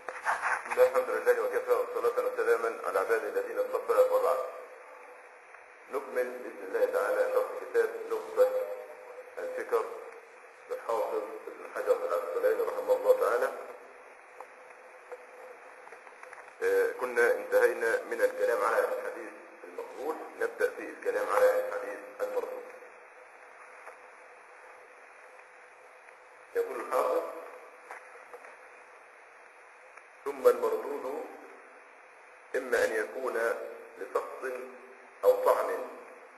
بسم الله الحمد لله وكفى والصلاة وسلاما على عباد الذين اصطفى وبعد نكمل بإذن الله تعالى شرح كتاب نخبة الفكر للحافظ ابن حجر العسقلاني رحمه الله تعالى آه، كنا انتهينا من الكلام على الحديث المقبول نبدأ في الكلام على الحديث المرفوض يقول الحافظ ثم المردود إما أن يكون لسقط أو طعن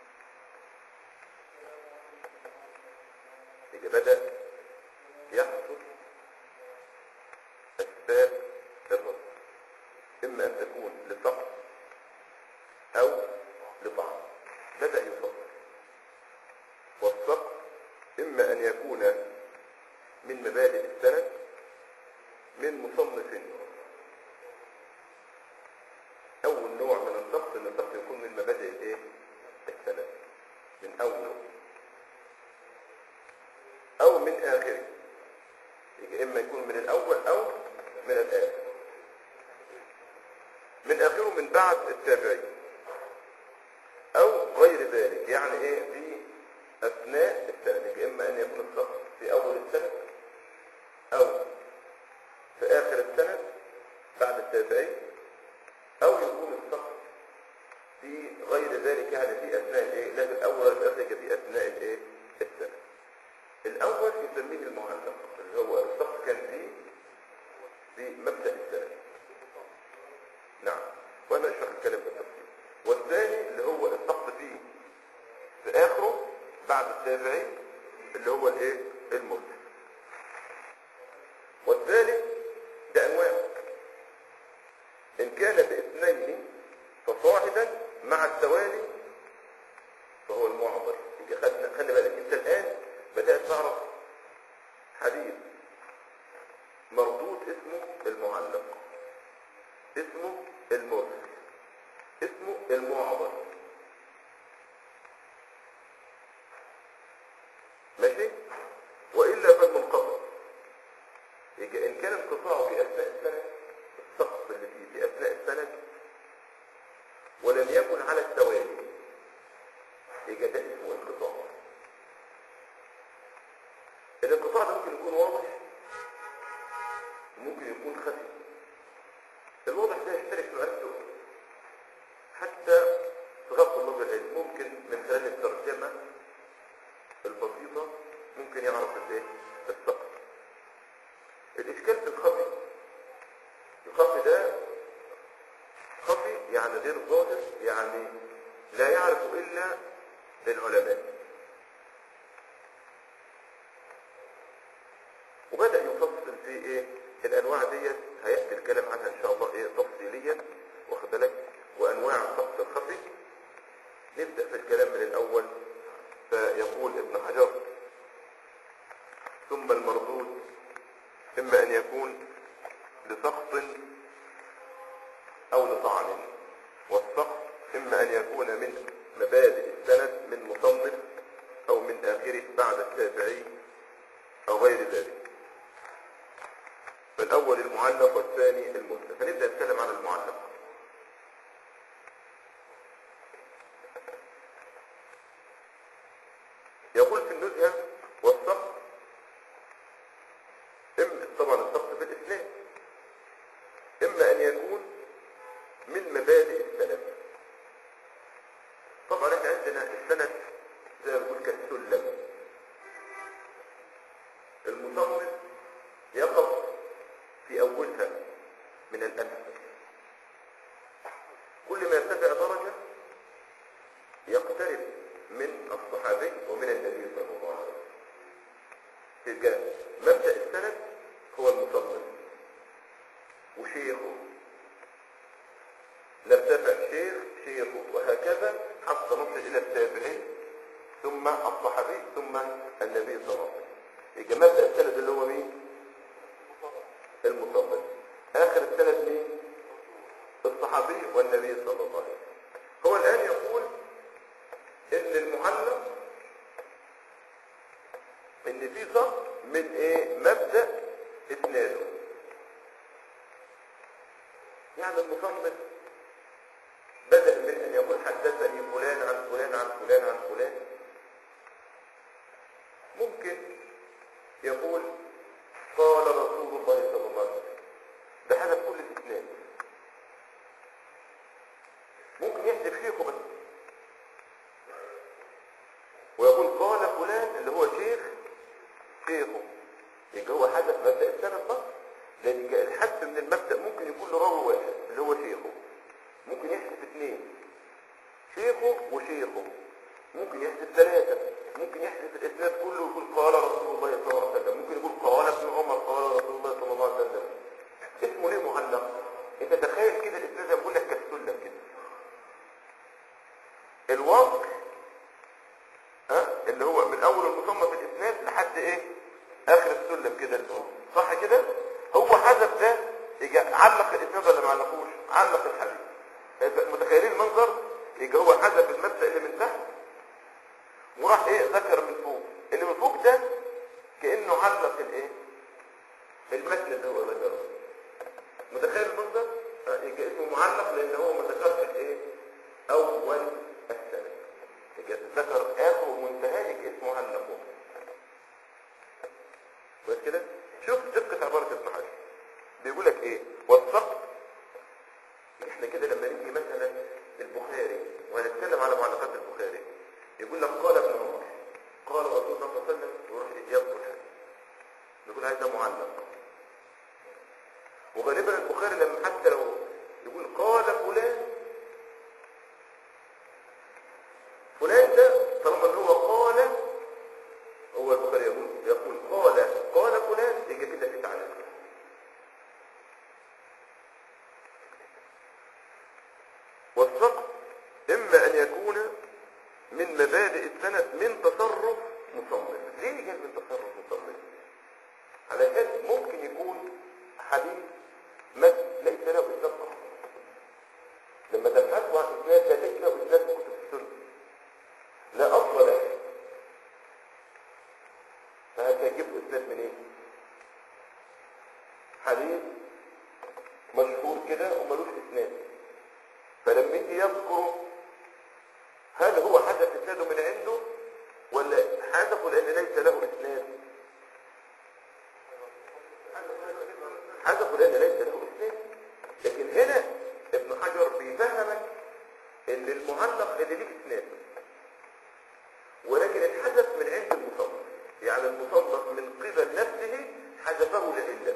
إذا بدأ يحصل أسباب الرد إما أن تكون لسقط أو لطعن بدأ يفصل والسقط إما أن يكون من مبادئ السند من مصنف اول نوع من الضغط ان الضغط يكون من مبادئ الايه السند من اول او من اخره يجي اما يكون من الاول او من الاخر من اخره من بعد التابعين او غير ذلك يعني ايه في اثناء السند يجي اما ان يكون الضغط في اول السند او في اخر السند بعد التابعين او يكون السقط في غير ذلك يعني في اثناء الايه لا في الاول ولا في الاخر في اثناء الايه السنه الاول يسميه المعلق اللي هو السقط كان فيه في مبدا السنه نعم وانا اشرح الكلام بالتفصيل والثاني اللي هو السقط فيه في اخره بعد التابعين اللي هو الايه المرسل والثالث ده انواع ان كان باثنين فصاعدا مع التوالي فهو المعضل يجي خدنا خلي بالك انت الان بدات تعرف حديث مردود اسمه المعلق اسمه المرسل اسمه المعضل ماشي والا فالمنقطع يجي ان كان انقطاعه في اثناء السنه السقط اللي فيه في اثناء السند ولم يكن على التوالي يجي ده اسمه انقطاع الانقطاع ده ممكن يكون واضح وممكن يكون خفي الواضح ده يشترك في نفسه حتى في غض النظر العلم ممكن من خلال الترجمه البسيطه ممكن يعرف الايه السقط الاشكال في الخفي الخفي ده خفي يعني غير ظاهر يعني لا يعرف الا العلماء وبدا يفصل في ايه الانواع ديت هياتي الكلام عنها ان شاء الله ايه تفصيليا واخد بالك وانواع السقط الخفي نبدا في الكلام من الاول فيقول ابن حجر ثم المردود اما ان يكون لسقط او لطعن والسقط اما ان يكون من مبادئ السند من مصنف او من اخره بعد التابعي او غير ذلك فالاول المعلق والثاني المسلم فنبدا نتكلم عن المعلق يقول في النزهه والسقط إما طبعا السقط في الإسلام إما أن يكون من مبادئ السند طبعا احنا عندنا السند زي ما بنقول كالسلم المصنف يقف في أولها من الأسفل كل ما ارتفع درجة يقترب من الصحابي ومن النبي صلى الله عليه وسلم تلقى مبدأ السند هو المصنف وشيخه نرتفع شيخ شيخه وهكذا حتى نصل إلى التابعين ثم الصحابي ثم النبي صلى الله عليه وسلم يبقى مبدأ السند اللي هو مين؟ المصنف آخر السند مين؟ الصحابي والنبي صلى الله عليه وسلم هو الآن يقول إن المعلق إن في ضغط من إيه؟ مبدأ اسناده يعني المصنف بدل من ان يقول حدثني فلان عن فلان عن فلان عن فلان ممكن يقول قال رسول الله صلى الله عليه وسلم ده حدث كل الاسلام ممكن يحذف شيخه بس ويقول قال فلان اللي هو شيخ شيخه يبقى هو حدث مبدا السند بس لان الحذف من المبدا ممكن يكون لراوي واحد اللي هو شيخه ممكن يحذف اثنين شيخه وشيخه ممكن يحذف ثلاثة ممكن يحذف الإسناد كله ويقول قال رسول الله صلى الله عليه وسلم ممكن يقول قال ابن عمر قال رسول الله صلى الله عليه وسلم اسمه ليه معلق انت تخيل كده الإسناد زي ما بقول لك كالسلم كده الوصف ها اللي هو من أول المصنف الإسناد لحد إيه آخر السلم كده الأول صح كده هو حذف ده يجي علق الإسناد ولا ما علقوش علق الحديث متخيلين المنظر يبقى هو حذف المبدا اللي من تحت وراح ايه ذكر من فوق اللي من فوق ده كانه علق الايه المتن اللي هو ذكره متخيل المنظر آه، يبقى اسمه معلق لان هو ما ذكرش الايه اول السنه يبقى ذكر اخر ومنتهى يبقى اسمه معلق بس كده شوف دقه عباره ابن حجر بيقول لك ايه والسقط احنا كده لما نيجي مثلا البخاري وهنتكلم على معلقات البخاري يقول لك قال ابن عمر قال رسول الله صلى الله عليه وسلم يروح يذكر هذا نقول هذا معلق وغالبا البخاري لما حتى لو يقول قال فلان فلان ده طالما ان هو قال هو البخاري يقول يقول قال قال فلان يجي كده في تعليق والسقط إما أن يكون من مبادئ السند من تصرف مصنف ليه قال من تصرف مصنف علشان ممكن يكون حديث مد ليس له إسناد أصلا لما تبحثوا عن إسناد لا ليس له إسناد في كتب السنة لا أصل له فهتجيب إسناد من إيه؟ حديث مشهور كده وملوش إسناد فلما يجي يذكر هل هو حدث اسناده من عنده ولا حدثه لان ليس له اسناد حدثه لان ليس له اسناد لكن هنا ابن حجر بيفهمك ان المعلق اللي ليه اسناد ولكن الحدث من عند المصنف يعني المصنف من قبل نفسه حذفه لعله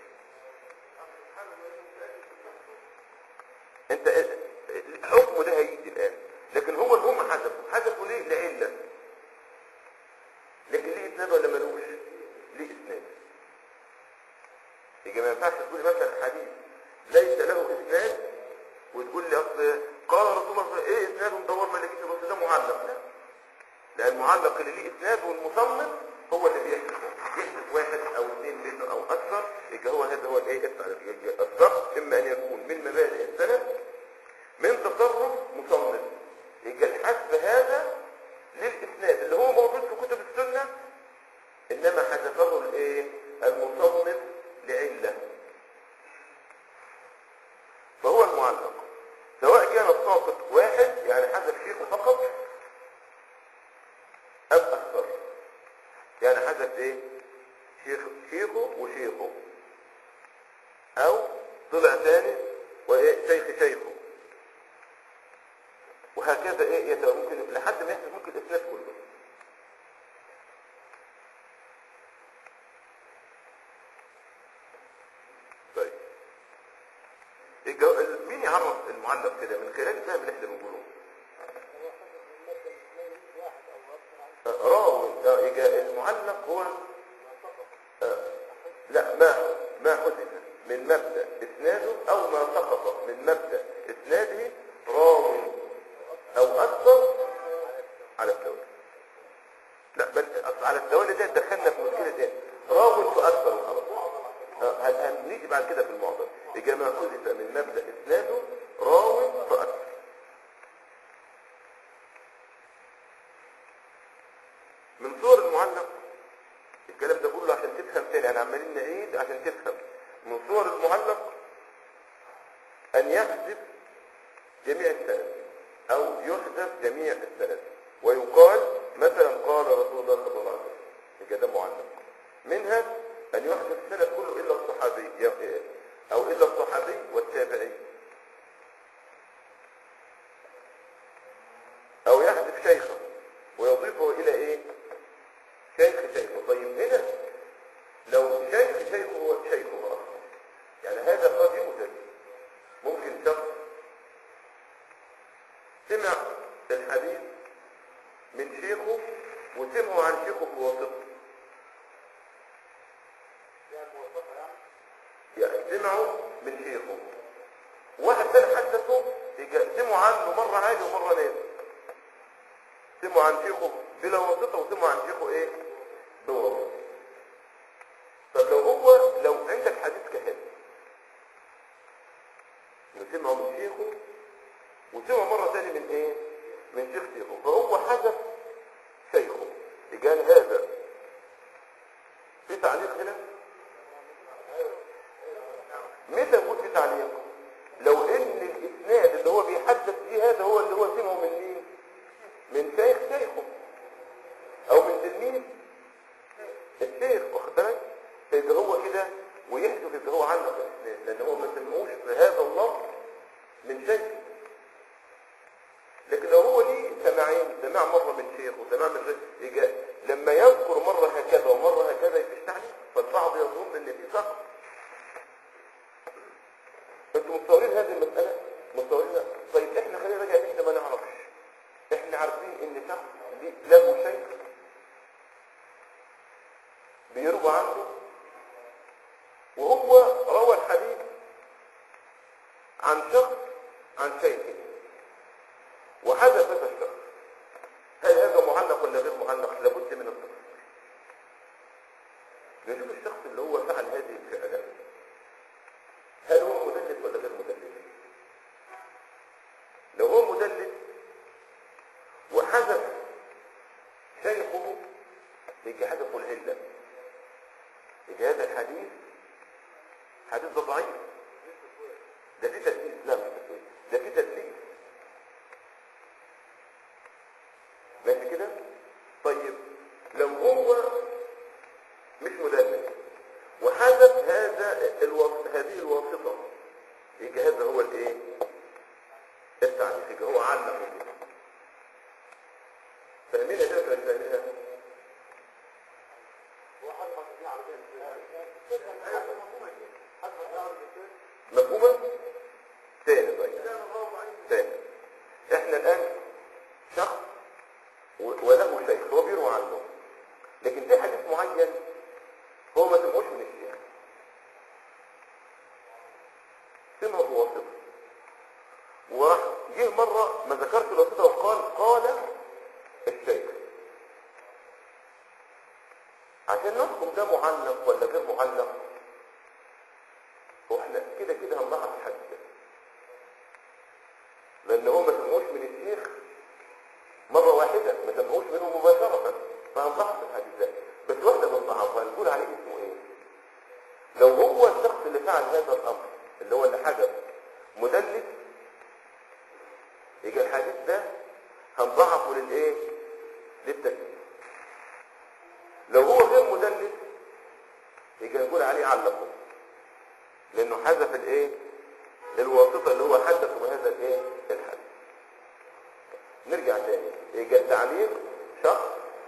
انت الحكم ده هيجي الان لكن هو اللي هم حذفوا حذفوا ليه لعله لكن ليه اسناد ولا ملوش ليه اسناد يجي ما ينفعش تقولي مثلا حديث ليس له اسناد وتقول لي اصل قال رسول الله صلى الله عليه وسلم ايه اسناد مدور ما لقيتش بس ده معلق لا لان المعلق اللي ليه اسناد والمصنف هو اللي بيحذفه يحذف واحد او اثنين منه او اكثر يبقى هو هذا هو الايه الضبط اما ان يكون من مبادئ السند من تصرف مصنف يبقى الحذف هذا للاسناد اللي هو موجود في كتب السنه انما حذفه الايه المصنف لعله فهو المعلق سواء كان الساقط واحد يعني حذف شيخه فقط ام اكثر يعني حذف ايه شيخ شيخه وشيخه او طلع ثاني وايه شيخ شيخه وهكذا ايه يتبقى ممكن لحد ما يحدث ممكن الاسناد كله طيب الجو... مين يعرف المعلق كده من خلال الفهم اللي احنا بنقوله راوي اه يبقى المعلق هو آه. لا ما ما حدث من مبدا اسناده او ما سقط من مبدا اسناده راوي او اكثر على التوالي لا بل أصل على التوالي ده دخلنا في مشكله ايه راوي فاكثر وخلاص آه، هن- هنيجي بعد كده في المعضله يبقى ما حدث من مبدا اسناده راوي فاكثر من صور المعلق الكلام ده كله عشان تفهم تاني انا عمالين نعيد عشان تفهم من صور المعلق أن يحذف جميع السند أو يحذف جميع السند ويقال مثلا قال رسول الله صلى الله عليه وسلم يبقى ده معلق منها أن يحذف السند كله إلا الصحابي أو إلا الصحابي والتابعي أو يحذف شيخه ويضيفه إلى إيه؟ شيخ شيخه طيب هنا لو شيخ شيخه هو شيخه أصلا يعني هذا قد يوجد ممكن شخص سمع الحديث من شيخه وسمعه عن شيخه بواسطه يعني سمعه من شيخه واحد ثاني حدثه يجي- سمعوا عنه مرة عالي ومرة نازل سمعوا عن شيخه بلا واسطة وسمعوا عن شيخه ايه بواسطة طب لو هو لو عندك حديث كهذا سمعه من شيخه وسمع مرة ثانية من ايه من شيخ شيخه فهو حذف شيخه قال هذا في تعليق هنا متى يكون في تعليق لو ان الاسناد اللي هو بيحدث فيه هذا هو اللي هو سمعه من مين من شيخ شيخه او من تلميذ الشيخ واخد بالك فيبقى هو كده ويحدث يبقى هو علق الاسناد لان هو ما سمعوش بهذا اللفظ من شيخ لكن لو هو ليه سماعين سماع مرة من شيخ وسماع من شيخ يجي لما يذكر مرة هكذا ومرة هكذا يفيش تعليق فالبعض يظن ان في سقط انتوا متصورين هذه المسألة متصورين طيب احنا خلينا نرجع ان احنا ما نعرفش احنا عارفين ان شخص ليه- له شيخ بيروى عنه وهو روى الحديث عن شخص عن شيخه وحدث هذا الشخص هل هذا معلق ولا غير معلق لابد من التفصيل نشوف الشخص اللي هو فعل هذه الفعلات هل هو مدلس ولا غير مدلس لو هو مدلس وحذف شيخه يجي حذفه العلة يجي هذا الحديث حديث ده ضعيف ده فيه تدليس لا مش تدليس ده فيه تدليس ماشي كده طيب لو هو مش مدلس وحذف هذا الوص... هذه الواسطة يجي هذا هو الايه التعريف يجي هو علق كده فاهمين يا شباب ولا مش فاهمينها مفهومة ثاني طيب ثاني احنا الان شخص و- وله شيخ هو بيروى عنه لكن في حديث معين هو ما سمعوش من الشيخ سمعه بواسطة وراح جه مرة ما ذكرش الواسطة وقال قال الشيخ عشان نحكم ده معلق ولا غير معلق هو احنا كده كده هنضعف الحديث ده لان هو ما سمعوش من الشيخ مرة واحدة ما سمعوش منه مباشرة فهنضعف الحديث ده بس واحنا بنضعفه هنقول عليه اسمه ايه لو هو الشخص اللي فعل هذا الامر اللي هو اللي حدث مدلس يجي الحديث ده هنضعفه للايه للتدليس لو هو غير مدلس يجي نقول عليه علقه لانه حذف الايه الواسطه اللي هو حدث بهذا الايه الحدث نرجع تاني يجي التعليق شخص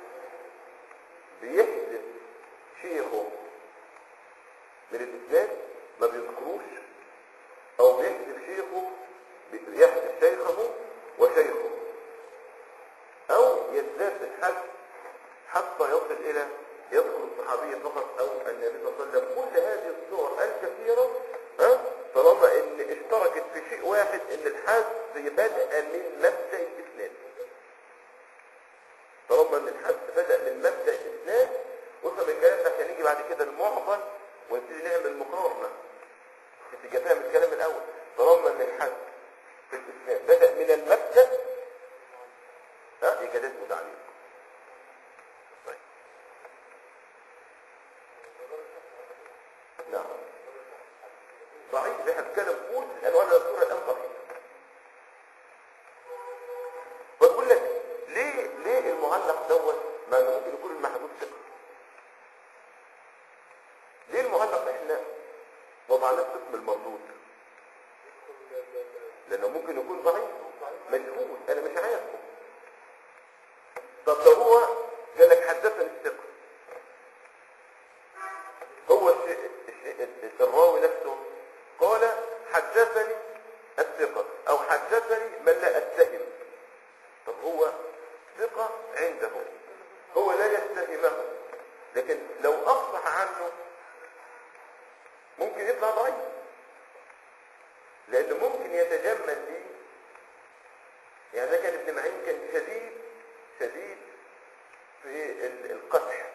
بيحذف شيخه من الاسناد ما بيذكروش او بيحذف شيخه يحذف شيخه وشيخه او يزداد الحذف حتى يصل الى يذكر الصحابي فقط او النبي صلى الله عليه وسلم كل هذه الصور الكثيرة ها طالما ان اشتركت في شيء واحد ان الحذف بدأ من مبدأ الاسناد طالما ان الحذف بدأ من مبدأ الاسناد وصل الكلام ده عشان يجي بعد كده المعضل ونبتدي نعمل مقارنة تبقى فاهم الكلام الاول طالما ان الحذف في الاسناد بدأ من المبدأ ها يبقى ده اسمه تعليق طيب نعم ضعيف احنا بنتكلم كل الانواع المذكوره الان ضعيف فبقول لك ليه ليه المعلق دوت ما إنه ممكن يكون المحدود ثقه ليه المعلق احنا وضعناه في قسم المردود لانه ممكن يكون ضعيف مجهول انا مش عارفه طب لو هو قال لك حدثني الثقه هو الشيء الشيء الراوي نفسه قال حدثني الثقة أو حدثني من لا أتهم طب هو ثقة عنده هو لا يتهمه لكن لو أفصح عنه ممكن يطلع ضعيف لأنه ممكن يتجمل لي يعني ده كان ابن معين كان شديد شديد في ال- القدح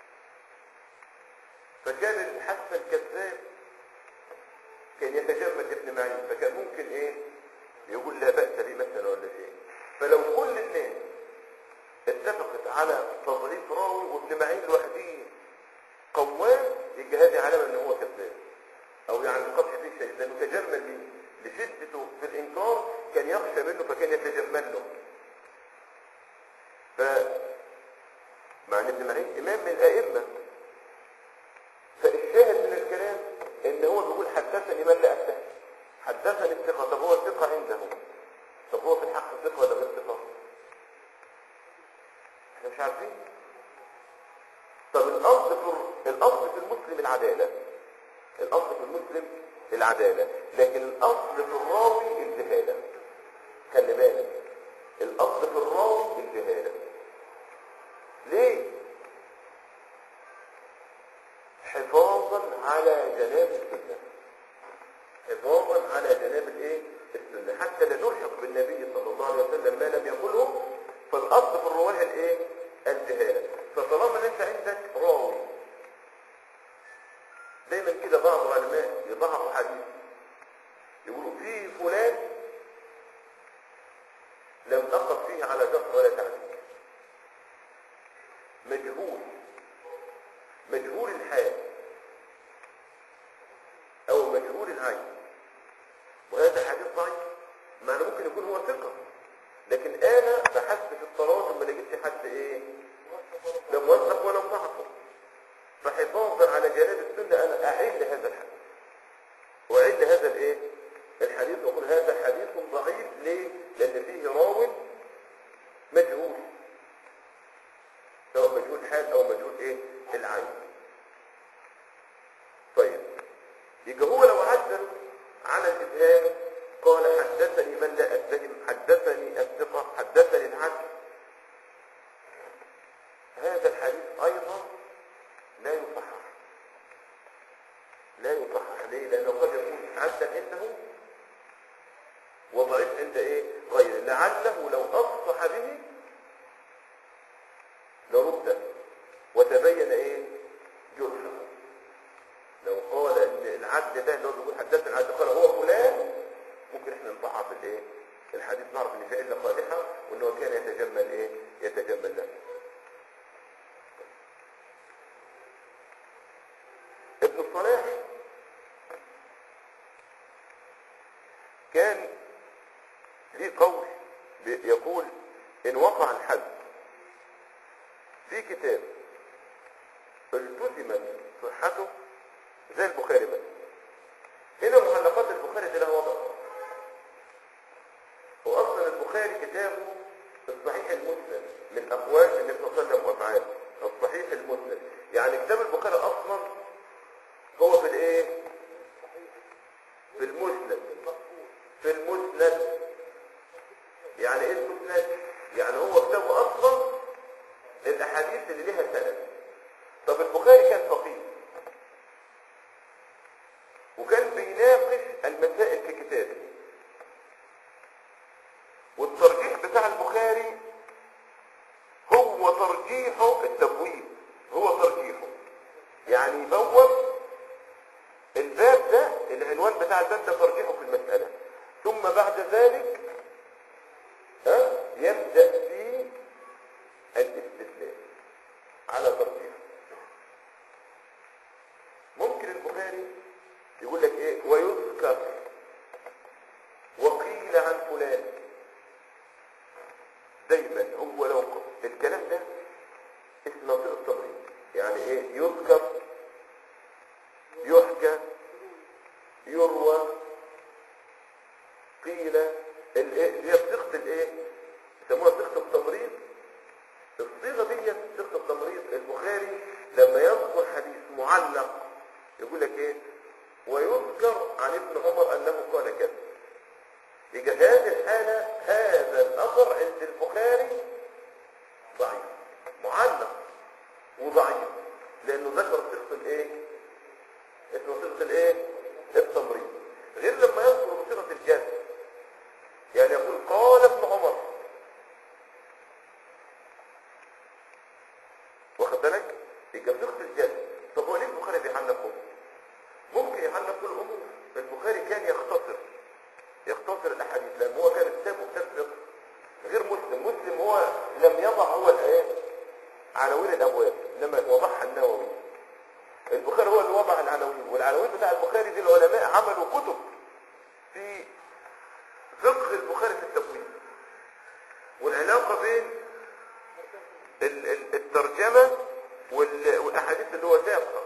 فكان الحسن الكذاب كان يتجمل ابن معين فكان ممكن ايه يقول لا بأس به مثلا ولا شيء فلو كل الناس اتفقت على تضعيف راوي وابن معين لوحده قوام يبقى هذه علامه ان هو كذاب او يعني قدح فيه شيء لانه تجمل ليه لشدته في الانكار كان يخشى منه فكان يتجمل له ف مع ان ابن معين امام من الائمه فالشاهد من الكلام ان هو بيقول حدثني من لا اتهم حدثني الثقه طب هو الثقه عنده طب هو في الحق ثقه ولا غير ثقه احنا مش عارفين طب الاصل في الاصل في المسلم العداله الاصل في المسلم العداله لكن الاصل في الراوي الجهاله خلي بالك الاصل في الراوي الجهاله ليه حفاظا على جناب السنة حفاظا على جناب الايه السنة حتى لا نلحق بالنبي صلى الله عليه وسلم ما لم يقله فالاصل في الرواه الايه الجهالة فطالما ان انت عندك راوي دايما كده بعض العلماء يضعفوا حديث يقولوا في فلان لم أقف فيه على جرح ولا تعديل مجهول مجهول الحال او مجهول العين وهذا حديث ضعيف مع انه ممكن يكون هو ثقه لكن انا بحثت في التراجم ما لقيتش حد ايه لا موثق ولا مضاعفه فحفاظا على جانب السنه انا اعل هذا الحديث واعل هذا الايه الحديث واقول هذا حديث ضعيف ليه لان فيه راو مجهول سواء مجهول حال او مجهول ايه العين طيب يبقى هو لو عدل على الابهام قال حدثني من لا اتهم حدثني الثقه حدثني العدل هذا الحديث ايضا لا يصحح لا يصحح ليه لانه قد يكون عدل عنده وضعيف عند ايه غيره لعله لو افصح به لرد وتبين ايه جرحه لو قال ان العدل ده اللي هو بيقول حدثنا العدل قال هو فلان ممكن احنا نضعف الايه الحديث نعرف ان في عله قادحه وان هو كان يتجمل ايه يتجمل له ابن الصلاح كان ليه قول يقول ان وقع الحد في كتاب التزمت صحته زي البخاري بس هنا محلقات البخاري دي لها وضع واصلا البخاري كتابه الصحيح المسند من اقوال النبي صلى الله عليه وسلم وافعاله الصحيح المسند يعني كتاب البخاري اصلا هو في الايه في المسند في المسند يعني ايه المسند يعني هو كتابه اصلا الاحاديث اللي لها سند طب البخاري كان فقيه وكان بيناقش المسائل في كتابه والترجيح بتاع البخاري هو ترجيحه التبويب هو ترجيحه يعني يبوب الباب ده العنوان بتاع الباب ده ترجيحه في المسألة ثم بعد ذلك ها يبدأ في الاستدلال على ترجيحه ممكن البخاري يقول لك ايه ويذكر وقيل عن فلان دايما هو لو الكلام ده اسمه صيغه التمريض يعني ايه يذكر يحكى يروى قيل الايه هي صيغه الايه يسموها صيغه التمريض الصيغه دي صيغه التمريض البخاري لما يذكر حديث معلق يقول لك ايه ويذكر عن ابن عمر انه قال كذا يبقى في هذه الحاله هذا الاثر عند البخاري ضعيف معلق وضعيف لانه ذكر صيغه الايه اسمه صيغه الايه التمريض غير لما يذكر بصيغه الجزم يعني يقول قال ابن عمر واخد بالك يبقى صيغه الجزم طب هو ليه البخاري بيحنكم ممكن يحنك كل الامور البخاري كان يختصر يختصر الاحاديث لان هو كان كتابه كتاب غير مسلم مسلم هو لم يضع هو الايه عناوين الابواب انما وضعها النووي البخاري هو اللي وضع العناوين والعناوين بتاع البخاري دي العلماء عملوا كتب في فقه البخاري في التبويب والعلاقه بين ال- ال- الترجمه وال- والاحاديث اللي هو ساقها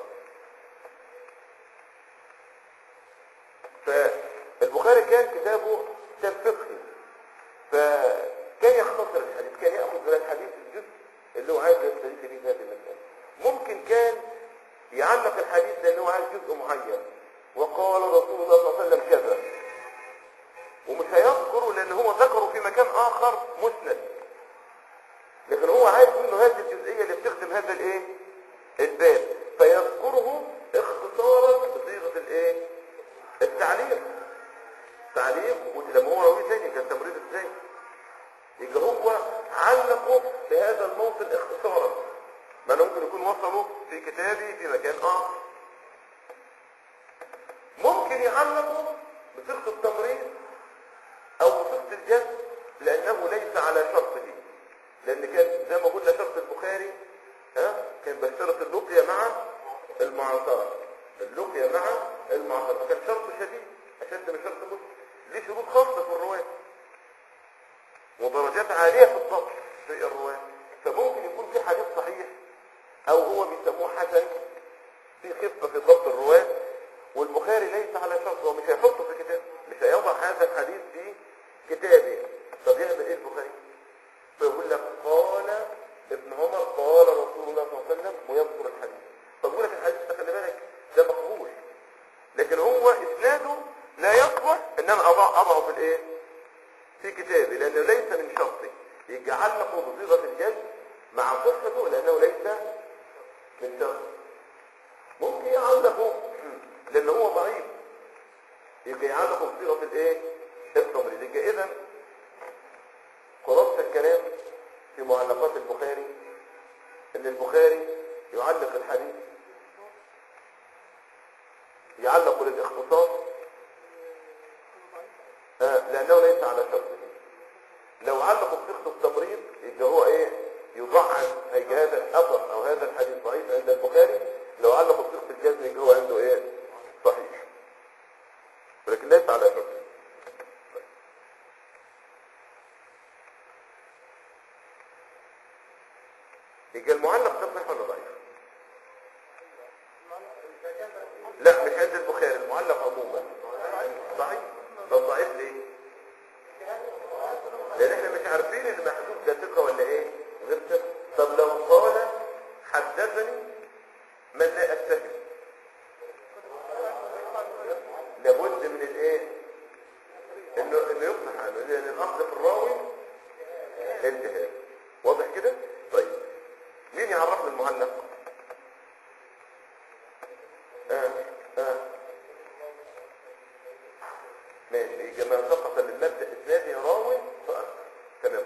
فالبخاري كان كتابه كتاب فقهي فكان يختصر الحديث كان ياخذ من الحديث الجزء اللي هو عايز يستدل به في هذه المساله ممكن كان يعلق الحديث لانه عايز جزء معين وقال رسول الله صلى الله عليه وسلم كذا ومش هيذكره لان هو ذكره في مكان اخر مسند لكن هو عايز منه هذه الجزئيه اللي بتخدم هذا الايه الباب فيذكره اختصارا بصيغه الايه التعليق تعليق ولما هو راوي تاني كان تمريض ازاي يبقى هو علقه في هذا الموطن اختصارا ما أنا ممكن يكون وصله في كتابي في مكان اخر ممكن يعلقه بصيغه التمريض او بصيغه الجزم لانه ليس على شرطه لان كان زي ما قلنا شرط البخاري ها كان بشرط اللقية مع المعاصرة اللقية مع المعاصرة فكان شرط شديد اشد من شرط مسلم ليه شروط خاصة في الرواة ودرجات عالية في الضبط في الرواة فممكن يكون في حديث صحيح او هو بيسموه حسن في خفة في ضبط الرواة والبخاري ليس على شرط هو مش هيحطه في كتاب مش هيضع هذا الحديث في كتابه طب يعمل ايه البخاري فيقول لك قال ابن عمر قال رسول الله صلى الله عليه وسلم ويذكر الحديث فيقول لك الحديث ده خلي بالك ده مقبول لكن هو اسناده لا يصلح انما اضع اضعه في الايه في كتابي لانه ليس من شرطي يجعل له بصيغه الجد مع صحته لانه ليس من شرط ممكن يعلقه لان هو ضعيف يبقى يعلقه بصيغه الايه التمريض يبقى اذا خلاصة الكلام في معلقات البخاري ان البخاري يعلق الحديث يعلق للاختصاص آه لانه ليس على شرطه لو علق بصيغه التمريض يبقى هو ايه يضعف هيجي هذا الاثر او هذا الحديث ضعيف عند البخاري لو علق بصيغه الجزم يبقى هو عنده ايه صحيح ولكن ليس على شرطه يبقى المعلق ده صحيح ولا ضعيف؟ لا مش عند البخاري المعلق عموما ضعيف طب ضعيف ليه؟ لان احنا مش عارفين المحدود ده ثقه ولا ايه؟ غير ثقه طب لو قال حدثني من لا اتهم لابد من الايه؟ انه انه يقنع عنه لان الاصل في الراوي الجهاد واضح كده؟ طيب مين يعرفنا المعلق آه آه. ماشي يبقى ما سقط للمبدا اسناده راوي فاكثر تمام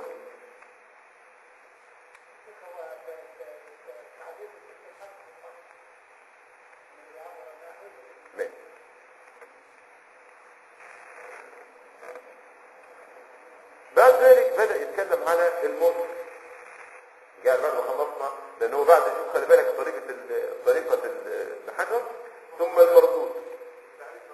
ماشي بعد ذلك بدأ يتكلم على المرسل قال بعد ما خلصنا لان هو بعد شوف خلي بالك طريقه ال- طريقه ال- الحجر ثم المردود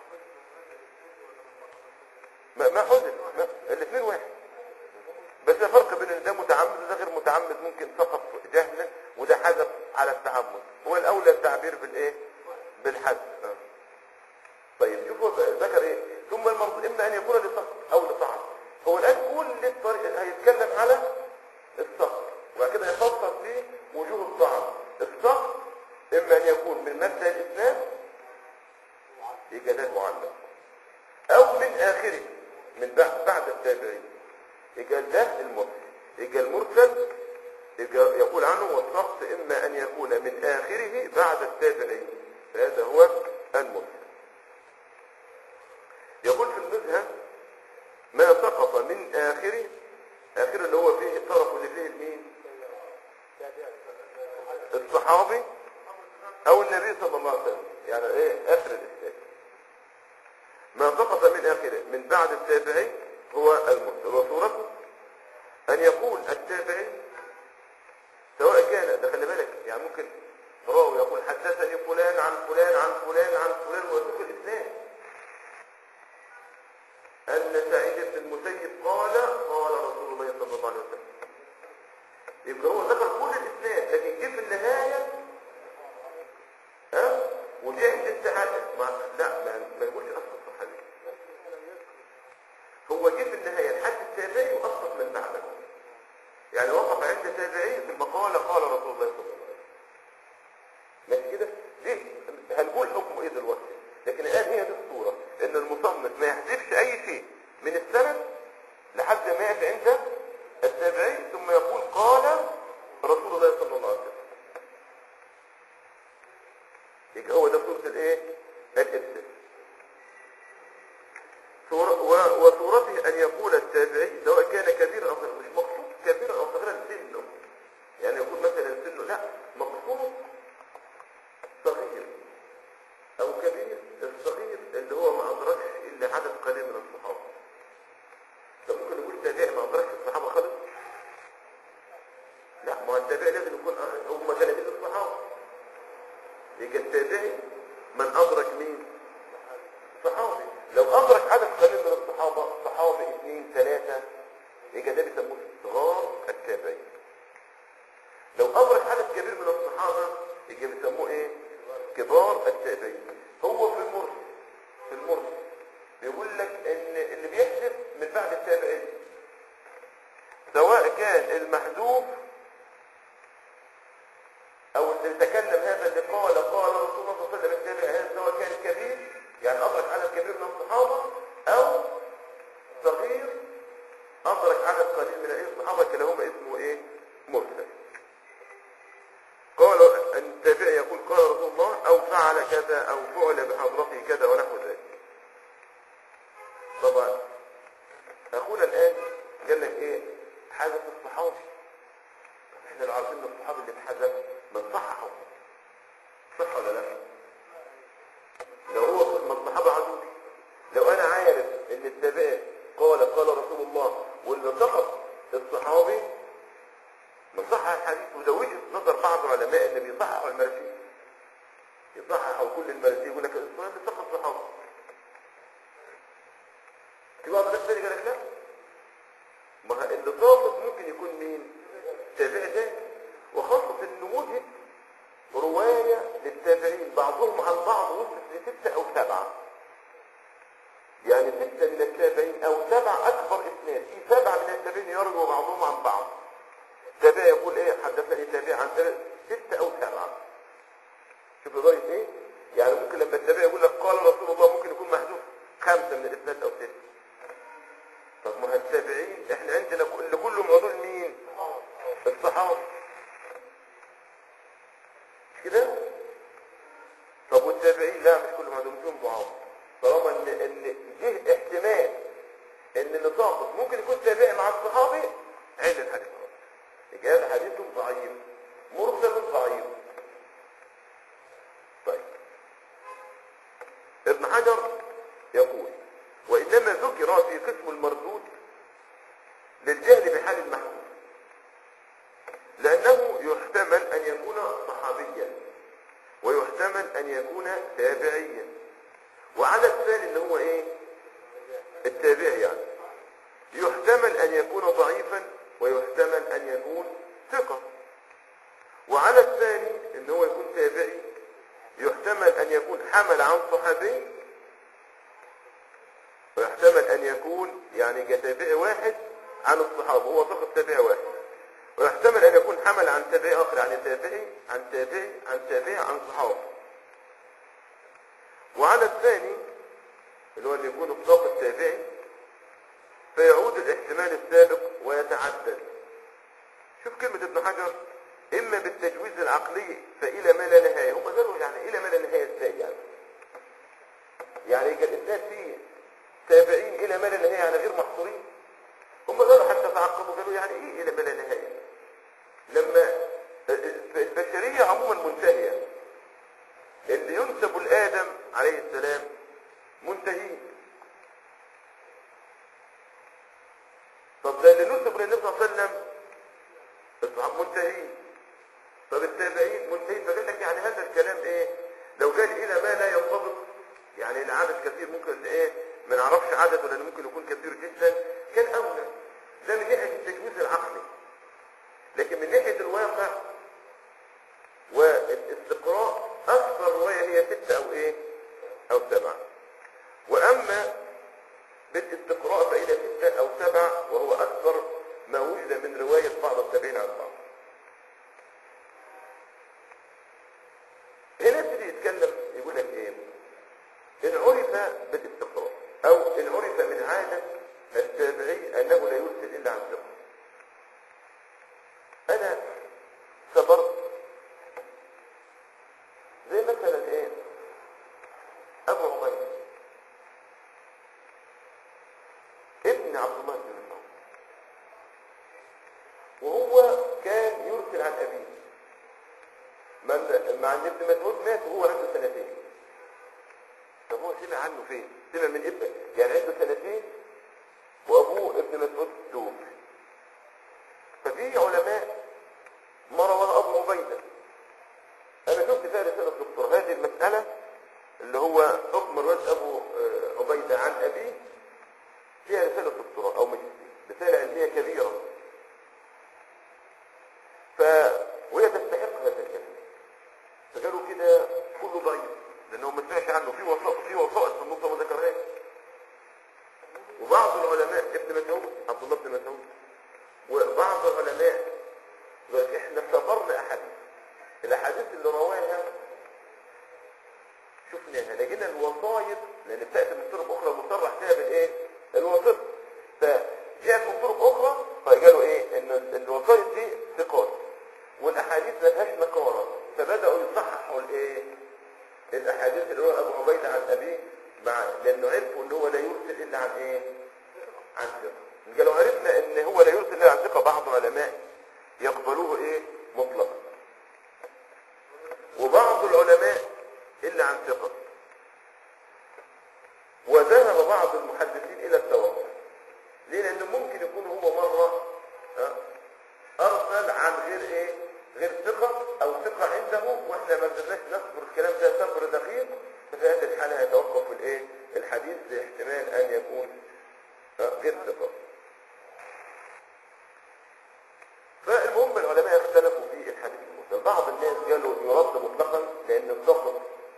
التعمد هو الاولى التعبير بالايه بالحد آه. طيب شوفوا ذكر ايه ثم المرض اما ان يكون لسقط او لطعن هو الان كل الطريق هيتكلم على السقط وبعد كده هيفسر فيه وجوه الطعن السقط اما ان يكون من مبدا الاسلام يبقى ده المعلق او من اخره من بعد بعد التابعين يبقى ده المرسل يبقى المرسل يبقى يقول عنه والسقط اما ان يكون من اخره بعد التابعين فهذا هو المرسل يقول في النزهه ما سقط من اخره اخره اللي هو فيه الطرف اللي فيه المين الصحابي او النبي صلى الله عليه وسلم يعني ايه اخر الاسلام ما سقط من اخره من بعد التابعين هو المرسل وصورته ان يقول التابعي سواء كان ده خلي بالك يعني ممكن راوي يقول حدثني فلان عن فلان عن فلان عن فلان ويذكر الاسلام ان سعيد بن المسيب قال قال رسول الله صلى الله عليه وسلم يبقى هو ذكر كل الاسلام لكن جه في النهايه ها ودي عند التعدد ما لا ما ما يقولش اصل الصحابي هو جه في النهايه لحد التابعي واصبح من بعده يعني وقف عند تابعي في المقاله قال رسول الله صلى الله عليه وسلم ماشي كده دي هنقول حكمه ايه دلوقتي لكن الان هي دي الصوره ان المصنف ما يحذفش اي شيء من السند لحد ما ياتي عند التابعي ثم يقول قال رسول الله صلى الله عليه وسلم يبقى هو ده صورة الايه الابتداء صورة و- وصورته ان يقول التابعي سواء كان كبير او صغير مش مقصود كبير او صغيرا سنه يعني يقول مثلا سنه لا مقصود صغير او كبير الصغير اللي هو ما ادركش الا عدد قليل من الصحابه طب ممكن نقول تابعي ما ادركش الصحابه خالص لا ما هو التابعي لازم يكون أ- هم 30 الصحابه يبقى التابعي من أدرك مين صحابي لو أدرك عدد قليل من الصحابة صحابي اثنين ثلاثة يبقى ده بيسموه صغار التابعين لو أدرك عدد كبير من الصحابة يبقى بيسموه إيه كبار التابعين هو في المرسل في المرسل بيقول لك إن اللي بيحسب من بعد التابعين سواء كان المحذوف او اللي تكلم هذا اللي قال قال رسول الله صلى الله عليه وسلم التابع هذا سواء كان كبير يعني ادرك عدد كبير من الصحابه او صغير ادرك عدد قليل من ايه الصحابه كلاهما اسمه ايه مرسل قال ان التابع يقول قال رسول الله او فعل كذا او فعل بحضرته كذا ونحو ذلك طبعا اخونا الان قال لك ايه حدث الصحابي احنا لو عارفين ان الصحابي اللي اتحذف من صححه صح ولا لا لو هو من الصحابه عدو لو انا عارف ان التابع قال قال رسول الله واللي سقط الصحابي من صحح الحديث وده وجهه نظر بعض العلماء ان بيصححوا المرسي يصححوا كل المرسي يقول لك الصحابي اللي سقط صحابي في بعض الناس تاني قال لك لا ما هو اللي ساقط ممكن يكون مين تابع تاني وخاصة ان وجد رواية للتابعين بعضهم عن بعض وصلت لستة او سبعة يعني ستة من التابعين او سبعة اكبر اثنين في سبعة من التابعين يرووا بعضهم عن بعض تابع يقول ايه حدثني تابع عن تابع ستة او سبعة شوف لغاية ايه يعني ممكن لما التابع يقول لك قال رسول الله ممكن يكون محذوف خمسة من الاثنين او ستة طب ما هو التابعين احنا عندنا كل كلهم عدول مين الصحابة مش كده طب والتابعين لا مش كلهم عندهم فيهم ضعاف طالما ان ان جه احتمال ان اللي ساقط ممكن يكون تابعي مع الصحابي عند الحديث يبقى هذا حديث ضعيف مرسل ضعيف طيب ابن حجر يقول وإنما ذكر في قسم المردود للجهل بحال المحمول لأنه يحتمل أن يكون صحابيا ويحتمل أن يكون تابعيا وعلى الثاني اللي هو إيه التابعي يعني يحتمل أن يكون ضعيفا ويحتمل أن يكون ثقة وعلى الثاني ان هو يكون تابعي يحتمل ان يكون حمل عن صحابي ويحتمل ان يكون يعني كتابعي واحد عن الصحابة هو فقط تابعي واحد ويحتمل ان يكون حمل عن تابعي اخر عن تابعي عن تابعي عن تابعي عن صحابة وعلى الثاني اللي هو اللي يكون الطاق التابعي فيعود الاحتمال السابق ويتعدد شوف كلمة ابن حجر اما بالتجويز العقلي فالى ما لا نهاية هم قالوا يعني الى ما لا نهاية ازاي يعني يعني كان الاسناد فيه تابعين الى ما لا نهاية يعني غير محصورين هم قالوا حتى تعقبوا قالوا يعني ايه الى ما لا نهاية لما البشرية عموما منتهية اللي ينسب لآدم عليه السلام منتهين طب ده اللي نسب للنبي صلى الله عليه وسلم الصحابة منتهين طب التابعين منتهين فقال لك يعني هذا الكلام ايه لو قال الى ما لا ينضبط يعني العدد كثير ممكن ايه ما نعرفش عدده لانه ممكن يكون كثير جدا كان اولى ده من ناحيه التجويز العقلي لكن من ناحيه الواقع والاستقراء اكثر روايه هي ستة او ايه او سبعة واما بالاستقراء فإلى ستة أو سبعة وهو أكثر ما وجد من رواية بعض التابعين عن بعض. هنا يبتدي يتكلم يقول لك إيه؟ إن عرف بالاستقراء أو إن عرف من عادة التابعي أنه لا يرسل إلا عن ثقة. أنا صبرت زي مثلا إيه؟ أبو عبيد ابن عبد الله بن مسعود وهو كان يرسل عن أبيه من مع ان ابن مسعود مات وهو عنده سنتين طب هو سمع عنه فين؟ سمع من ابنه يعني عنده سنتين وابوه ابن مسعود توفي ففي علماء ما رواه ابو عبيده انا شفت فيها رساله الدكتور هذه المساله اللي هو حكم الرد ابو آه، عبيده عن ابيه فيها رسالة دكتوراه أو ماجستير رسالة علمية كبيرة ف وهي تستحق هذا الكلام فقالوا كده كله ضعيف لأنه ما سمعش عنه في وسائط في وسائط في النص ما ذكرهاش وبعض العلماء ابن مسعود عبد الله بن مسعود وبعض العلماء قال لك احنا سافرنا احاديث الاحاديث اللي رواها شفناها لقينا الوسائط لان بتاتي من طرق اخرى مصرح فيها بالايه؟ الواسطه فجاءت من طرق اخرى فقالوا ايه ان الوسائط دي ثقات والاحاديث ما لهاش نكاره فبداوا يصححوا الايه؟ الاحاديث اللي هو ابو عبيده عن ابيه مع لانه عرفوا ان هو لا يرسل الا عن ايه؟ عن ثقه قالوا عرفنا ان هو لا يرسل الا عن ثقه بعض العلماء يقبلوه ايه؟ مطلقا وبعض العلماء الا عن ثقه وذهب بعض المحدثين الى التوقف ليه لان ممكن يكون هو مره ها، ارسل عن غير ايه غير ثقه او ثقه عنده واحنا ما بدناش نذكر الكلام ده صبر دقيق ففي هذه الحاله يتوقف الايه الحديث لاحتمال ان يكون ها، غير ثقه فالمهم العلماء اختلفوا في الحديث المرسل بعض الناس قالوا يرد مطلقا لان الضغط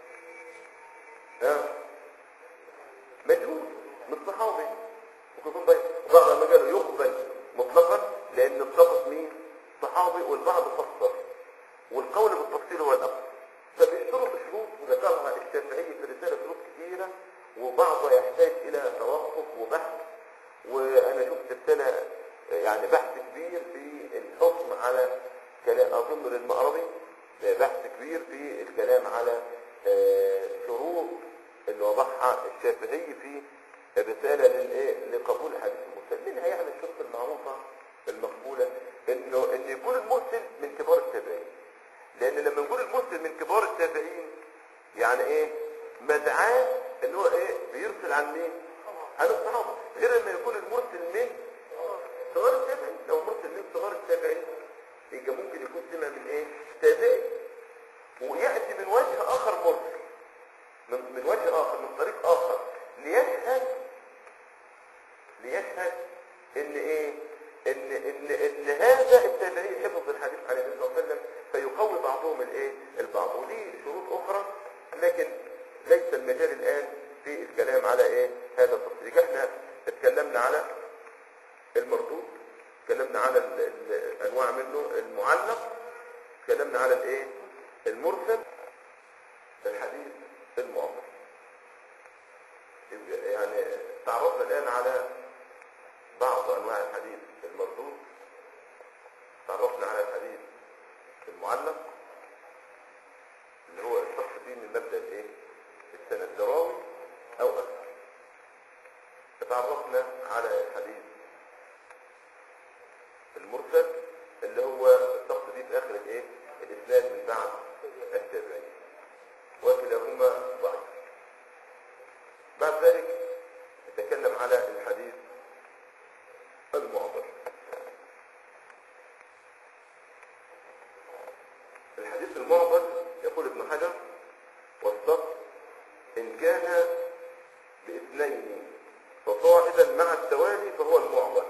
ها مجهول مش صحابي ممكن يكون ضيف بعض ما قالوا يقبل مطلقا لان الضغط مين صحابي والبعض فسر والقول بالتفصيل هو الاقوى فبيشترط شروط ذكرها الشافعي في رساله شروط كثيره وبعضها يحتاج الى توقف وبحث وانا شفت رساله يعني بحث كبير في الحكم على كلام اظن للمقربي بحث كبير في الكلام على آه، شروط اللي وضعها الشافعي في الرسالة للإيه؟ لقبول الحديث المرسل منها يعني الشروط المعروفة المقبولة انه ان يكون المرسل من كبار التابعين لان لما نقول المرسل من كبار التابعين يعني ايه مدعاة ان هو ايه بيرسل عن مين عن الصحابة غير لما يكون المرسل من صغار التابعين لو مرسل من صغار التابعين يبقى ممكن يكون سمع من ايه تابعي ويأتي من وجه اخر مرسل من, من وجه اخر من طريق اخر ليشهد ليشهد ان ايه ان ان ان هذا التابعي حفظ الحديث عن النبي صلى الله عليه وسلم فيقوم لكن ليس المجال الآن في الكلام على إيه هذا التصريح احنا اتكلمنا على المردود اتكلمنا على ال- ال- الأنواع منه المعلق اتكلمنا على الإيه المرسل الحديث المعضل يبقى يعني تعرفنا الآن على بعض أنواع الحديث المردود تعرفنا على الحديث المعلق اللي هو الشخص فيه من مبدأ الايه السند دراوي او اكثر تعرفنا على الحديث المرسل اللي هو الشخص فيه في اخر الايه الاسناد من بعد التابعين وكلاهما ضعيف بعد ذلك نتكلم على الحديث المعضل الحديث المعضل يقول ابن حجر والصف إن كان باثنين فصاعدا مع التوالي فهو المعضل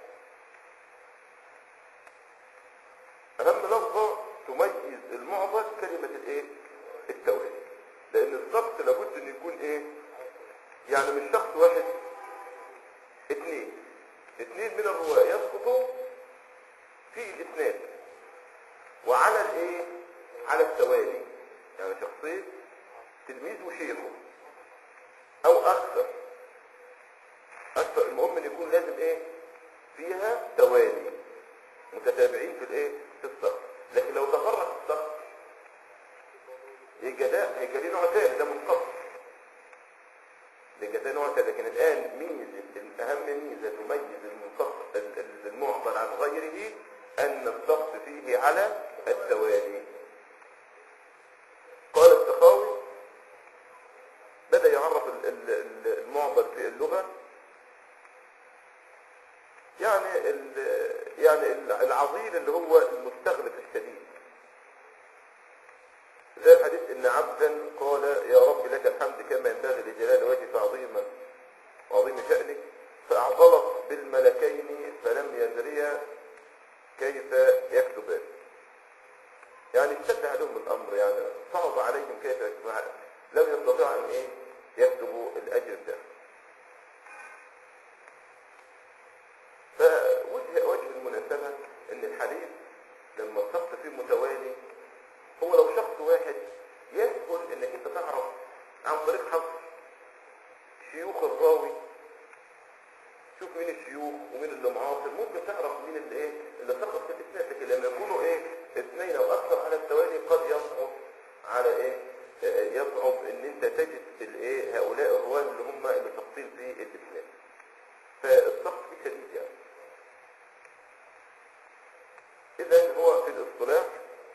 أهم لفظة تميز المعضل كلمة الإيه؟ التوالي لأن الضبط لابد أن يكون إيه؟ يعني مش شخص واحد اثنين اثنين من الرواة يسقطوا في الإسناد وعلى الايه على التوالي يعني شخصين تلميذ وشيخه او اكثر اكثر المهم ان يكون لازم ايه فيها توالي متتابعين في الايه في الصف لكن لو تفرق الصف يبقى ده هيبقى ليه نوع تاني ده منقطع يبقى ده نوع تاني لكن الان ميزه اهم ميزه تميز المنقطع ال- ال- المعضل عن غيره ان الضغط فيه على التوالي قال السخاوي بدأ يعرف ال- ال- ال- المعضل في اللغة يعني ال- يعني ال- العظيم اللي هو المستغلق الشديد زي الحديث ان عبدا قال يا رب لك الحمد كما ينبغي لجلال وجهك عظيما وعظيم شأنك فأعضلت بالملكين فلم يدريا كيف يكتبان يعني اشتد عليهم الامر يعني صعب عليهم كيف يكتبوا لم يستطيعوا ان ايه يكتبوا الاجر ده فوجه وجه المناسبه ان الحديث لما الشخص فيه متوالي هو لو شخص واحد يسهل انك انت تعرف عن طريق حفظ شيوخ الراوي شوف مين الشيوخ ومين اللي معاصر ممكن تعرف مين اللي ايه اللي سقط في الاسناد لكن لما يكونوا ايه اثنين او اكثر على التوالي قد يصعب على ايه آه، يصعب ان انت تجد الايه هؤلاء الرواه اللي هم اللي ساقطين في الاسناد فالسقط فيه شديد يعني اذا هو في الاصطلاح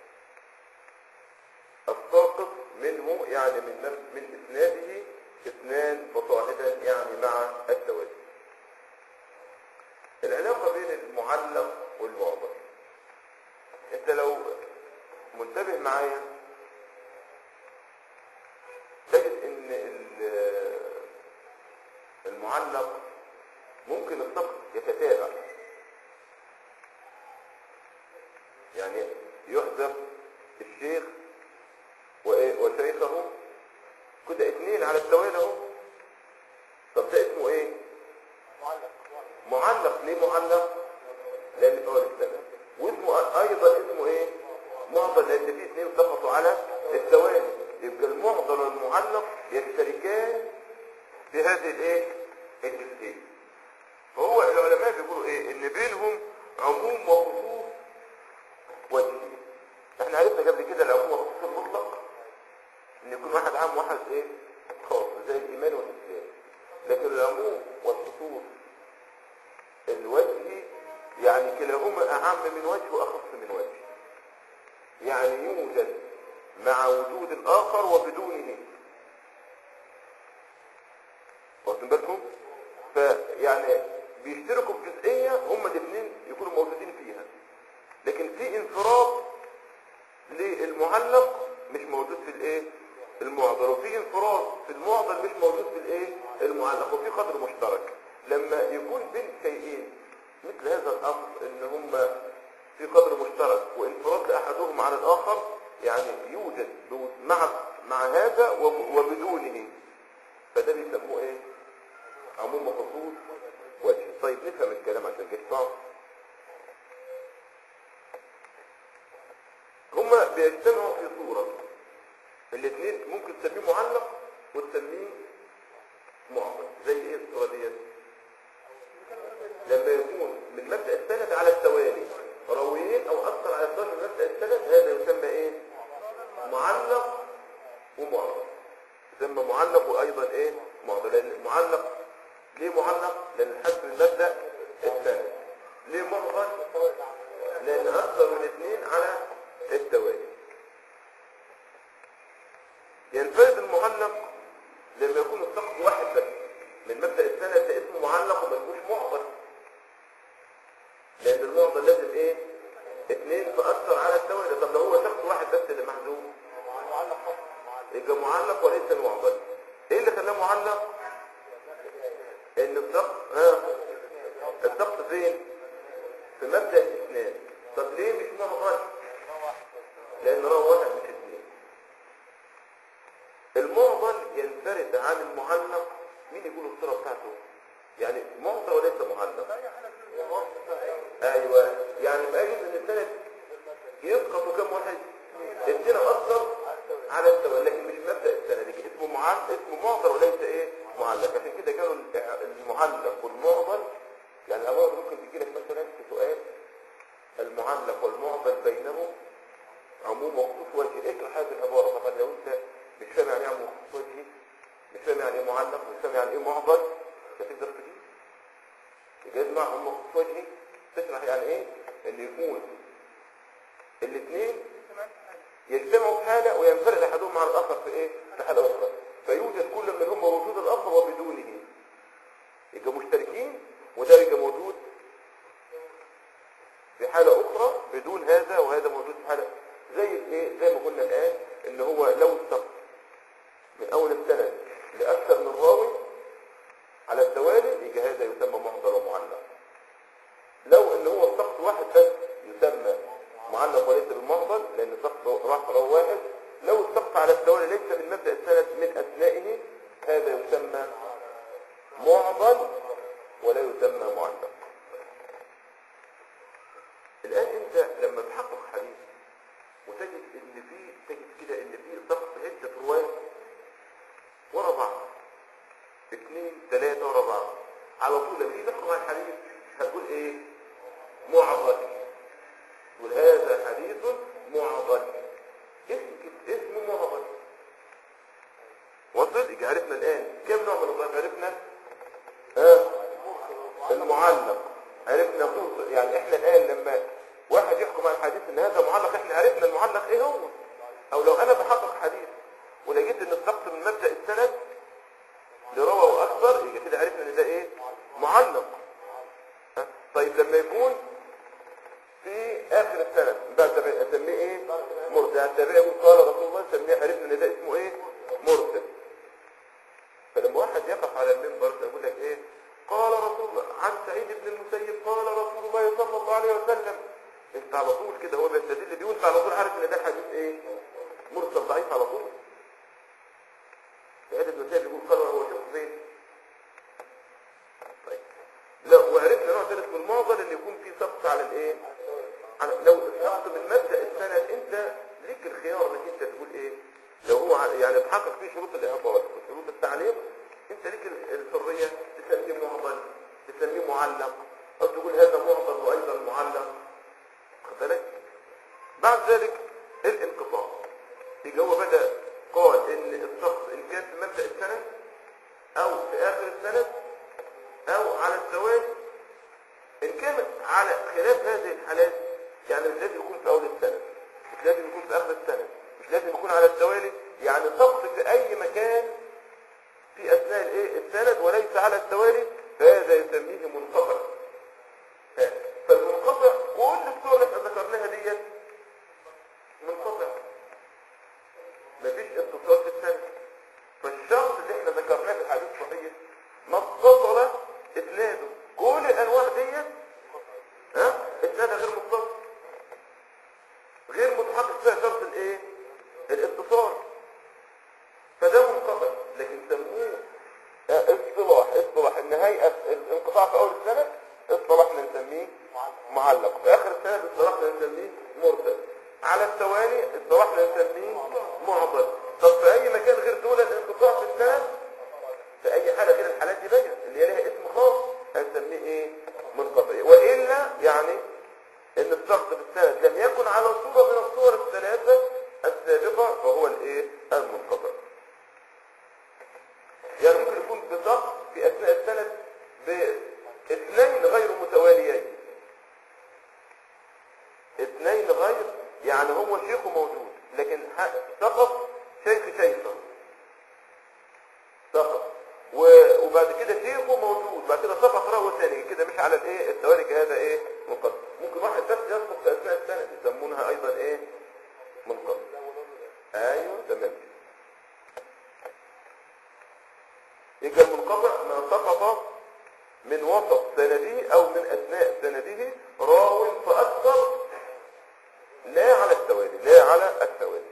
الساقط منه يعني من نفس من اسناده اثنان فصاعدا يعني مع التوالي العلاقة بين المعلق والمعضل انت لو منتبه معايا تجد ان ال- المعلق ممكن السقط يتتابع يعني يحذف الشيخ وإيه؟ وشيخه كده اثنين على التوالي اهو طب ده اسمه ايه معلق ليه معلق لان هو السنة واسمه ايضا اسمه ايه معضل لان فيه اثنين سقطوا على التوالي يبقى المعضل والمعلق يشتركان في هذه الايه الجزئيه فهو العلماء بيقولوا ايه ان بينهم عموم وخصوص وجهي احنا عرفنا قبل كده العموم والخصوص المطلق ان يكون واحد عام واحد ايه خاص زي الايمان والاسلام لكن العموم والخصوص الوجه يعني كلاهما أعم من وجه وأخص من وجه يعني يوجد مع وجود الآخر وبدونه واخدين بالكم فيعني بيشتركوا في جزئية هما الاثنين يكونوا موجودين فيها لكن في انفراد للمعلق مش موجود في الايه المعضل وفي انفراد في المعضل مش موجود في الايه المعلق وفي قدر مشترك لما يكون بين شيئين مثل هذا الامر ان هما في قدر مشترك وانفراد لاحدهم عن الاخر يعني يوجد مع مع هذا وب- وبدونه فده بيسموه ايه عموم وخصوص وجه طيب نفهم الكلام عشان كده صعب هما بيجتمعوا في صورة الاثنين ممكن تسميه معلق وتسميه معضل زي ايه الصورة ديت لما يكون من مبدأ السند على التوالي راويين او اكثر على التوالي من مبدأ السند هذا يسمى ايه معلق ومعضل يسمى معلق وايضا ايه معضل لان معلق ليه معلق لان الحد من مبدأ السند ليه معضل لان اكثر من اثنين على التوالي ينفرد المعلق لما يكون السقط واحد بس من مبدأ السند ده اسمه معلق وما يكونش معضل لان المعضل لازم ايه اثنين فاكثر على التوالي طب لو هو شخص واحد بس اللي محذوف يبقى معلق وليس معضل ايه اللي خلاه معلق ان السقط ها السقط فين في مبدأ الاثنان طب ليه مش معضل لان روى واحد مش اثنين المعضل ينفرد عن المعلق مين يقول الصورة بتاعته يعني معضل وليس معلق ايوه يعني ما اجد ان السند يسقط كم واحد اثنين اثر على التوالي لكن مش مبدا السند اسمه معلق اسمه معضل وليس ايه معلق عشان كده كانوا المعلق والمعضل يعني الامر ممكن تجي لك مثلا في سؤال المعلق والمعضل بينهم عموم وخصوص وجه اكره هذه العباره طبعا لو انت مش فاهم يعني ايه عموم وخصوص وجهي مش فاهم يعني ايه معلق مش فاهم يعني ايه معضل مش هتقدر تجيب يبقى يجمع عموم وخصوص وجهي تشرح يعني ايه ان يكون الاثنين يجتمعوا في حالة وينفرد احدهم مع الاخر في ايه في حالة اخرى فيوجد كل منهما وجود الاخر وبدونه يبقى مشتركين وده يبقى موجود في حالة اخرى بدون هذا وهذا موجود في حالة زي الايه زي ما قلنا الان ان هو لو استقر من اول السند لاكثر من راوي على التوالي يبقى هذا يسمى محضر ومعلق لو ان هو السقط واحد بس يسمى معلق وليس بالمحضر لان السقط راح راوي واحد لو السقط على التوالي ليس من مبدا السند من اثنائه هذا يسمى معضل ولا يسمى معلق الان انت لما تحقق حديث وتجد ان في تجد كده ان في سقط عده رواه ورا بعض اثنين ثلاثه ورا بعض على طول لما تيجي تقرا الحديث هتقول ايه معضل تقول هذا حديث معضل اسم كده- اسمه معضل وصل يبقى عرفنا الان كم نوع من الضعف عرفنا ها المعلق عرفنا قوس يعني احنا الان لما واحد يحكم على الحديث ان هذا معلق احنا عرفنا المعلق ايه هو او لو انا بحقق حديث ولقيت ان السقط من مبدا السند لروى واكثر يبقى كده عرفنا ان ده ايه معلق ها؟ طيب لما يكون في اخر السنه بعد تبع- اسميه ايه مرسل يعني التابعي يقول قال رسول الله سميه عرفنا ان ده اسمه ايه مرسل فلما واحد يقف على المنبر يقول لك ايه قال رسول الله عن سعيد بن المسيب قال رسول الله صلى الله عليه وسلم انت على طول كده هو بيستدل بيقول انت على طول عارف ان ده حديث ايه مرسل ضعيف على طول سعيد بن المسيب يقول قال هو شوف فين طيب لا وعرفنا نوع ثالث من المعضل ان يكون في سقط على الايه على لو السقط من مبدا السند انت ليك الخيار انك انت تقول ايه لو هو ع- يعني تحقق فيه شروط الاعطاء وشروط التعليق انت ليك ال- الحريه تسميه معضل تسميه معلق او تقول هذا معضل وايضا معلق خد بالك بعد ذلك الانقطاع يبقى هو بدا قال ان الشخص ان كان في مبدا السند او في اخر السند او على الزواج ان كانت على خلاف هذه الحالات يعني مش لازم يكون في اول السنة مش لازم يكون في اخر السنة مش لازم يكون على التوالي يعني سقط في اي مكان في اثناء الايه السند وليس على التوالي فهذا يسميه منقطع فالمنقطع كل الصور اللي احنا ذكرناها ديت منقطع مفيش اتصال في السند فالشرط اللي احنا ذكرناه في الحديث الصحيح ما اتصل اسناده كل الانواع ديت ها اسنادها غير متصل غير متحقق فيها شرط الايه الاتصال لكن سموه آه، اصطلاح اصطلاح ان هيئة الانقطاع في اول السنة اصطلاحنا نسميه معلق في اخر السنة اصطلاحنا نسميه مرسل على التوالي اصطلاحنا نسميه معضل طب في اي مكان غير دول الانقطاع في السنة في اي حالة غير الحالات دي بقى اللي هي لها اسم خاص هنسميه ايه منقطع والا يعني ان الضغط في السند لم يكن على صورة من الصور الثلاثة السابقة فهو الايه المنقطع يعني ممكن يكون بضغط في اثناء السند باثنين غير متواليين اثنين غير يعني هو شيخه موجود لكن ح- سقط شيخ شيخه سقط و- وبعد كده شيخه موجود بعد كده سقط راهو ثاني كده مش على الايه التوالي كهذا ايه منقطع ممكن واحد بس يسقط في اثناء السنه يسمونها ايضا ايه منقطع ايوه تمام يبقى المنقطع ما سقط من وسط سنده او من اثناء سنده راو فاكثر لا على التوالي لا على التوالي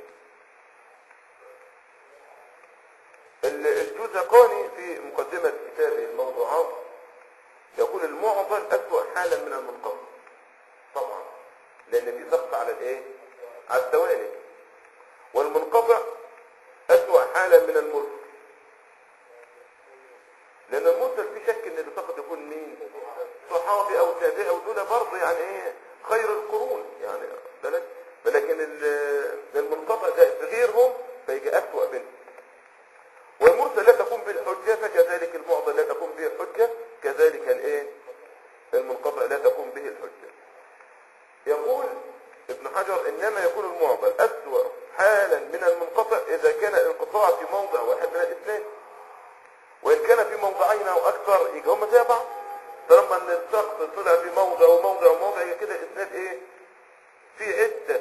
ال- الجوزقاني في مقدمة كتابه الموضوعات يقول المعضل أسوأ حالا من المنقطع طبعا لأن في ضغط على الايه على التوالي والمنقطع أسوأ حالا من المرسل لأن المرسل في شك إن اللي فقط يكون مين صحابي أو تابعي أو دول برضه يعني إيه خير القرون يعني بالك ولكن ال- المنقطع ده غيرهم فيجي أسوأ منه والمرسل لا تقوم به الحجة فكذلك المعضل لا تقوم به الحجة كذلك الايه المنقطع لا تقوم به الحجة يقول ابن حجر انما يكون المعضل اسوأ حالا من المنقطع اذا كان الانقطاع في موضع واحد من الاثنين وان كان في موضعين او اكثر يبقى هم زي بعض طالما ان السقط طلع في موضع وموضع وموضع يبقى كده الاسناد ايه في عده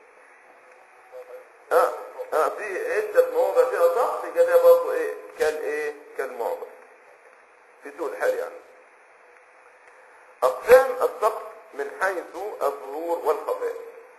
اه اه في عدة مواضع فيها ضغط يبقى ده برضه ايه كالايه كالمعضل في سوء الحال يعني اقسام الضغط من حيث الظهور والخفاء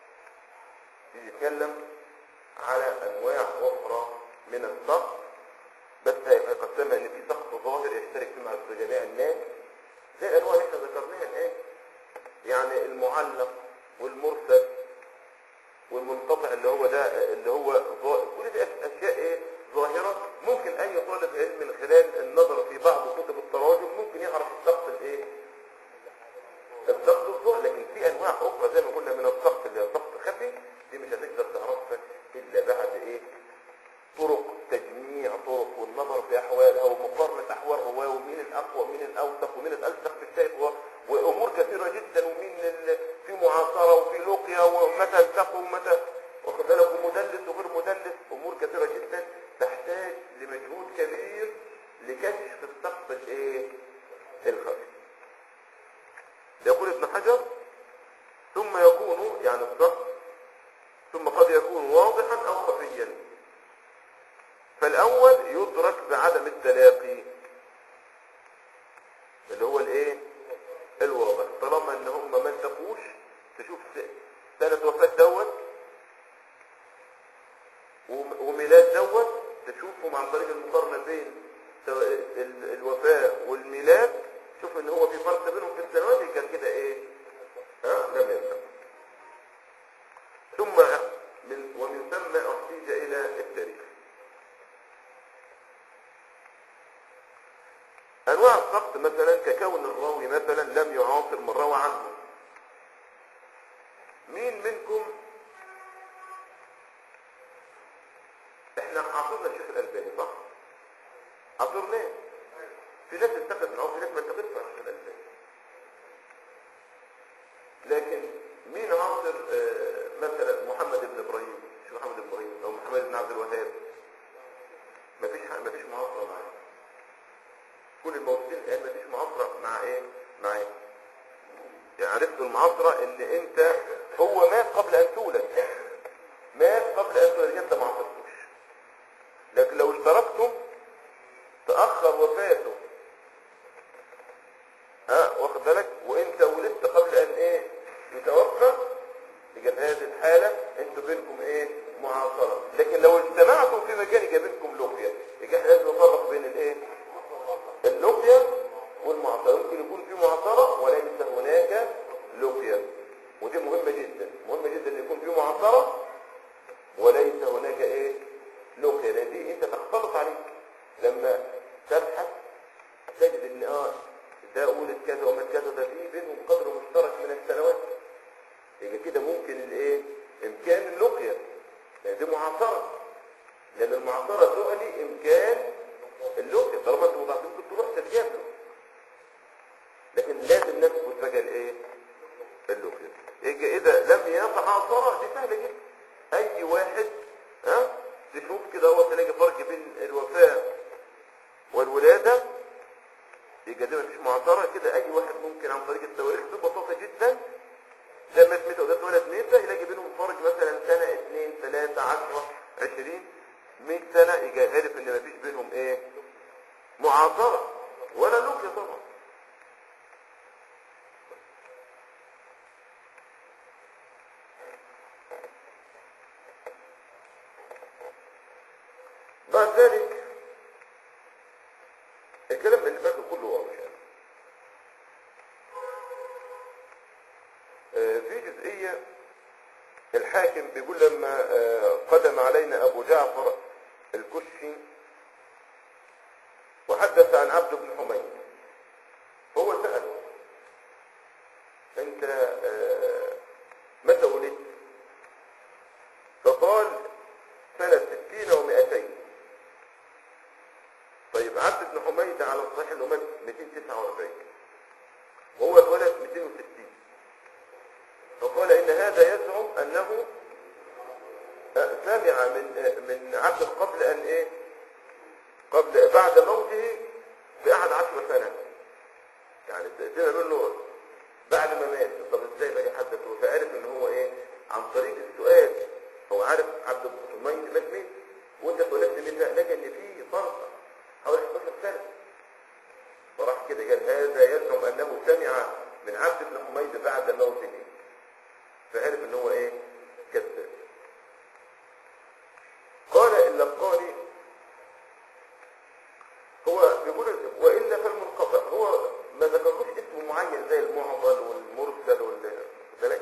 يتكلم على انواع اخرى من الضغط بس هيقسمها ان في ضغط ظاهر يشترك فيه مع جميع الناس زي الانواع اللي احنا ذكرناها الان يعني المعلق والمرسل والمنقطع اللي هو ده اللي هو ظا- كل دي اشياء ايه ظاهره ممكن اي طالب علم من خلال النظر في بعض كتب التراجم ممكن يعرف الضغط الايه الضغط الظاهر لكن في انواع اخرى زي ما قلنا من الضغط اللي هي الضغط خفي دي مش هتقدر تعرفها الا بعد ايه طرق تجميع طرق والنظر في احوالها ومقارنه احوال رواه ومين الاقوى ومين الاوثق ومين الالصق بالشيخ و- وامور كثيره جدا ومين ال- في معاصره وفي لقيا ومتى التقوا ومتى واخد بالك ومدلس وغير مدلس امور كثيره جدا تحتاج لمجهود كبير لكشف السقط الايه الخفي يقول ابن حجر ثم يكون يعني السقط ثم قد يكون واضحا او خفيا فالاول يدرك بعدم التلاقي اللي هو الايه الواضح طالما ان هم ما التقوش تشوف س- سنة وفاة دوت وم- وميلاد دوت تشوفهم عن طريق المقارنة بين سواء ال- الوفاة والميلاد شوف ان هو في فرق بينهم في السنوات كان كده ايه ها لم يلتقوا ثم من ومن ثم احتيج الى التاريخ انواع السقط مثلا ككون الراوي مثلا لم يعاصر من روى عنه مين منكم احنا عاصرنا الشيخ الالباني صح عاصرناه في ناس اتخذ من في ناس ما اتخذش عن الشيخ الالباني لكن مين عاصر آه، مثلا محمد بن ابراهيم الشيخ محمد بن ابراهيم او محمد بن عبد الوهاب مفيش ح- مفيش معاصره معاه كل الموجودين الان مفيش معاصره مع ايه معاه يعني عرفت المعاصره ان انت هو مات قبل ان تولد مات قبل ان تولد انت ما عاصرتوش لكن لو اشتركتم تاخر وفاته ها واخد بالك وانت ولدت قبل ان ايه يتوفى يبقى في هذه الحاله انتوا بينكم ايه معاصره لكن لو اجتمعتم في مكان يبقى بينكم لقيه يبقى احنا لازم نفرق لما تبحث تجد ان اه ده ولد كذا ومات كذا ده في بينهم قدر مشترك من السنوات يبقى كده ممكن الايه امكان اللقيه لان دي معاصره لان المعاصره تعني امكان اللقيه طالما انت مضاعف ممكن تروح تتجابه لكن لازم نثبت بقى الايه اللقيه يبقى اذا لم يتعاصر دي سهله جدا اي واحد ها تشوف كده هو تلاقي فرق بين الوفاه والولاده يبقى دي مفيش معصره كده اي واحد ممكن عن طريق التواريخ ببساطه جدا ده مات متى وده اتولد متى يلاقي بينهم فرق مثلا سنه اثنين ثلاثه عشرة عشرين 100 سنه يبقى عارف ان مفيش بينهم ايه معاصره ولا لقيه طبعا بعد ذلك الكلام اللي فات كله واضح يعني. آه، في جزئية الحاكم بيقول لما آه، قدم علينا أبو جعفر الكشي وحدث عن عبد بن حميد هو سأله أنت آه، متى ولدت؟ فقال سنة ستين ومئتين طيب عبد بن حميد على الصحيح انه مات 249 وهو اتولد 260 فقال ان هذا يزعم انه سمع من من عبد قبل ان ايه قبل بعد موته بأحد عشر سنة يعني سمع منه بعد ما مات طب ازاي بقى يحدثه فعرف ان هو ايه عن طريق السؤال هو عارف عبد الحميد مات مين وانت اتولدت من ده لقى ان في فرق حوالي 11 سنة فراح كده قال هذا يزعم انه سمع من عبد بن حميد بعد موته فعرف ان هو ايه كذاب قال اللقاني هو بيقول والا فالمنقطع هو ما ذكرلوش اسم معين زي المعضل والمرسل وال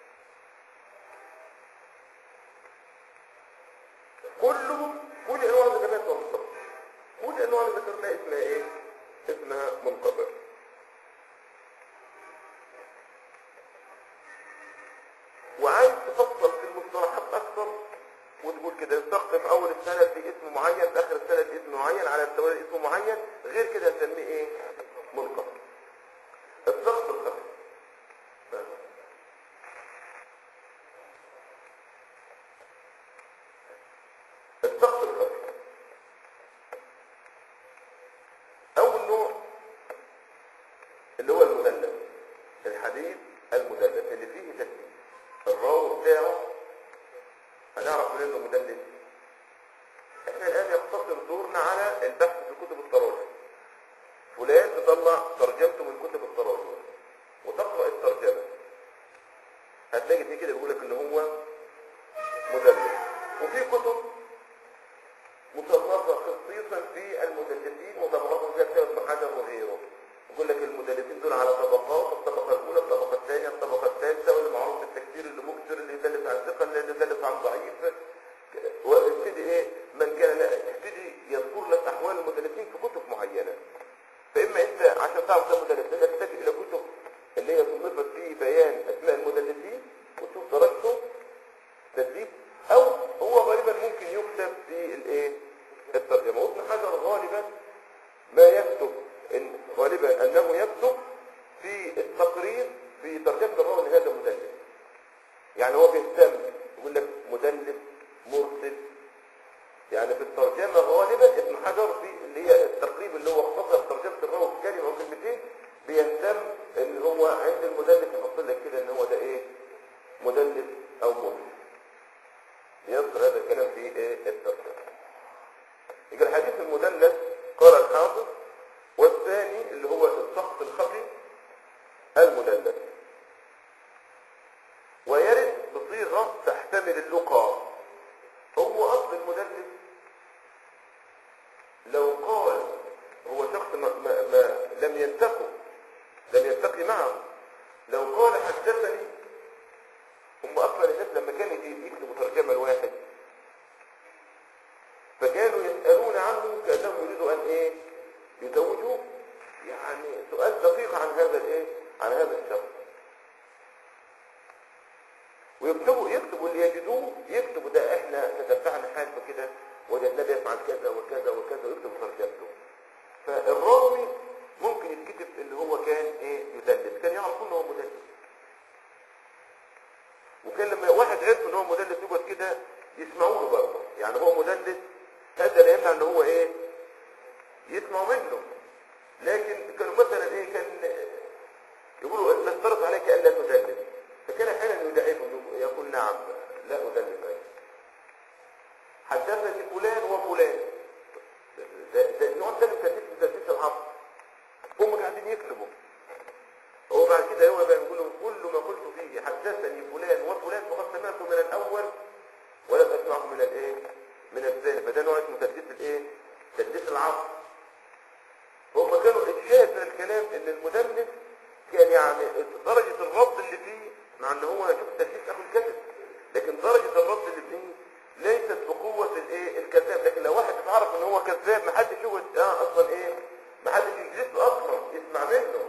كلهم كل انواع اللي ذكرناها منقطع كل انواع اللي ذكرناها اسمها ايه اسمها منقطع وعايز تفصل في المصطلحات اكثر وتقول كده السقط في اول السنه في اسم معين في اخر السنه في اسم معين على التوالي اسم معين غير كده نسميه ايه منقطع السقط الخفيف السقط الخفيف اول نوع اللي هو المدلس الحديث المدلس اللي فيه تدليس الراوي بتاعه هنعرف منين انه مدلس احنا الان يقتصر دورنا على البحث في كتب التراجم فلان تطلع ترجمته من كتب التراجم وتقرا الترجمه هتلاقي فيه كده بيقول لك ان هو مدلس وفي كتب مصنفه خصيصا في المدلسين وتبرزوا زي كتاب ابن حجر وغيره يقول لك المدلسين دول على طبقات الطبقه الاولى الطبقه الثانيه الطبقه الثالثه واللي معروف بالتكثير اللي مكثر اللي يدلس عن ثقه اللي يدلس عن ضعيف وابتدي ايه من كان لا ابتدي يذكر لك احوال المدلسين في كتب معينه فاما انت عشان تعرف ده مدلس انت تحتاج الى كتب اللي هي صنفت في بيان اسماء المدلسين وتشوف درجته تدريب او هو غالبا ممكن يكتب في الايه الترجمه وابن حجر غالبا ما يكتب إن غالبا انه يكتب في التقرير في ترجمه الراوي لهذا مدلس يعني هو بيهتم يقول لك مدلس مرسل يعني في الترجمه غالبا ابن حجر في اللي هي التقريب اللي هو اختصر ترجمه الراوي في كلمه او كلمتين بيهتم ان هو عند المدلس يحط لك كده ان هو ده ايه مدلس او مرسل يذكر هذا الكلام في ايه الترجمه يبقى الحديث المدلس قال الحافظ والثاني اللي هو السقط الخفي المدلس ويرد بصيغه تحتمل اللقى هو اصل المدلس لو قال هو شخص ما, ما, ما لم يلتقوا لم يلتقي معه لو قال حدثني هم اصلا الناس لما كانوا يكتبوا ترجمه لواحد فكانوا يسالون عنه كانهم يريدوا ان هذا الشخص ويكتبوا يكتبوا اللي يجدوه يكتبوا ده احنا تتبعنا حاله كده وجدناه بيفعل كذا وكذا وكذا ويكتبوا ترجمته فالراوي ممكن يتكتب اللي هو كان ايه يدلس كان يعرف ان هو مدلس وكان لما واحد عرف ان هو مدلس يقعد كده يسمعوا له برضه يعني هو مدلس هذا لا يمنع ان هو ايه يسمعوا منه لكن كانوا مثلا ايه كان يقولوا نفترض عليك الا تدلس فكان احيانا يدعيهم يقول نعم لا ادلس عليك حدثني فلان وفلان ده ده النوع ده من تدليس من تدليس العصر هم قاعدين يكتبوا هو بعد كده هو بقى يقول لهم كل ما قلت فيه حدثني فلان وفلان فقد سمعته من الاول ولم اسمعه من الايه من الثاني فده نوع اسمه تدليس الايه تدليس العصر هم كانوا الشاهد من الكلام ان المدلس كان يعني درجة الرد اللي فيه مع ان هو شوف تدليس اخو الكذب لكن درجة الرد اللي فيه ليست بقوة الايه الكذاب لكن لو واحد اتعرف ان هو كذاب محدش يقعد اه اصلا ايه محدش يجلس له اصلا يسمع منه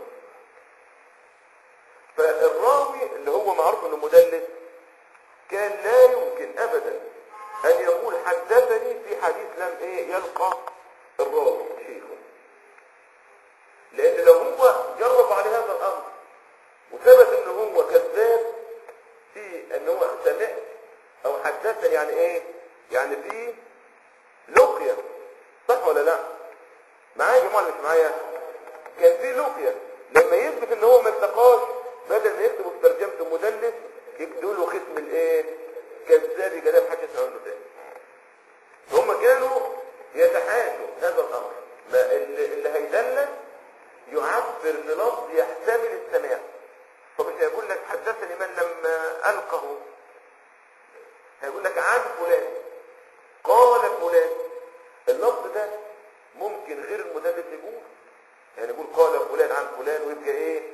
فالراوي اللي هو معروف انه مدلس كان لا يمكن ابدا ان يقول حدثني في حديث لم ايه يلقى الراوي شيخه لان لو هو جرب على هذا الامر وثبت ان هو كذاب في ان هو سمعت او حدثني يعني ايه يعني في لقيا صح ولا لا معايا يا جماعه ولا مش معايا كان في لقيا لما يثبت ان هو ما التقاش بدل ما يكتبوا في ترجمته مدلس يكتبوا له ختم الايه كذاب كذاب حاجه عنه تاني هم كانوا يتحاشوا هذا الامر ما اللي, اللي هيدلس يعبر بلفظ يحتمل السماع فمش هيقول لك حدثني من لما القه هيقول لك عن فلان قال فلان اللفظ ده ممكن غير المدلس يقول يعني يقول قال فلان عن فلان ويبقى ايه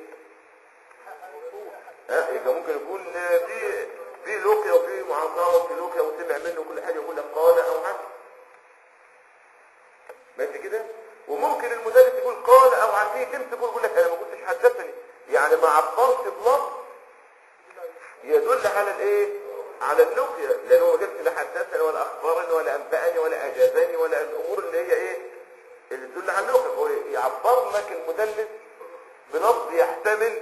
ها يبقى ممكن يكون في في لوكيا وفي معاصره وفي لوكيا وسمع منه كل حاجه يقول لك قال او عن ماشي كده وممكن المدرس يقول قال او عن فيه تمسك يقول لك انا ما قلتش حدثني يعني ما عبرش بلفظ يدل على الايه على اللقيا لانه ما جابش لا حدثني ولا اخبرني ولا انبأني ولا اجازني ولا الامور اللي هي ايه اللي تدل على اللقيا هو يعبر لك المدلس بلفظ يحتمل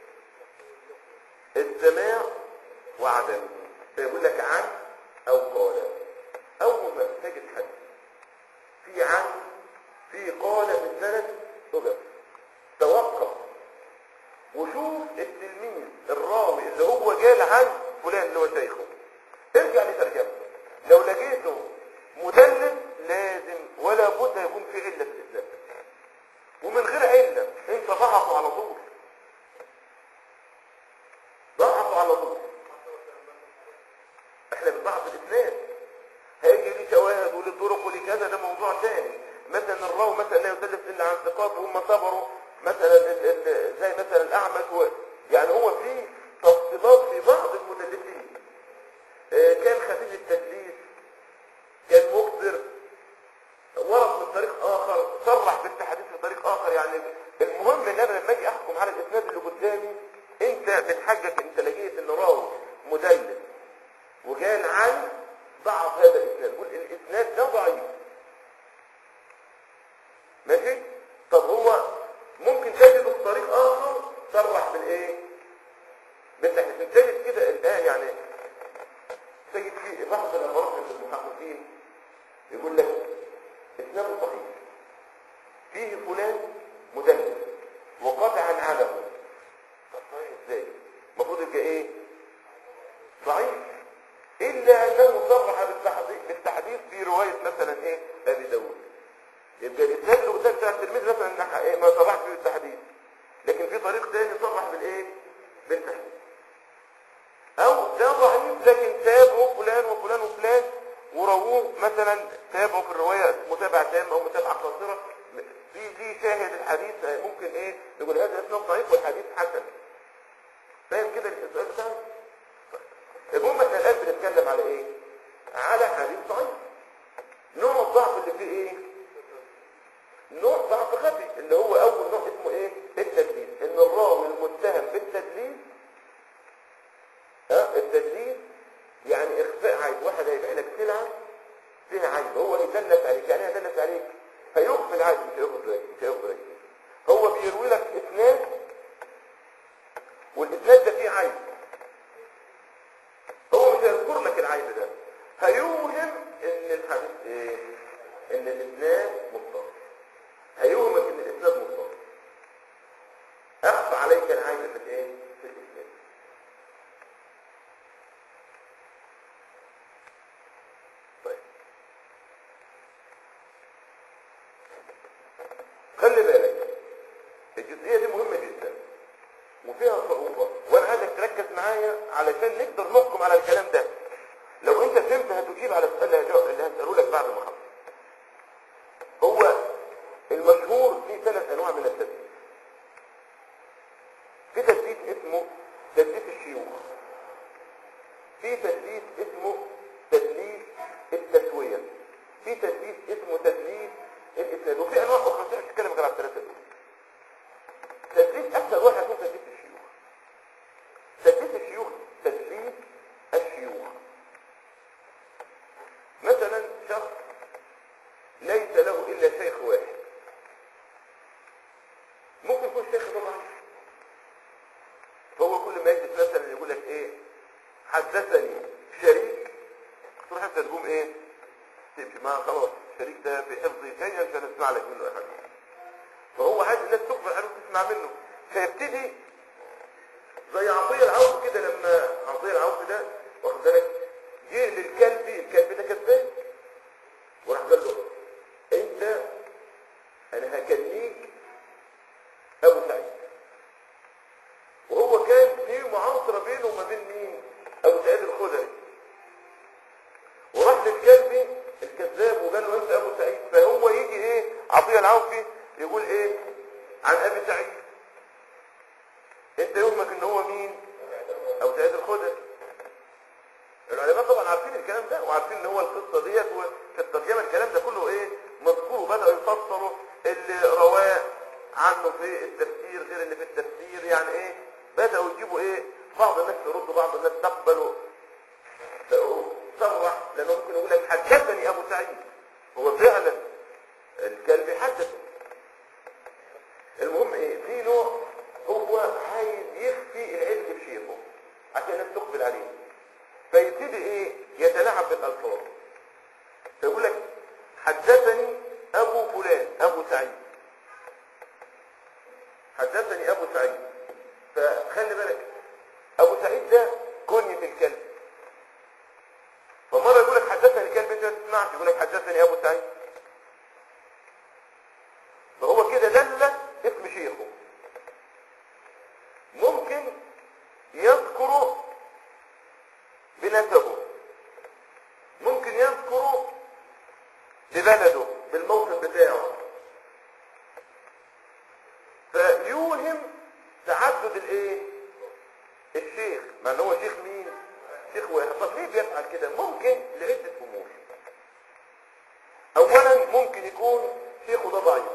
السماع وعدمه فيقول لك عن او قال اول ما تجد حد في عن في قال في السند اقف توقف وشوف التلميذ الراوي اللي هو قال عن فلان اللي هو شيخه ارجع لترجمته لو لقيته مدلس لازم ولا بد يكون في عله في الاسلام ومن غير عله انت ضعفه على طول ضعفه على طول احنا بنضعف الاسلام هيجي لي شواهد ولي طرق ولي كذا ده موضوع ثاني مثلا الراوي مثلا لا يدلس الا عن ثقات وهم صبروا مثلا ال- ال- زي مثلا الاعمش و- يعني هو في تفصيلات في بعض المدلسين آه، كان خفيف التدليس كان مكبر ورد من طريق اخر صرح بالتحديث بطريق اخر يعني المهم ان انا لما اجي احكم على الاسناد اللي قدامي انت بتحقق انت لقيت ان راوي مدلس وقال عن ضعف هذا الاسناد قول الاسناد ده ضعيف ماشي طب هو ممكن تجده في طريق اخر صرح بالايه بالتحديث تجد كده الان يعني تجد في بعض الامراض من المحققين يقول لك اسناده صحيح فيه فلان مدلس وقطعا علمه طب صحيح ازاي المفروض يبقى ايه ضعيف الا انه صرح بالتحديث بالتحديث في روايه مثلا ايه ابي داود يبقى الاسناد اللي قدام بتاع التلميذ مثلا إن إيه ما صرحش فيه بالتحديث لكن في طريق تاني صرح بالايه بالتحديث او ده ضعيف لكن تابعوا فلان وفلان وفلان ورووه مثلا تابعوا في الروايه متابعه تامه او متابعه قاصره في دي شاهد الحديث ممكن ايه نقول هذا اسناد ضعيف والحديث حسن فاهم كده السؤال بتاعي المهم احنا الان بنتكلم على ايه على حديث ضعيف نوع الضعف اللي فيه ايه نوع ضعف خفي اللي هو اول نوع اسمه ايه التدليس ان الراوي المتهم عادي مش هياخد رجل مش هياخد رجل هو بيروي لك اسناد والاسناد ده فيه عيب هو مش هيذكر لك العيب ده هيوهم ان الحديث ايه ان الاسناد مضطرب هيوهمك ان الاسناد مضطرب اخفى عليك العيب في الايه في الاسناد طيب خلي بالك الجزئيه دي مهمه جدا وفيها صعوبه وانا عايزك تركز معايا علشان نقدر نحكم على الكلام ده لو انت فهمت هتجيب على السؤال اللي هجاوب- اللي هساله لك بعد ما اخلص هو المشهور في ثلاث انواع من التدليس في تدليس اسمه تدليس الشيوخ في تدليس اسمه تدليس التسويه في تدليس اسمه تدليس الاسناد وفي انواع اخرى مش هتكلم غير على الثلاثه دول تدليس اكثر واحد هو تدليس الشيوخ تدليس الشيوخ تدليس الشيوخ مثلا شخص ليس له الا شيخ واحد ممكن يكون شيخ طبعا فهو كل ما يجلس مثلا يقول لك ايه حدثني شريك تروح انت تقوم ايه تمشي معاه خلاص الشريك ده في حفظي شيئا مش هنسمع لك منه احد فهو عايز الناس تقبل عليه وتسمع منه فيبتدي زي عطية العوف كده لما عطية العوف ده واخد بالك جه للكلب الكلب ده كذاب وراح قال له انت انا هكليك ابو سعيد وهو كان في معاصرة بينه وما بين مين ابو سعيد الخدري وراح للكلبي الكذاب وقال له انت ابو سعيد فهو يجي ايه عطيه العوفي يقول ايه عن ابي سعيد انت يهمك ان هو مين ابو سعيد الخدري العلماء طبعا عارفين الكلام ده وعارفين ان هو القصه ديت وفي الترجمه الكلام ده كله ايه مذكور وبداوا يفسروا اللي رواه عنه في التفسير غير اللي في التفسير يعني ايه بداوا يجيبوا ايه بعض الناس يردوا بعض الناس تقبلوا صرح لانه ممكن يقول لك حدثني ابو سعيد هو فعلا الكلب حدثه المهم ايه في نوع هو عايز يخفي العلم بشيخه عشان الناس تقبل عليه فيبتدي ايه يتلاعب بالالفاظ فيقول لك حدثني ابو فلان ابو سعيد حدثني ابو سعيد فخلي بالك ابو سعيد ده كنية الكلب فمرة يقول لك حدثني كلب انت ما تسمعش يقول لك حدثني ابو سعيد فهو كده دل اسم شيخه ممكن يذكر بنسبه ممكن يذكر ببلده بالموطن بتاعه فيوهم تعدد الايه الشيخ مع ان هو شيخ مين شيخ واحد طب ليه بيفعل كده ممكن لعدة امور اولا ممكن يكون شيخه ده ضعيف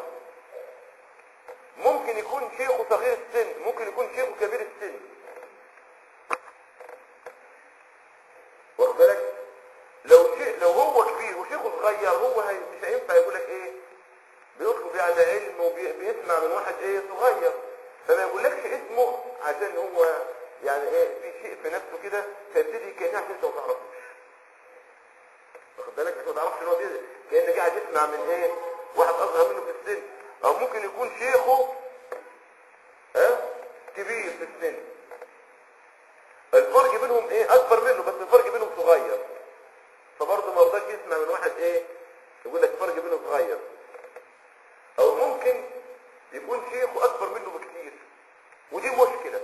ممكن يكون شيخه صغير السن ممكن يكون شيخه كبير السن واخد بالك لو شيء لو هو كبير وشيخه صغير هو هي مش هينفع يقول لك ايه بيطلب يعني علم وبيسمع من واحد ايه صغير فما يقولكش اسمه عشان هو يعني ايه في شيء في نفسه كده فيبتدي كانك انت ما تعرفوش واخد بالك انت ما تعرفش ان هو كده كانك قاعد يسمع من ايه واحد اصغر منه في السن او ممكن يكون شيخه ها كبير في السن الفرق بينهم ايه اكبر منه بس الفرق بينهم صغير فبرضه ما رضاش يسمع من واحد ايه يقول لك الفرق بينهم صغير او ممكن يكون شيخه اكبر منه بكتير ودي مشكلة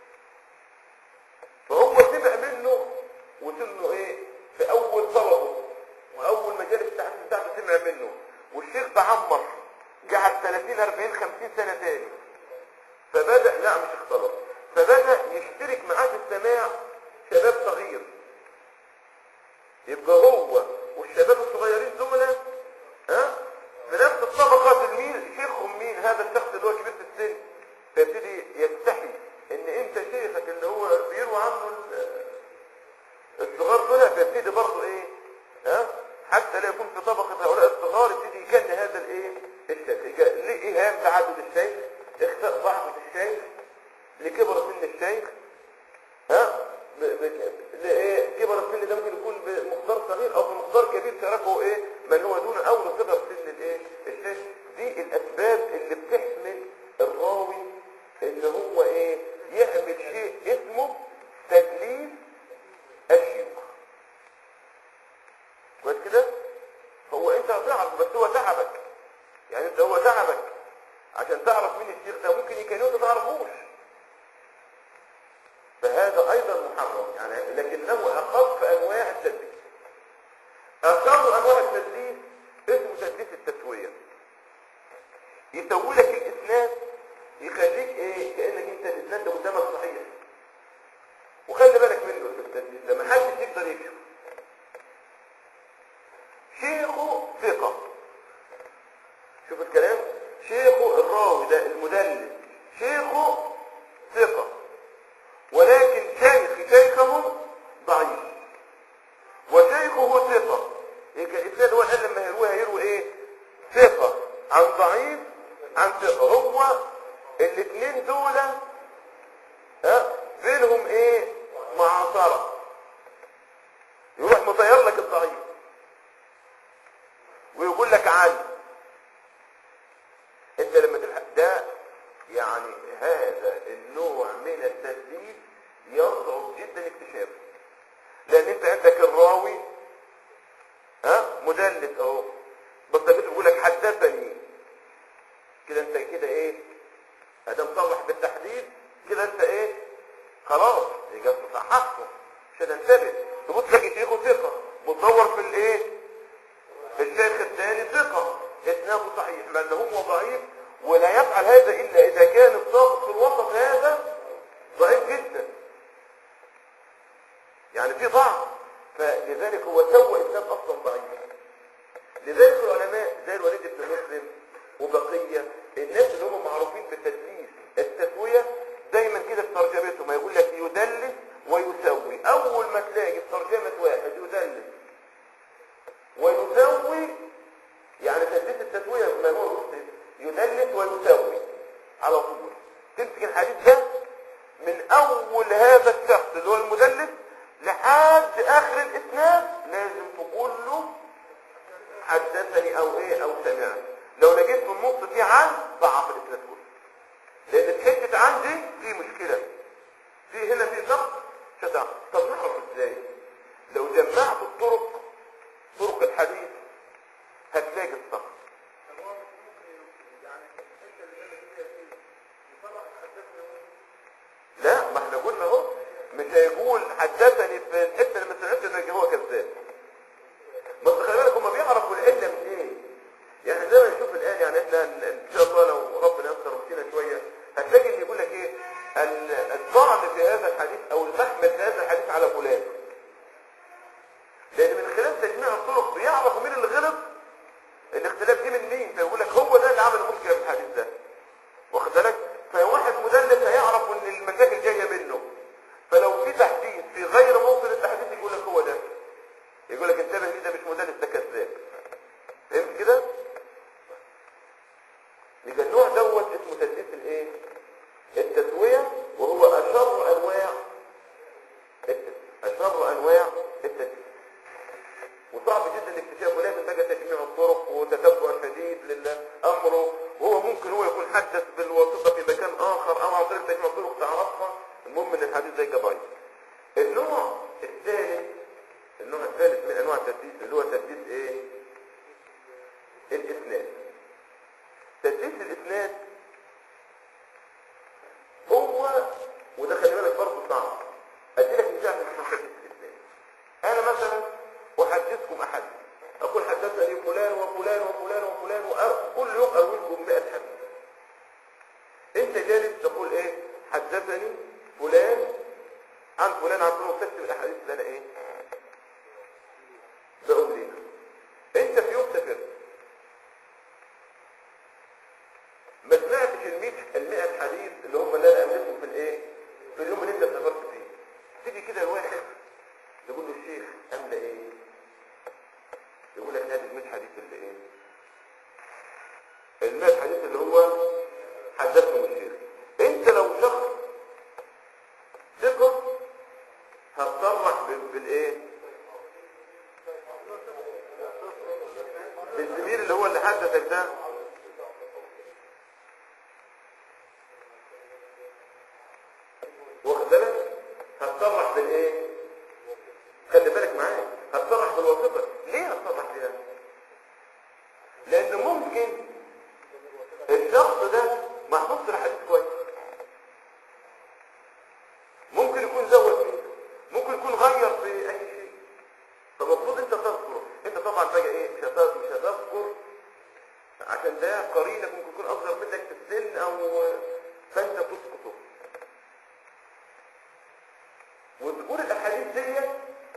فهو سمع منه وسنه ايه في اول طلبه واول مجالس التحديث بتاعته سمع منه والشيخ تعمر قعد 30 40 50 سنة تاني فبدأ لا مش اختلط فبدأ يشترك معاه في السماع شباب صغير يبقى هو والشباب الصغيرين دول ها في نفس الطبقة تلميذ شيخهم مين هذا الشخص اللي هو كبير في السن فيبتدي يستحي ان انت شيخك اللي هو بيروى عنه ال- الصغار دول فيبتدي برضه ايه ها حتى لا يكون في طبقة هؤلاء الصغار يبتدي يكن هذا الايه الشيخ ايهام تعدد الشيخ اخفاء ضعف الشيخ لكبر سن الشيخ ها ب- ب- لإيه؟ كبر السن ده ممكن يكون بمقدار صغير او بمقدار كبير تركه ايه من هو دون او لصغر سن الايه الشيخ دي الاسباب اللي بتحمل الراوي ان هو ايه يعمل شيء اسمه تدليس الشيوخ كويس كده هو انت هتعرف بس هو تعبك يعني انت هو تعبك عشان تعرف مين الشيخ ده ممكن يكون انت تعرفوش فهذا ايضا محرم يعني لكنه اخف انواع التدليس اخف انواع التدليس اسمه تدليس التسويه يسوي لك الاسناد يخليك ايه كانك انت الاسناد ده قدامك صحيح وخلي بالك منه في التدليس ده ما حدش يقدر يكشف شيخه ثقه شوف الكلام شيخه الراوي ده المدلس شيخه ثقه ولكن شيخ شيخه ضعيف وشيخه ثقة يبقى الإسناد هو الآن لما يروي هيروي إيه؟ ثقة عن ضعيف عن ثقة هو الاثنين دول ها بينهم إيه؟ معاصرة يروح مطير لك الضعيف ويقول لك عنه انت لما تلحق ده يعني هذا النوع من التسديد يصعب جدا اكتشافه لان انت عندك الراوي ها مدلس اهو بس بتقول لك حدثني كده انت كده ايه ادام صرح بالتحديد كده انت ايه خلاص يبقى صححته مش هتنتبه تبص تلاقي شيخه ثقه وتدور في الايه في الشيخ الثاني ثقه اسناده صحيح لان هو ضعيف ولا يفعل هذا الا اذا كان الضابط في الوسط هذا ضعيف جدا يعني في ضعف فلذلك هو سوى اسناد اصلا ضعيف لذلك العلماء زي الوليد بن مسلم وبقيه الناس اللي هم معروفين بالتدليس التسويه دايما كده في ترجمتهم يقول لك يدلس ويسوي اول ما تلاقي في ترجمه واحد يدلس ويسوي يعني تدليس التسويه ما هو مسلم يدلس ويسوي على طول تمسك الحديث ده من اول هذا الشخص اللي هو المدلس لحد اخر الاسناد لازم تقول له حدثني او ايه او سمعت لو لقيت في النص في عن ضعف الاسناد كله لان في حته عن دي في مشكله في هنا في نقص شتع طب نعرف ازاي لو جمعت الطرق طرق الحديث هتلاقي الصح لا ما احنا قلنا اهو مش هيقول حدثني في الحته اللي ما سمعتش ده هو كذاب بس خلي بالك هم بيعرفوا العله من ايه يعني زي ما نشوف الان يعني احنا ان شاء الله لو ربنا يستر وفينا شويه هتلاقي ان يقول لك ايه ال- الطعن في هذا الحديث او المحمل في هذا الحديث على فلان لان من خلال تجميع الطرق بيعرفوا مين اللي غلط الاختلاف دي من مين فيقول لك هو ده اللي عمل المشكله في الحديث ده واخد بالك فواحد مدلس هيعرف ان المشاكل جايه منه فلو في تحديث في غير موطن التحديث يقول لك هو ده يقول لك انتبه ليه ده مش مدلس ده كذاب فهمت كده يبقى النوع دوت اسمه تدليس الايه التسويه وهو اشر انواع التدليس اشر انواع التدليس وصعب جدا اكتشافه لازم بقى تجميع الطرق وتتبع شديد لامره وهو ممكن هو يكون حدث بالواسطه في مكان اخر او عن طريق تجميع طرق تعرفها المهم ان الحديث زي ضعيف النوع الثالث النوع الثالث من انواع التدليس اللي هو تدليس ايه الاسناد تدليس الاسناد هو وده خلي بالك برضه صعب ادي لك مثال من تدليس الاسناد انا مثلا احدثكم احد اقول حدثني فلان وفلان وفلان وفلان وكل يوم اروي لكم 100 حديث انت جالس تقول ايه حدثني فلان عن فلان عن فلان وتكتب الاحاديث اللي انا ايه بقول ليها انت في يوم سافرت ما سمعتش ال 100 ال 100 حديث اللي هم اللي انا قابلتهم في الايه في اليوم اللي انت سافرت فيه تيجي كده الواحد يقول له الشيخ عامله ايه يقول لك هذه ال 100 حديث اللي ايه ال 100 حديث الحديث اللي هو حدثه الشيخ انت لو شخص ثقة هتصرح بال- بالايه الزميل اللي هو اللي حدثك ده واخد بالك هتصرح بالايه خلي بالك معايا هتصرح بالواسطة ليه هتصرح بيها لان ممكن الشخص ده محفوظ في الحديث كويس ممكن يكون زود فيه ممكن يكون غير في اي شيء فالمفروض انت تذكر انت طبعا بقى ايه مش هت- مش هتذكر عشان ده قرينك ممكن يكون اصغر منك في السن او فانت تسقطه وتقول الاحاديث ديت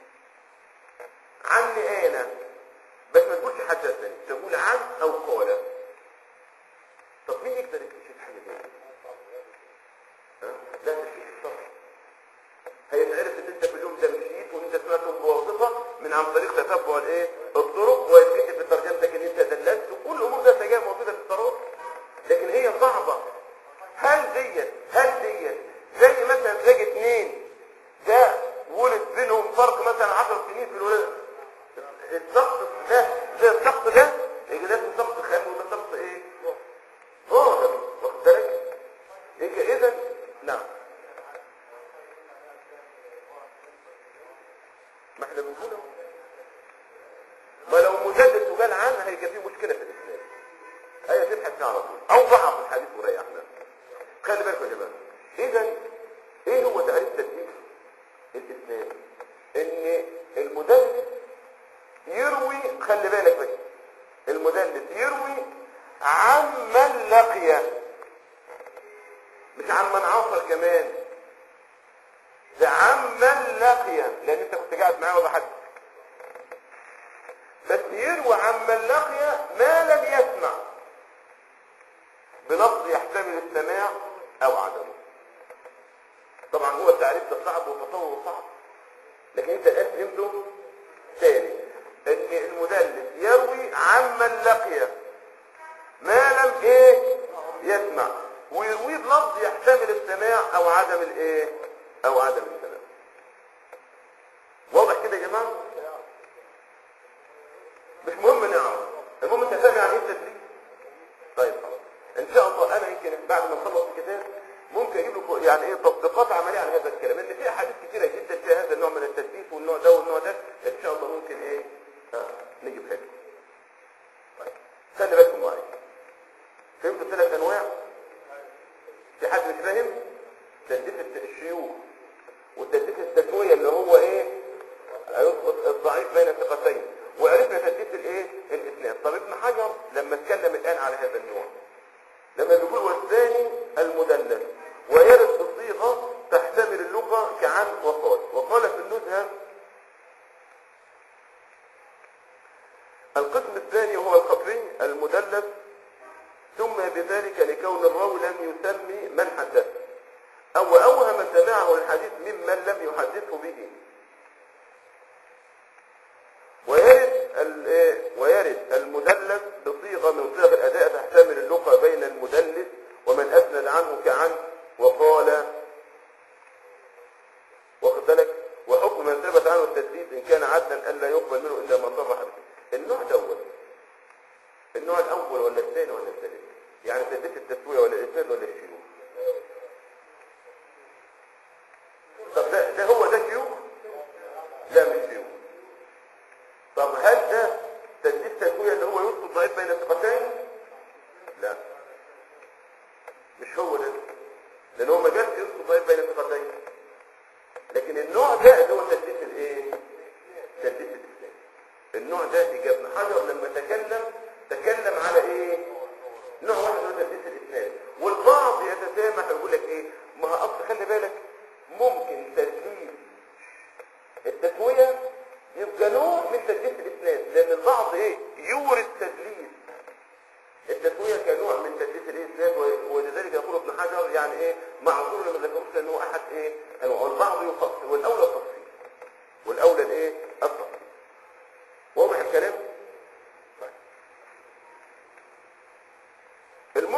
عني انا بس ما تقولش حدثني تقول عن او قال طب مين يقدر يكتشف حاجه زي كده؟ ها؟ لا تشوف الصبر هيتعرف ان انت في اليوم ده مشيت وان انت سمعته بواسطه من عن طريق تتبع الايه الطرق ويتكتب في ترجمتك ان انت دللت وكل الامور ده تلاقيها موجوده في الطرق لكن هي صعبه هل ديت هل ديت زي مثلا تلاقي اثنين ده ولد بينهم فرق مثلا 10 سنين في الولاده الضغط ده زي الضغط ده يجي لازم ضغط خام وده ضغط ايه؟ ظاهر واخد بالك؟ يجي اذا نعم ما احنا بنقول اهو. ما لو مجلد وقال عنها هيبقى فيه مشكله في الاسلام هي تبحث فيها على طول او ضعف الحديث وريحنا خلي بالكم يا جماعه اذا ايه هو تعريف تدليس الاسلام ان المدلس يروي خلي بالك بقى المدلس يروي عمن لقي مش عمن عاصر كمان ده عمن لقي لان انت كنت قاعد معاه وبحدث بس يروى عمن لقي ما لم يسمع بلفظ يحتمل السماع او عدمه طبعا هو التعريف ده صعب وتصور صعب لكن انت الان فهمته تاني ان المدلس يروي عمن لقي ما لم ايه يسمع ويرويه بلفظ يحتمل السماع او عدم الايه او عدم السماع واضح كده يا جماعه مش مهم نعرف المهم انت فاهم يعني ايه تدليس طيب خلاص ان شاء الله انا يمكن بعد ما نخلص الكتاب ممكن اجيب لكم يعني ايه تطبيقات عمليه على هذا الكلام ان في احاديث كثيره جدا فيها هذا النوع من التدليس والنوع ده والنوع ده ان شاء الله ممكن ايه آه نجيب حاجه طيب خلي بالكم معايا فهمتوا الثلاث انواع في حد مش فاهم تدليس الشيوخ والتدليس التسويه اللي هو ايه هيسقط الضعيف بين الثقتين وعرفنا تدليس الايه الاسناد طب ابن حجر لما اتكلم الان على هذا النوع لما بيقول والثاني المدلس ويرد بصيغه تحتمل اللغه كعن وقال وقال في النزهه القسم الثاني هو الخفي المدلس سمي بذلك لكون الراوي لم يسمي من حدث او اوهم سماعه الحديث ممن لم يحدثه به ويرد ال- إيه؟ ويرد المدلس بصيغه من صيغ الاداء تحتمل اللغه بين المدلس ومن اسند عنه كعن وقال واخد بالك وحكم من ثبت عنه التدليس ان كان عدلا الا يقبل منه الا ما صرح به النوع الاول النوع الاول ولا الثاني ولا الثالث يعني تدليس التسويه ولا الاسناد ولا الشيوخ طب ده, ده هو ده شيوخ لا مش شيوخ طب هل ده تدليس تسويه اللي هو يسقط ضعيف بين الثقتين لا مش هو ده لان هو ما جالش يسقط ضعيف بين الثقتين لكن النوع ده اللي هو تدليس الايه تدليس الاسلام النوع ده في ابن حجر لما تكلم تكلم على ايه نوع واحد هو تدليس الاسلام والبعض يتسامح ويقول لك ايه ما هو اصل خلي بالك ممكن تدليس التسويه يبقى نوع من تدليس الاسلام لان البعض ايه يورد تدليس التسويه كنوع من تدليس الاسلام و- ولذلك يقول ابن حجر يعني ايه معذور لما ذكروش لانه احد ايه انواع والبعض يفصل والاولى التفصيل والاولى الايه التفصيل واضح الكلام طيب.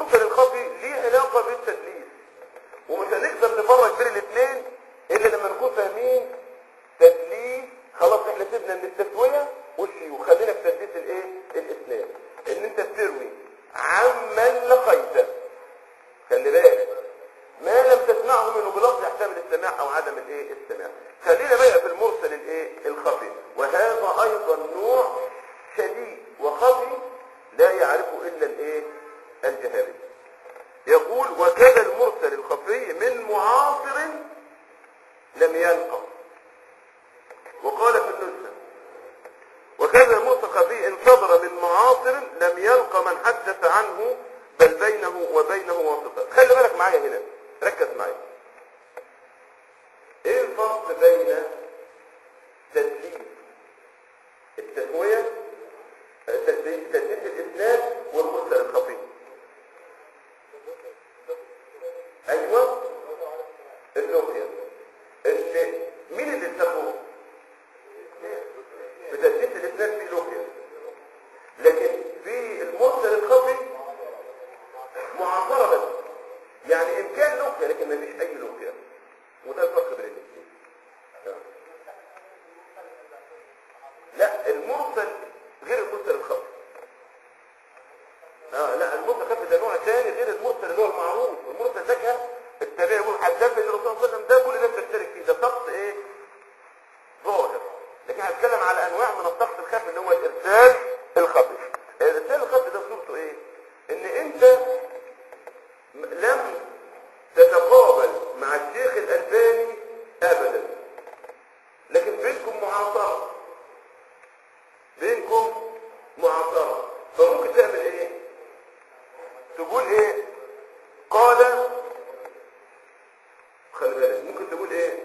نفرق بين الاثنين الا لما نكون فاهمين تدليس خلاص احنا سيبنا من التسويه والشيوخ خلينا في تدليس الايه الاسلام ان انت بتروي عمن لقيته خلي بالك ما لم تسمعه منه بلفظ يحتمل السماع او عدم الايه السماع خلينا بقى في المرسل الايه الخفي وهذا ايضا نوع شديد وخفي لا يعرفه الا الايه الجهابذه يقول وكذا المرسل الخفي من معاصر لم يلقى وقال في النسخة وكذا المرسل الخفي ان صدر من معاصر لم يلقى من حدث عنه بل بينه وبينه واسطة خلي بالك معايا هنا ركز معايا ايه الفرق بين تدليس التسوية تدليس تدليس الاسناد والمرسل الخفي ايوه اللقيا اللي مين اللي اتفقوا بتدليس الاسناد في لقيا لكن في المرسل الخفي معاصرة بس يعني امكان لقيا لكن ما فيش اي لقيا وده الفرق بين الاثنين لا المرسل غير المرسل الخفي اه لا المرسل الخفي ده نوع ثاني غير المرسل اللي هو المعروف المرسل ده كان التابعي يقول حدثني الرسول صلى الله عليه وسلم ده كل الناس بتشترك فيه ده سقط ايه ظاهر لكن هتكلم على انواع من السقط الخفي اللي هو الارسال الخفي الارسال الخفي ده صورته ايه ان انت م- لم تتقابل مع الشيخ الالباني ابدا لكن بينكم معاصره بينكم معاصره فممكن تعمل ايه تقول ايه قال خلي بالك ممكن تقول ايه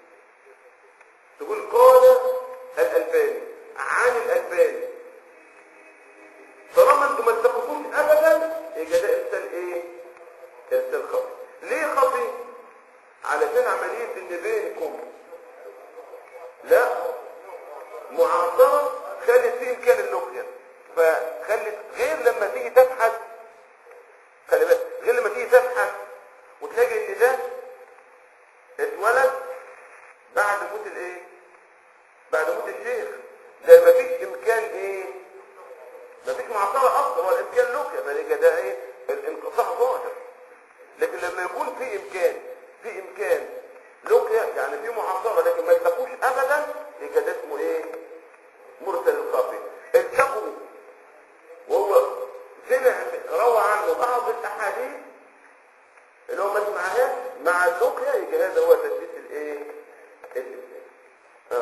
تقول قال الالباني عن الالباني طالما انتم ما اتفقوش ابدا يبقى ده ارسال ايه ارسال خفي ليه خفي علشان عمليه ان بينكم لا معاصره خلت فيه امكان اللقيا فخلت غير لما تيجي تبحث خلي بالك غير لما تيجي تبحث وتلاقي ان ده اتولد بعد موت الايه بعد موت الشيخ ده مفيش امكان ايه مفيش معصرة اصلا ولا امكان لقيا فلقى ده ايه الانقطاع ظاهر لكن لما يكون في امكان في امكان لقيا يعني في معصرة لكن ما يلتقوش ابدا يبقى ده اسمه ايه مرسل الخفي التقوا وهو سمع روى عنه بعض الاحاديث اللي هو ما سمعهاش مع اللقيا يبقى هذا هو تدليس الايه الاسلام آه.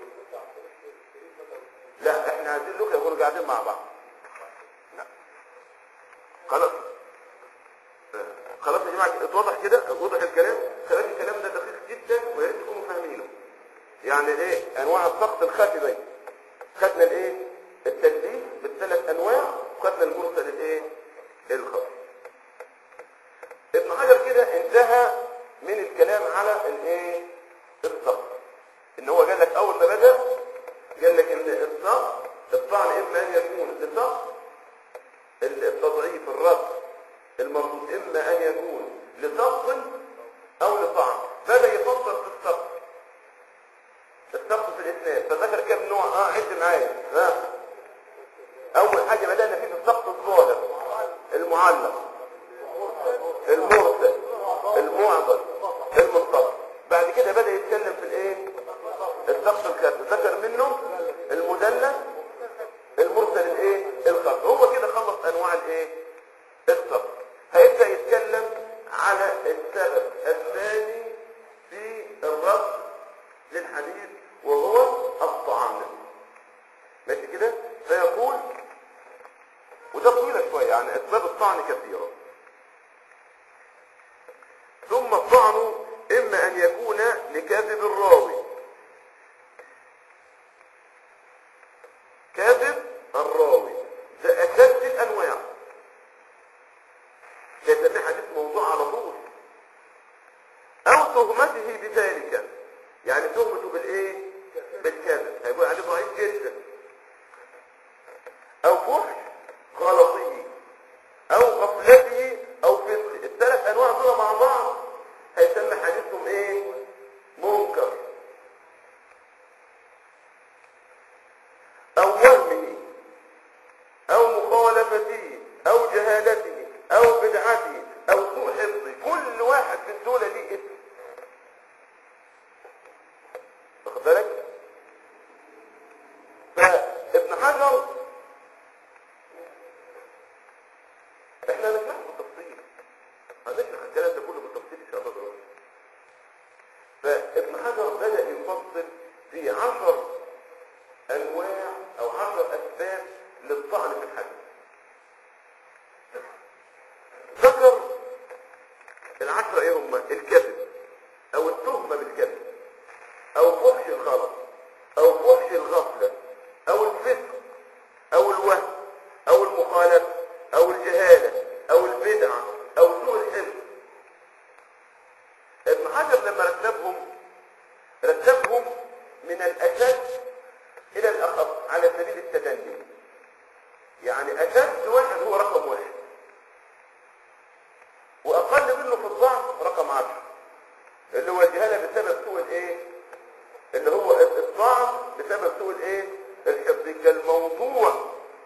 لا احنا عايزين اللقيا يكونوا قاعدين مع بعض لا خلاص آه. خلاص يا جماعه اتوضح كده اتوضح الكلام خلاص الكلام ده دقيق جدا ويا ريت تكونوا فاهمينه يعني ايه انواع السقط الخفي دي خدنا الايه التدليس بالثلاث انواع وخدنا المرسل الايه الخفي ابن حجر كده انتهى من الكلام على الايه السقط ان هو قال لك اول ما بدا قال لك ان السقط الطعن اما ان يكون لسقط التضعيف الرد المردود اما ان يكون لسقط او لطعن بدا يفصل في السقط السقط في الاسناد فذكر كم نوع اه عد معايا ها اول حاجه بدانا فيه في السقط الظاهر المعلق المرسل المعضل المنطق بعد كده بدا يتكلم في الايه السقط الكافي ذكر منه المدلس المرسل الايه الخط هو كده خلص انواع الايه السقط هيبدا يتكلم على السبب الثاني في الرد للحديث وهو الطعام ماشي كده فيقول وده طويلة شوية يعني أسباب الطعن كثيرة ثم الطعن إما أن يكون لكاذب الراوي كاذب الراوي ده أشد الأنواع ده يسميه حديث موضوع على طول أو تهمته بذلك يعني تهمته بالإيه؟ بالكذب هيقول عليه ضعيف جدا أو فحش غلطه أو غفلته أو فسقه الثلاث أنواع دول مع بعض هيسمى حديث صحتي او سوء حفظي كل واحد من دول ليه اسم واخد بالك فابن حجر احنا هنشرح بالتفصيل هنشرح الكلام ده كله بالتفصيل ان شاء الله دلوقتي فابن حجر بدأ يفصل في عشر انواع او عشر اسباب للطعن في الحديث ذكر العشرة ايه هم الكذب او التهمة بالكذب او فحش الغلط او فحش الغفلة او الفسق او الوهم او المخالفة او الجهالة او البدعة او سوء الحفظ ابن حجر لما رتبهم رتبهم من الاشد الى الاخف على سبيل التدني يعني اشد واحد هو رقم واحد واقل منه في الضعف رقم عشر اللي هو الجهاله بسبب سوء الايه اللي هو الضعف بسبب سوء الايه الحفظ كالموضوع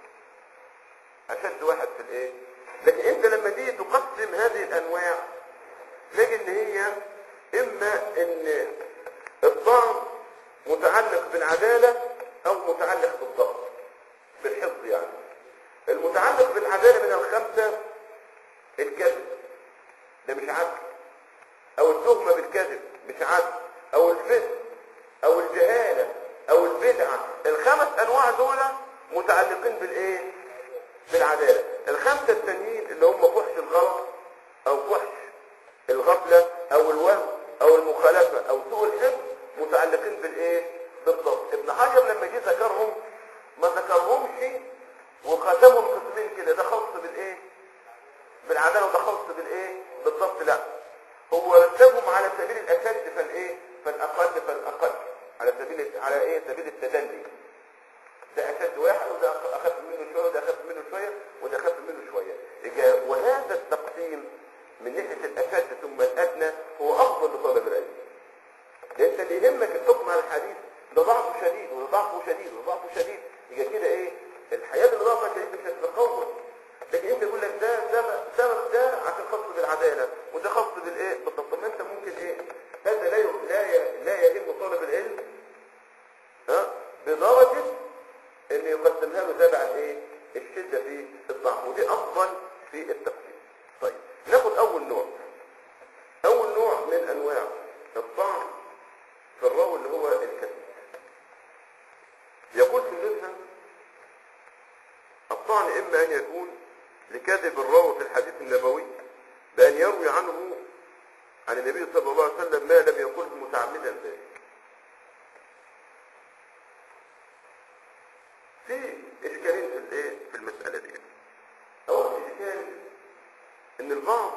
اشد واحد في الايه لكن انت لما تيجي تقسم هذه الانواع تلاقي ان هي اما ان الضعف متعلق بالعداله او متعلق بالضبط بالحفظ يعني المتعلق بالعداله من الخمسه الكذب ده مش عدل او التهمه بالكذب مش عدل او الفسق او الجهاله او البدعه الخمس انواع دول متعلقين بالايه بالعداله الخمسه التانيين اللي هم فحش الغلط او فحش الغفله او الوهم او المخالفه او سوء الحفظ متعلقين بالايه بالضبط ابن حجر لما جه ذكرهم ما ذكرهمش وقسمهم قسمين كده ده خاص بالايه بالعداله وده خاص بالايه بالضبط لا هو رتبهم على سبيل الاشد فالايه فالاقل فالاقل على سبيل على ايه سبيل التدني ده اشد واحد وده اخف منه شويه وده اخف منه شويه وده اخف منه شويه إجا- وهذا التقسيم من ناحيه الاشد ثم الادنى هو افضل لطالب العلم لان اللي يهمك الحكم على الحديث ده ضعفه شديد وده ضعفه شديد وده ضعفه شديد يبقى كده ايه الحياه اللي ضعفها شديد مش هتتقوى لكن انت يقول لك ده سبب سبب ده عشان خاص بالعداله وده خاص بالايه بالضبط طب ما انت ممكن ايه هذا لا ي- لا ي- لا يهم طالب العلم ها بدرجه ان يقسمها له تبع الايه الشده في الضعف ودي افضل في التقسيم طيب ناخد اول نوع اول نوع من انواع الضعف في الراوي اللي هو الكذب يقول في ذهنها الطعن إما أن يكون لكذب الراوي في الحديث النبوي بأن يروي عنه عن النبي صلى الله عليه وسلم ما لم يقله متعمدا ذلك في إشكالين في الإيه في المسألة دي أول إشكال إن البعض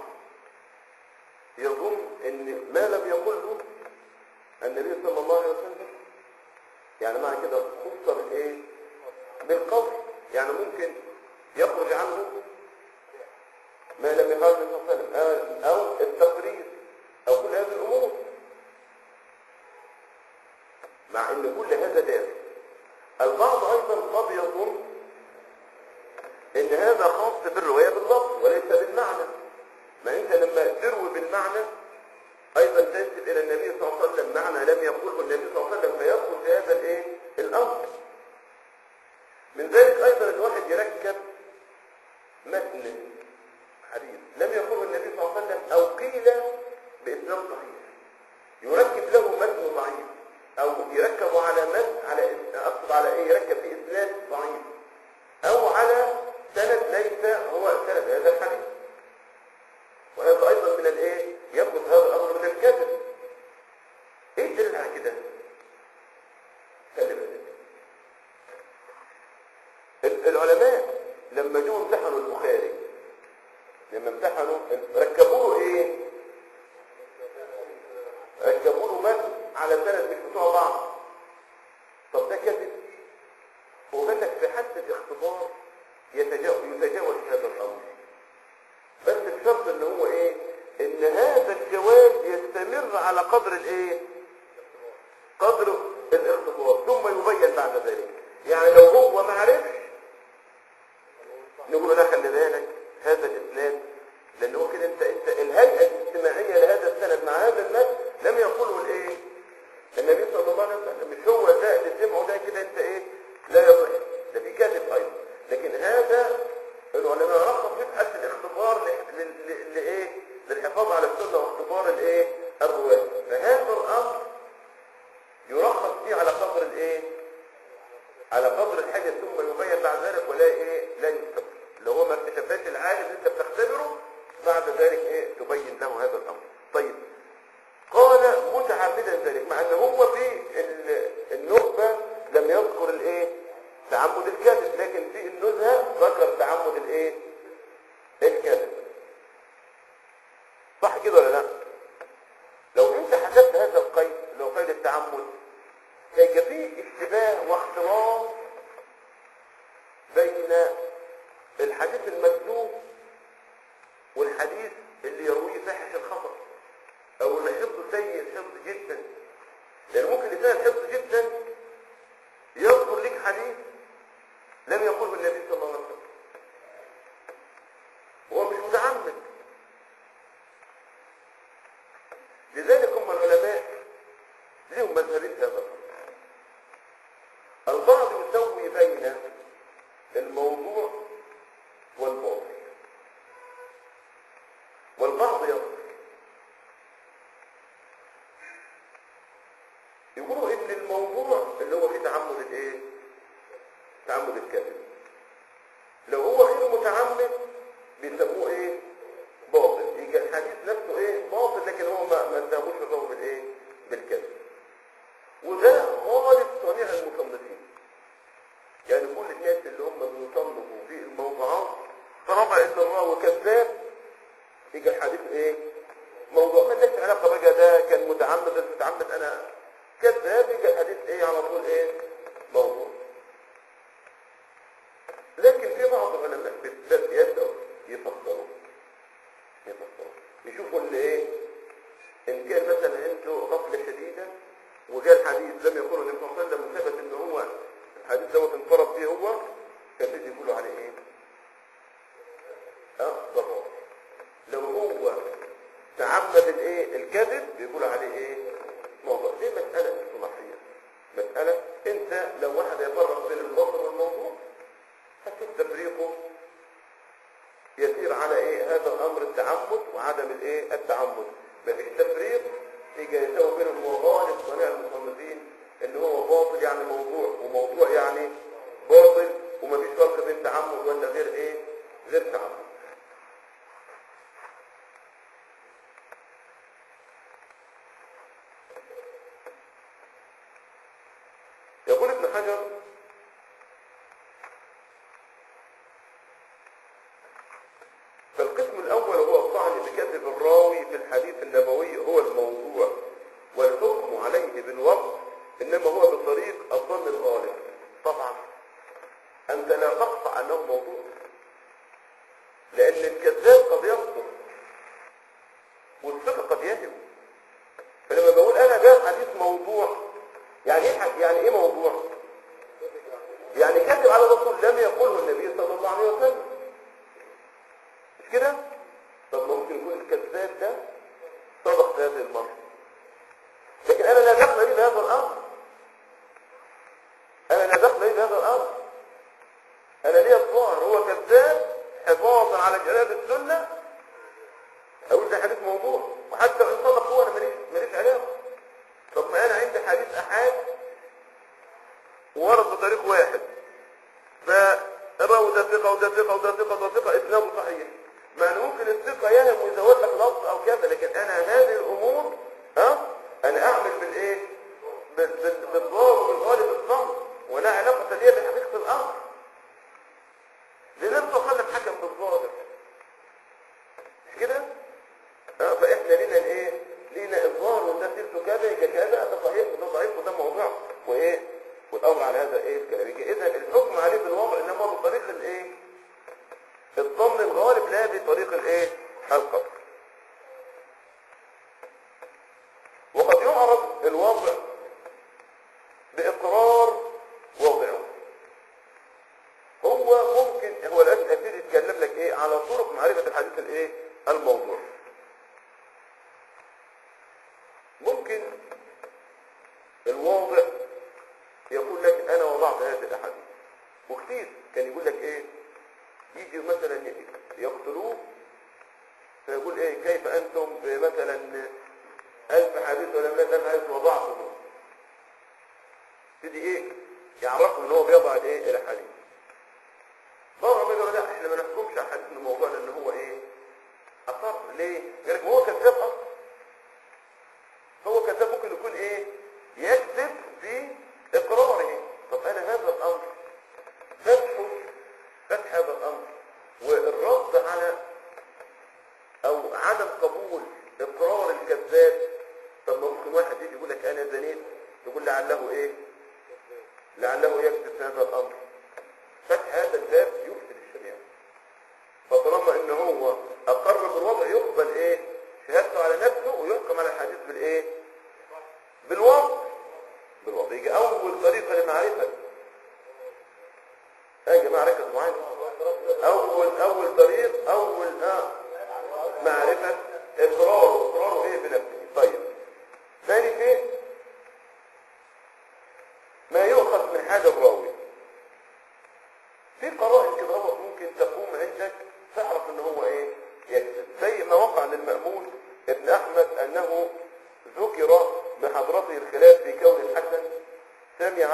يظن إن ما لم يقله النبي صلى الله عليه وسلم يعني معنى كده خص بالإيه بالقول يعني ممكن يخرج عنه ما لم يقال النبي صلى الله عليه وسلم او التقرير او كل هذه الامور مع ان كل هذا داخل البعض ايضا قد يظن ان هذا خاص بالروايه باللفظ وليس بالمعنى ما انت لما تروي بالمعنى ايضا تنسب الى النبي صلى الله عليه وسلم معنى لم يقوله النبي صلى الله عليه وسلم فيدخل في هذا الايه الامر من ذلك ايضا الواحد يركب متن حديث لم يقله النبي صلى الله عليه وسلم او قيل باسناد صحيح يركب له متن ضعيف او يركب على متن على اقصد على ايه يركب في اسناد ضعيف او على سند ليس هو سند هذا الحديث وهذا ايضا من الايه يثبت هذا الامر من الكذب ايه الدليل على كده خلي بالك ال- العلماء لما جوا امتحنوا البخاري لما امتحنوا ركبوا له ايه ركبوا له متن على سند مش بتوع بعض طب ده كذب هو قال لك في حد الاختبار يتجاوز يتجاوز هذا الامر بس بشرط ان هو ايه ان هذا الجواز يستمر على قدر الايه قدر الاختبار ثم يبين بعد ذلك يعني لو هو ما عرفش نقول له لا خلي بالك هذا الاسناد لان هو كده ممكن انت انت الهيئه الاجتماعيه لهذا السند مع هذا المد لم يقوله الايه النبي صلى الله عليه وسلم مش هو ده اللي سمعه ده كده انت ايه لا يصح ده في كذب ايضا لكن هذا العلماء رخص في حالة الاختبار ل- ل- ل- لايه للحفاظ على السنه واختبار الايه الرواه فهذا الامر يرخص فيه على قدر الايه على قدر الحاجه ثم يبين بعد ذلك ولا ايه لا يستقبل اللي هو ما اكتشفهاش العالم اللي انت بتختبره بعد ذلك ايه تبين له هذا الامر طيب قال متعمدا ذلك مع ان هو في ال- النخبه لم يذكر الايه تعمد الكذب لكن في النزهه ذكر تعمد الايه الكذب صح كده ولا لا لو انت حسبت هذا القيد لو قيد التعمد هيبقى فيه اشتباه واختلاط بين الحديث المكذوب والحديث اللي يرويه فاحش الخطأ او اللي حفظه سيء الحفظ جدا لان ممكن لسان الحفظ جدا يذكر لك حديث لم يقوله النبي صلى الله عليه وسلم هو مش متعمد لذلك هم العلماء لهم مذهبين في هذا الأمر. البعض يسوي بين الموضوع والباطل والبعض يصف يقولوا ان الموضوع اللي هو فيه تعمد الايه تعمد الكذب لو هو غير متعمد بيسموه ايه باطل يجي الحديث نفسه ايه باطل لكن هو ما ما اتهموش الرجل بالايه بالكذب وده غالب صنيع المصنفين يعني كل الناس اللي هم بيصنفوا في الموضوعات طالما ان الراوي كذاب يجي الحديث ايه موضوع ما ليش علاقه بقى ده كان متعمد ولا مش متعمد انا كذاب يجي الحديث ايه على طول ايه موضوع لكن في بعض العلماء بالذات يبدأوا يفسروا يفسروا يشوفوا اللي ايه ان كان مثلا عنده غفله شديده وجاء الحديث لم يقوله النبي صلى الله عليه وسلم وثبت ان هو الحديث دوت انفرد به هو كان بيجي يقولوا عليه ايه؟ اه ضرر لو هو تعمد الايه الكذب بيقولوا عليه ايه؟ موضوع دي مساله اصطلاحيه مساله انت لو واحد يفرق بين الباطل والموضوع هتشوف تفريقه يسير على ايه هذا الامر التعمد وعدم الايه التعمد مفيش تفريق يجي يساوي بينهم وغالب صنيع المصنفين ان هو باطل يعني موضوع وموضوع يعني باطل ومفيش فرق بين تعمد ولا غير ايه غير تعمد يقول ابن حجر فالقسم الأول هو الطعن بكذب الراوي في الحديث النبوي هو الموضوع والحكم عليه بالوقت إنما هو بطريق الظن الغالب طبعا أنت لا تقطع أنه موضوع لأن الكذاب قد يصدق والثقة قد يهب فلما بقول أنا ده حديث موضوع يعني إيه حد- يعني إيه موضوع؟ يعني كذب على رسول لم يقله النبي صلى الله عليه وسلم مش كده؟ طب ممكن يكون الكذاب ده صدق في هذه المرة لكن انا لا دخل لي بهذا الامر انا لا دخل لي بهذا الامر انا لي الظاهر هو كذاب حفاظا على جلال السنة اقول ده حديث موضوع وحتى ان صدق هو انا ماليش ماليش علاقه طب ما انا عندي حديث احاد وورد بطريق واحد فالراوي ده ثقه وده ثقه وده ثقه وده ثقه اسناده صحيح مع ان ممكن الثقه يهم ويزود لك لفظ او كذا لكن انا هذه الامور ها انا اعمل بالايه؟ بال- بال- بالظاهر وبالغالب الظن ولا علاقه لي بحقيقه الامر لان النبي صلى الله عليه وسلم حكم بالظاهر مش كده؟ اه فاحنا لينا الايه؟ لينا الظاهر وده سيرته كذا يبقى كذا ده صحيح وده ضعيف وده موضوع وايه؟ والامر على هذا ايه الكلام يبقى اذا الحكم عليه بالوضع انما هو بطريق الايه؟ الظن الغالب لا بطريق الايه؟ القطع وقد يعرض الوضع باقرار وضعه هو ممكن هو الان الاخير يتكلم لك ايه على طرق معرفه الحديث الايه الموضوع يقول ايه كيف انتم بمثلا ألف حديث ولا مئة ألف حديث وضعتهم تدي ايه يعرفوا ان هو بيضع الايه الاحاديث بره ما يقولوا لا احنا ما نحكمش على حديث الموضوع لان هو ايه اصر ليه قال لك ما هو كذاب اصلا هو كذاب ممكن يكون ايه يكذب في اقراره طب انا هذا الامر فتحه فتح هذا الامر والرد على او عدم قبول اقرار الكذاب طب ما ممكن واحد يجي يقول لك انا زنيت تقول لعله ايه لعله يكذب في هذا الامر فتح هذا الباب يفسد الشريعه فطالما ان هو اقر بالوضع يقبل ايه شهادته على نفسه ويحكم على الحديث بالايه بالوضع بالوضع يجي اول طريقه للمعرفه اه يا جماعه ركزوا معايا اول اول طريق اول اه معرفه اقراره اقراره ايه بنفسه طيب ثاني شيء ما يؤخذ من حاجه الراوي في قرائن كده هو ممكن تقوم عندك تعرف ان هو ايه يكذب زي ما وقع للمأمون ابن احمد انه ذكر بحضرته الخلاف في كون الحسن سمع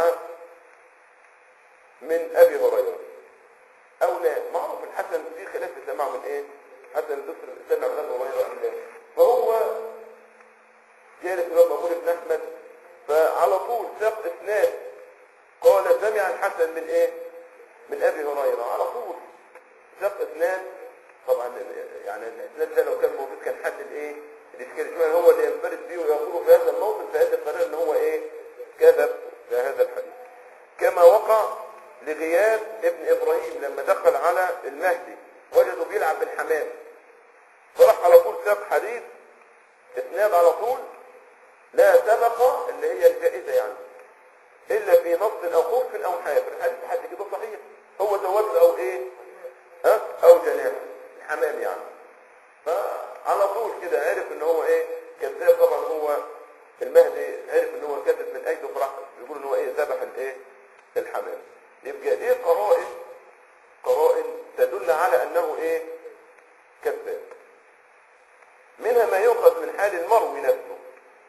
من ابي هريره او لا معروف الحسن في خلاف في سماع من ايه حسن البصري سمع من ابي هريره أم لا. فهو جالس الامام مأمون ابن احمد فعلى طول ساق اسناد قال سمع الحسن من ايه من ابي هريره على طول ساق اسناد طبعا يعني الاسناد ده لو كان موجود كان حد الايه الاشكال شويه هو اللي ينفرد بيه ويقول في هذا الموقف فهذا قرار ان هو ايه كذب في هذا الحديث كما وقع لغياب ابن ابراهيم لما دخل على المهدي وجده بيلعب بالحمام فراح على طول ساق حديث اسناد على طول لا سبق اللي هي الجائزه يعني الا في نص او خف او حافر الحديث حد كده صحيح هو زود او ايه ها او جناح الحمام يعني فعلى طول كده عرف ان هو ايه كذاب طبعا هو المهدي عرف ان هو كذب من ايده فراح يقول ان هو ايه ذبح الايه الحمام يبقى ايه قرائن قرائن تدل على انه ايه كذاب منها ما يؤخذ من حال المروي نفسه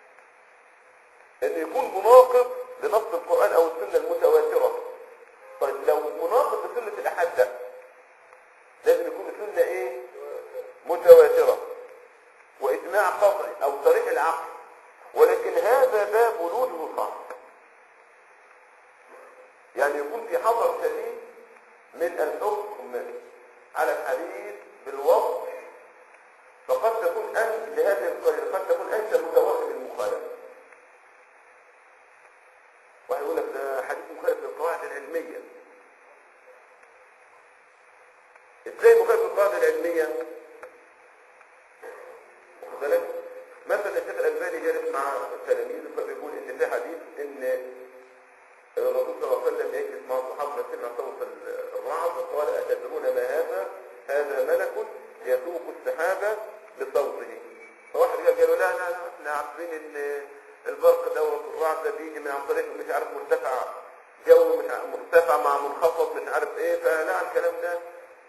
ان يكون مناقض لنص القرآن او السنة المتواترة طيب لو مناقض لسنة الاحاد ده لازم يكون السنة ايه متواترة واجماع قطعي او صريح العقل ولكن هذا باب وجوده صعب يعني يكون في حظر شديد من الحكم على الحديث بالوضع فقد تكون انت لهذه القرية قد تكون انت متوهم المخالفة واحد يقول لك ده حديث مخالف للقواعد العلمية ازاي مخالف للقواعد العلمية واخد بالك مثلا الشيخ الألباني جالس مع تلاميذه فبيقول ان في حديث ان الرسول صلى الله عليه وسلم يجلس مع الصحابة سمع صوت الرعد وقال أتدرون ما هذا هذا ملك يسوق السحابة بصوته فواحد قال له لا لا لا احنا عارفين ان البرق دورة الرعد ده بيجي من عن طريق مش عارف مرتفع جو مش عارف مرتفع مع منخفض مش عارف ايه فلا الكلام ده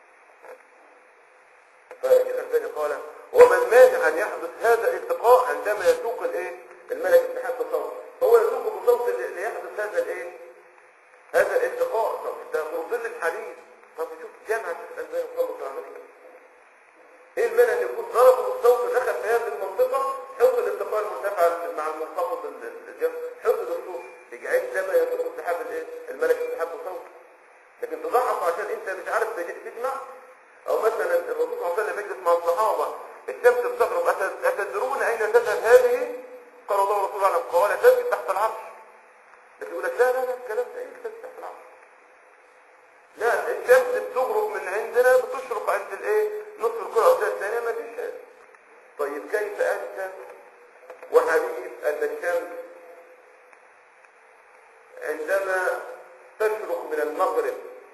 فالشيخ الثاني قال ومن مانع ان يحدث هذا التقاء عندما يسوق الايه الملك السحاب بصوت هو يسوق بصوت ليحدث هذا الايه هذا الالتقاء طب ده مرضل الحديث طب شوف جامعة الشيخ الثاني وخلص عمليه ايه المانع ان يكون ضربه بالصوت دخل في هذه المنطقة حفظ الالتقاء المرتفع مع المنخفض الجو حفظ الصوت يجي عندما يسوق السحاب الايه الملك السحاب بصوت لكن تضعف عشان انت مش عارف تجمع او مثلا الرسول صلى الله عليه وسلم يجلس مع الصحابه الشمس بتغرب أتد- اتدرون اين تذهب هذه قال الله ورسوله اعلم قال تسجد تحت العرش لكن يقول لك لا لا لا الكلام ده ايه تسجد تحت العرش لا الشمس بتغرب من عندنا بتشرق عند الايه نصف الكره او الثانيه ما فيش هذا طيب كيف انت وحديث ان الشمس عندما تشرق من المغرب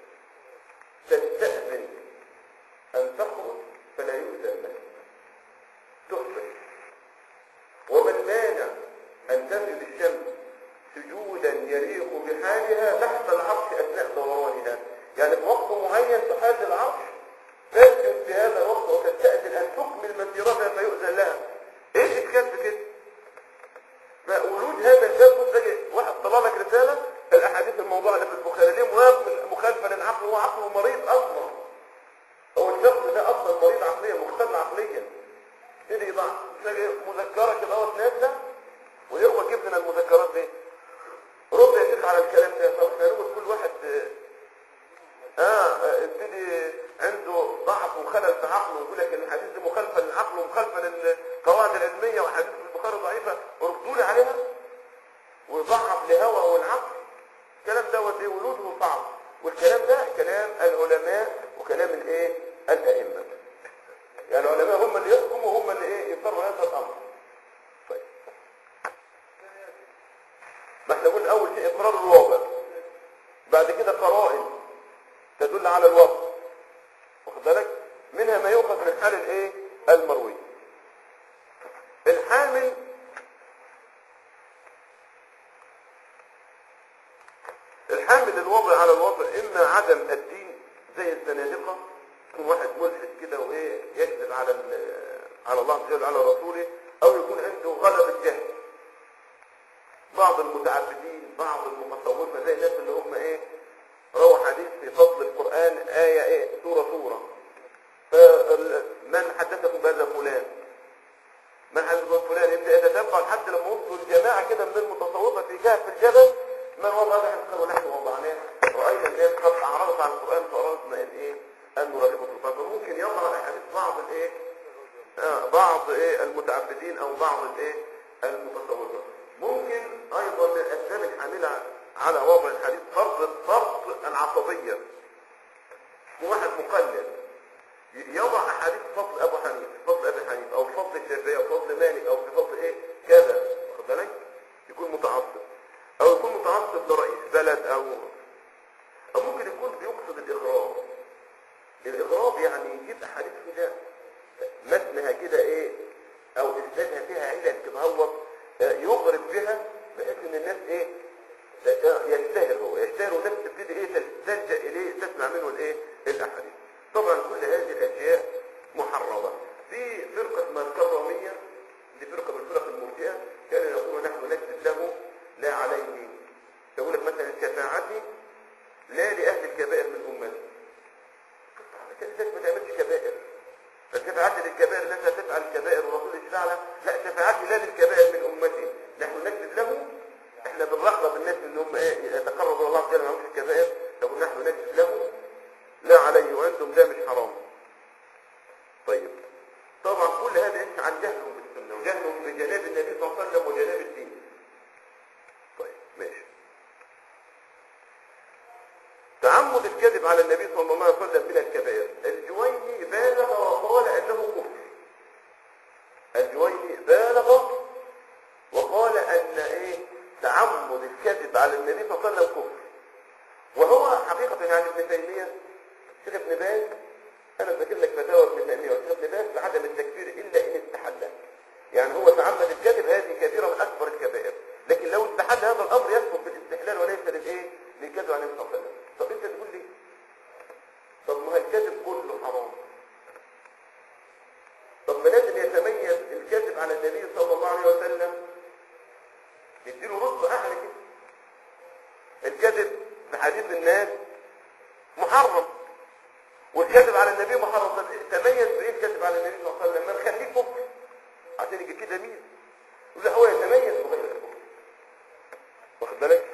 تستأذن أن تخرج فلا يؤذن لك تخرج ومن مانع أن تسجد الشمس سجودا يليق بحالها تحت العرش أثناء دورانها يعني في وقت معين تحاز العرش تسجد في هذا الوقت وتستأذن أن تكمل مسيرتها يبتدي يضع تلاقي مذكره كده اهوت نازله والاخوه جيب لنا المذكرات دي رد يا شيخ على الكلام ده طب احنا نقول كل واحد اه آه، ابتدي عنده ضعف وخلل في عقله ويقول لك الحديث دي مخالفه للعقل ومخالفه للقواعد العلميه وحديث البخاري ضعيفه ردوا لي عليها ويضعف لهوى والعقل الكلام دوت ايه وجوده صعب والكلام ده كلام العلماء وكلام الايه الائمه يعني العلماء هم اللي يحكموا وهم اللي ايه يضطروا هذا الامر طيب ما احنا قلنا اول شيء اقرار الواضع بعد كده قرائن تدل على الوضع واخد بالك منها ما يؤخذ من حال الايه المروي الحامل الحامل الوضع على الوضع اما عدم الدين زي الزنادقه يكون واحد ملحد كده وايه يكذب على ال- على الله عز وجل على رسوله او يكون عنده غلبة جهل بعض المتعبدين بعض المتصوفه زي الناس اللي هم ايه روى حديث في فضل القران ايه ايه سوره سوره فمن حدثكم بهذا فلان من حدثكم فلان يبدا يتتبع لحد لما وصلوا الجماعه كده من المتصوفه في كهف الجبل من وضع هذا قالوا نحن وضعناه راينا الناس قد اعرضت عن القران فاردنا ان ايه ان نراقبه في القران فممكن يظهر احاديث بعض الايه آه، بعض ايه المتعبدين او بعض الايه المتصوفه ممكن ايضا من الاسباب الحامله على وضع الحديث فرض الضبط العصبيه واحد مقلد يضع احاديث فضل ابو حنيفه فضل ابي حنيفه او فضل الشافعي او فضل مالك او في فضل ايه كذا واخد بالك يكون متعصب او يكون متعصب لرئيس بلد او او ممكن يكون بيقصد الاغراب الاغراب يعني يجيب احاديث كده متنها كده ايه او اسنادها فيها علل كده هو يغرب بها بحيث ان الناس ايه آه، يشتهر هو يشتهر والناس تبتدي ايه تلجا اليه تسمع منه الايه الاحاديث طبعا كل هذه الاشياء محرمه في فرقه اسمها الكراميه دي فرقه من الفرق المرجئه كانوا يقولون نحن نكذب له لا عليه يقول لك مثلا شفاعتي لا لاهل الكبائر من امتي الناس ما تعملش كبائر فشفاعتي للكبائر الناس لا تفعل الكبائر والرسول يشفع لها لا شفاعتي لا للكبائر من امتي نحن نكذب له احنا بنرغب الناس ان هم ايه يتقربوا الى الله عز وجل ما يعملوش الكبائر نقول نحن نكذب له لا عليه وعندهم ده مش حرام طيب طبعا كل هذا ينشأ عن جهلهم بالسنه وجهلهم بجناب النبي صلى الله عليه وسلم وجناب الدين طيب ماشي تعمد الكذب على النبي صلى الله عليه وسلم من الكبائر الجويني بالغ وقال انه كفر الجويني بالغ وقال ان ايه تعمد الكذب على النبي صلى الله عليه وسلم كفر وهو حقيقة يعني ابن تيمية شيخ ابن باز انا ذاكر لك فتاوى ابن تيمية وشيخ ابن باز بعدم التكفير الا ان استحل يعني هو تعمد الكذب هذه كبيرة من اكبر الكبائر لكن لو استحل هذا الامر يسبق بالاستحلال وليس للايه للكذب على النبي صلى الله عليه وسلم طب انت تقول لي طب ما الكذب كله حرام طب ما لازم يتميز الكذب على النبي صلى الله عليه وسلم نديله رتبة اعلى كده الكذب في حديث الناس محرم والكذب على النبي محرم طب تميز بايه الكذب على النبي صلى الله عليه وسلم ما نخليه كفر عشان يجي كده مين يقول هو يتميز بغير الكفر واخد بالك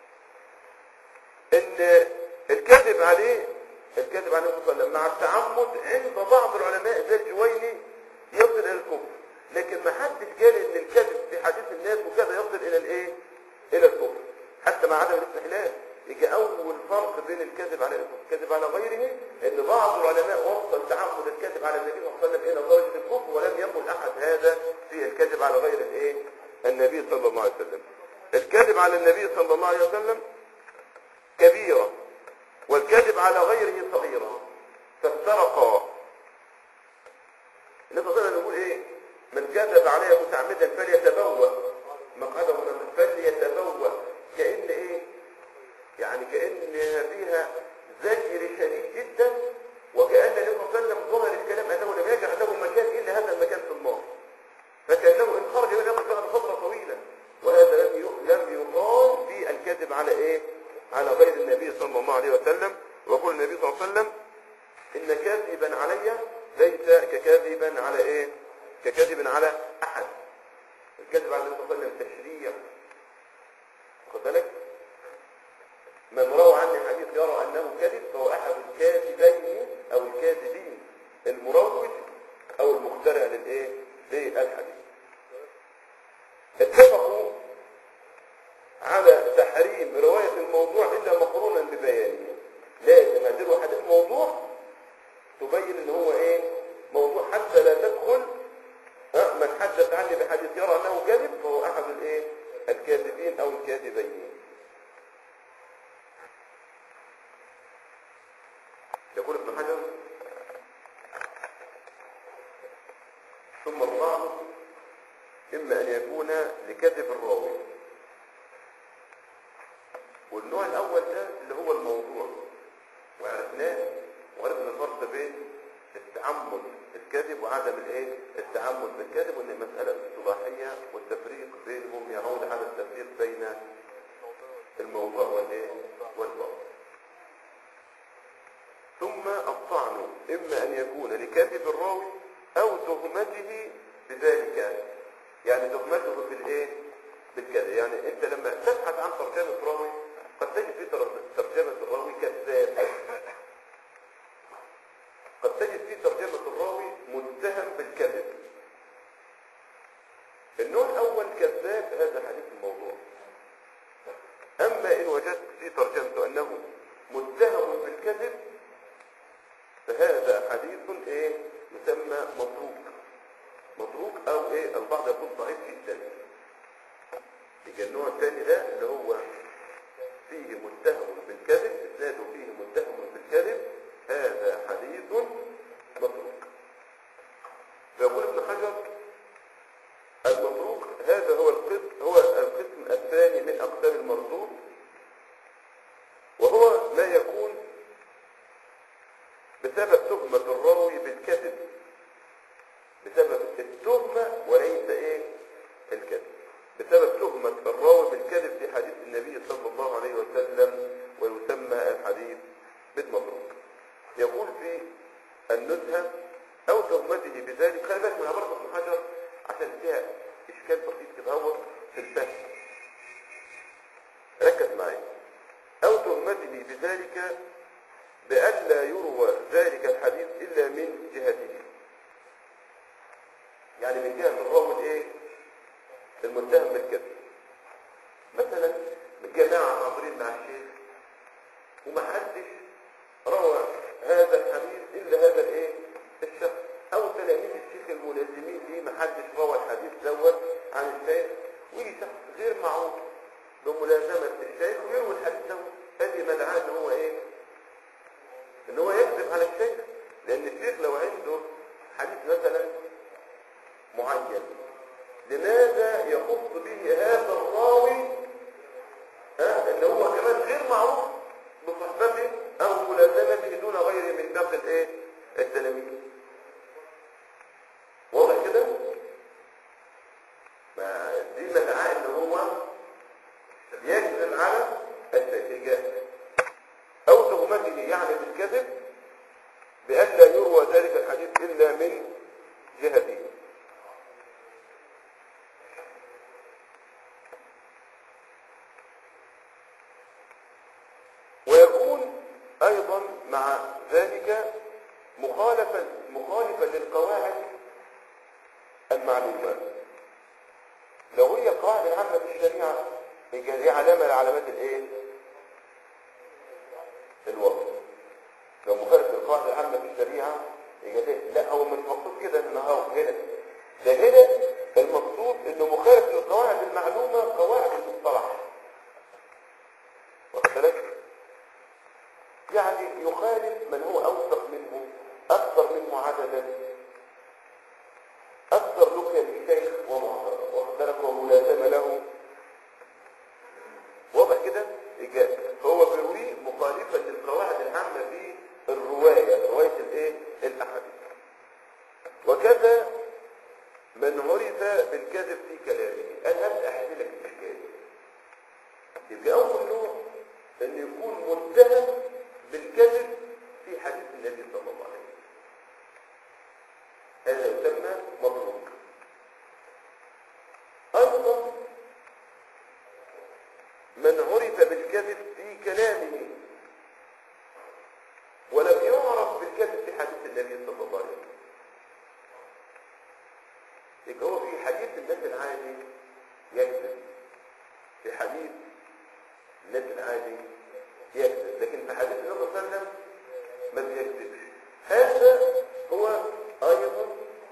ان الكذب عليه الكذب عليه صلى الله عليه وسلم مع التعمد عند بعض العلماء زي الجويني يصل الى الكفر لكن ما حدش قال ان الكذب في حديث الناس وكذا يصل الى الايه الى الكفر حتى مع عدم الاستحلال يجي اول فرق بين الكذب على الكذب على غيره ان بعض العلماء وصل تعمد الكذب على النبي صلى الله عليه وسلم الى درجه الكفر ولم يقل احد هذا في الكذب على غير الايه النبي صلى الله عليه وسلم الكذب على النبي صلى الله عليه وسلم كبيرة والكذب على غيره صغيرة فافترقا النبي صلى الله عليه وسلم يقول ايه من كذب علي متعمدا فليتبوأ مقعده من فليتبوأ كأن ايه يعني كأن فيها زجر شديد جدا وكأن النبي صلى الله عليه وسلم ظهر الكلام انه لم يجعل له مكان الا هذا المكان في النار فكأنه ان خرج من يخرج بعد فترة طويلة وهذا لم ي- لم يقال في الكذب على ايه على غير النبي صلى الله عليه وسلم ويقول النبي صلى الله عليه وسلم ان كاذبا علي ليس ككاذبا على ايه ككذب على احد الكذب على النبي صلى الله عليه وسلم تشريع خد بالك من روى عني حديث يرى انه كذب فهو احد الكاذبين او الكاذبين المروج او المخترع للايه للحديث اتفقوا على تحريم رواية الموضوع إلا مقرونا ببيانه لازم هتروي حديث موضوع تبين ان هو ايه موضوع حتى لا تدخل ها، من حدث عني بحديث يرى انه كذب فهو احد الايه الكاذبين او الكاذبين يقول ابن حجر ثم الضعف اما ان يكون لكذب الراوي والنوع الاول ده اللي هو الموضوع وعرفناه وعرفنا الفرق بين التعمد الكذب وعدم الايه التعمد بالكذب وان المساله اصطلاحيه والتفريق بينهم يعود على التفريق بين الموضوع والايه والباطل ثم الطعن اما ان يكون لكذب الراوي او تهمته بذلك يعني تهمته في الايه بالكذب يعني انت لما تبحث عن ترجمه راوي قد تجد في تر- ترجمه الراوي كذاب قد تجد في ترجمه الراوي متهم بالكذب النوع الاول كذاب هذا حديث الموضوع اما ان وجدت في ترجمته انه متهم بالكذب فهذا حديث ايه يسمى متروك متروك او ايه البعض يقول ضعيف جدا يجي النوع الثاني ده اللي هو فيه متهم بالكذب اسناده فيه متهم بالكذب هذا حديث متروك فيقول ابن حجر المتروك هذا هو القسم هو القسم الثاني من اقسام المردود وهو ما يكون بسبب تهمة الراوي بالكذب بسبب التهمة وليس ايه الكذب بسبب تهمة الراوي بالكذب في حديث النبي صلى الله عليه وسلم ويسمى الحديث بالمبروك يقول في النزهة او تهمته بذلك خلي بالك من عبارة ابن حجر عشان فيها اشكال بسيط كده هو في الفهم ركز معي او تهمته بذلك بألا يروى ذلك الحديث إلا من جهته يعني من جهة الراوي الايه المتهم بالكذب مثلا الجماعة حاضرين مع الشيخ ومحدش روى هذا الحديث إلا هذا الايه الشخص أو تلاميذ الشيخ الملازمين ليه محدش روى الحديث دوت عن الشيخ ويجي شخص غير معروف بملازمة الشيخ ويروي الحديث دوت هذه مدعاة ان هو ايه ان هو يكذب على الشيخ لان الشيخ لو عنده حديث مثلا معين لماذا يخص به هذا الراوي ها اللي هو كمان غير معروف بصحبته او ملازمته دون غيره من باقي الايه التلاميذ واضح كده ما دي مدعاة ان هو يكذب على الشيخ أو تهمته يعني بالكذب بألا يروى ذلك الحديث إلا من جهته ويكون أيضا مع ذلك مخالفا مخالفا للقواعد المعلومات لو هي القواعد العامة في الشريعة هي علامة من علامات الايه؟ الوقت لو مخالف للقواعد العامة في الشريعة يبقى ده لا هو مش مقصود كده ان هو هنا ده هنا المقصود انه مخالف للقواعد المعلومة قواعد المصطلح واخد بالك؟ يعني يخالف من هو اوثق منه اكثر منه عددا اكثر لقيا للشيخ واخد بالك وملازمة له واضح كده إجابة هو بيرويه مخالفا للقواعد العامة في الرواية رواية الايه الاحاديث وكذا من عرف بالكذب في كلامه انا هبدا احكي لك الحكايه يبقى اول نوع ان يكون متهم بالكذب في حديث النبي صلى الله عليه وسلم هذا يسمى مبروك يبقى هو في حديث الناس العادي يكذب في حديث الناس العادي يكذب لكن في حديث النبي صلى الله عليه وسلم ما بيكذبش هذا هو ايضا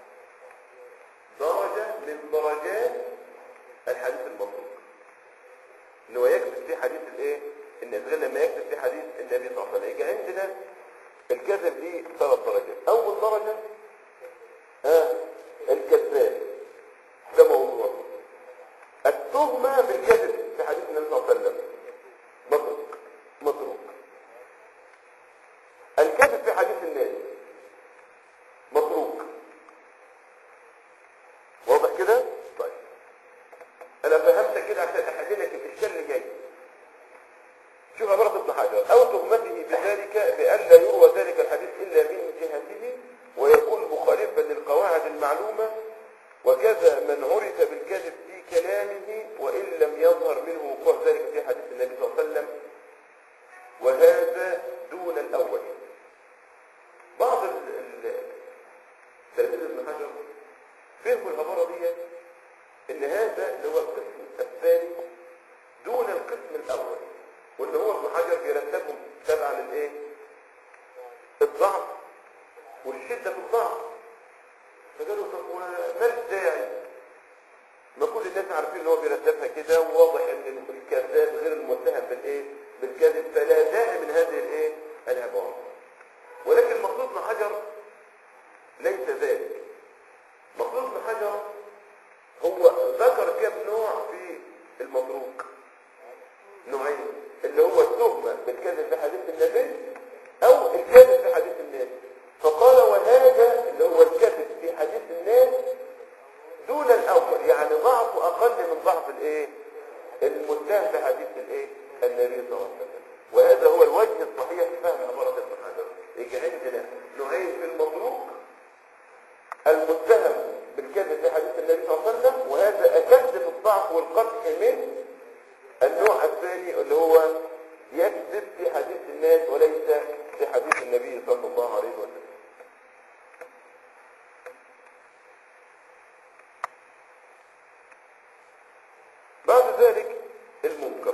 درجة من درجات الحديث المطلوب ان هو يكذب في حديث الايه الناس غير لما يكذب في حديث النبي صلى الله عليه وسلم يجي عندنا الكذب دي ثلاث درجات اول درجة ها الكذاب ده موضوع التهمة بالكذب في حديث النبي صلى الله عليه وسلم متروك متروك الكذب في حديث الناس متروك واضح كده طيب انا فهمت كده عشان احللك الاشكال اللي جاي شوف عبارة ابن حجر او تهمته بذلك بان لا يروى ذلك الحديث الا من جهته ويكون مخالفا للقواعد المعلومة وكذا من عرف بالكذب في كلامه وان لم يظهر منه وقوع ذلك في حديث النبي صلى الله عليه وسلم وهذا دون الاول بعض ال- ال- تلاميذ ابن حجر فهموا العبارة دي ان هذا اللي هو القسم الثاني دون القسم الاول وان هو ابن حجر بيرتبهم تبعا للايه الضعف والشدة في الضعف فقالوا طب وما الداعي ما كل الناس عارفين ان هو بيرتبها كده وواضح ان الكذاب غير المتهم بالايه بالكذب فلا داعي من هذه الايه العبارة ولكن مقصود ابن حجر ليس ذلك مقصود ابن حجر هو ذكر كم نوع في المتروك نوعين اللي هو التهمة بالكذب في حديث النبي او الكذب في حديث الناس فقال وهذا اللي هو الكذب في حديث الناس دون الاول يعني ضعفه اقل من ضعف الايه المتهم في حديث الايه النبي صلى الله عليه وسلم وهذا هو الوجه الصحيح في فهم عبارة ابن حجر يجي عندنا نوعين في المتروك المتهم بالكذب في حديث النبي صلى الله عليه وسلم وهذا أشد في الضعف والقدح من النوع الثاني اللي هو يكذب في حديث الناس وليس في حديث النبي صلى الله عليه وسلم بعد ذلك المنكر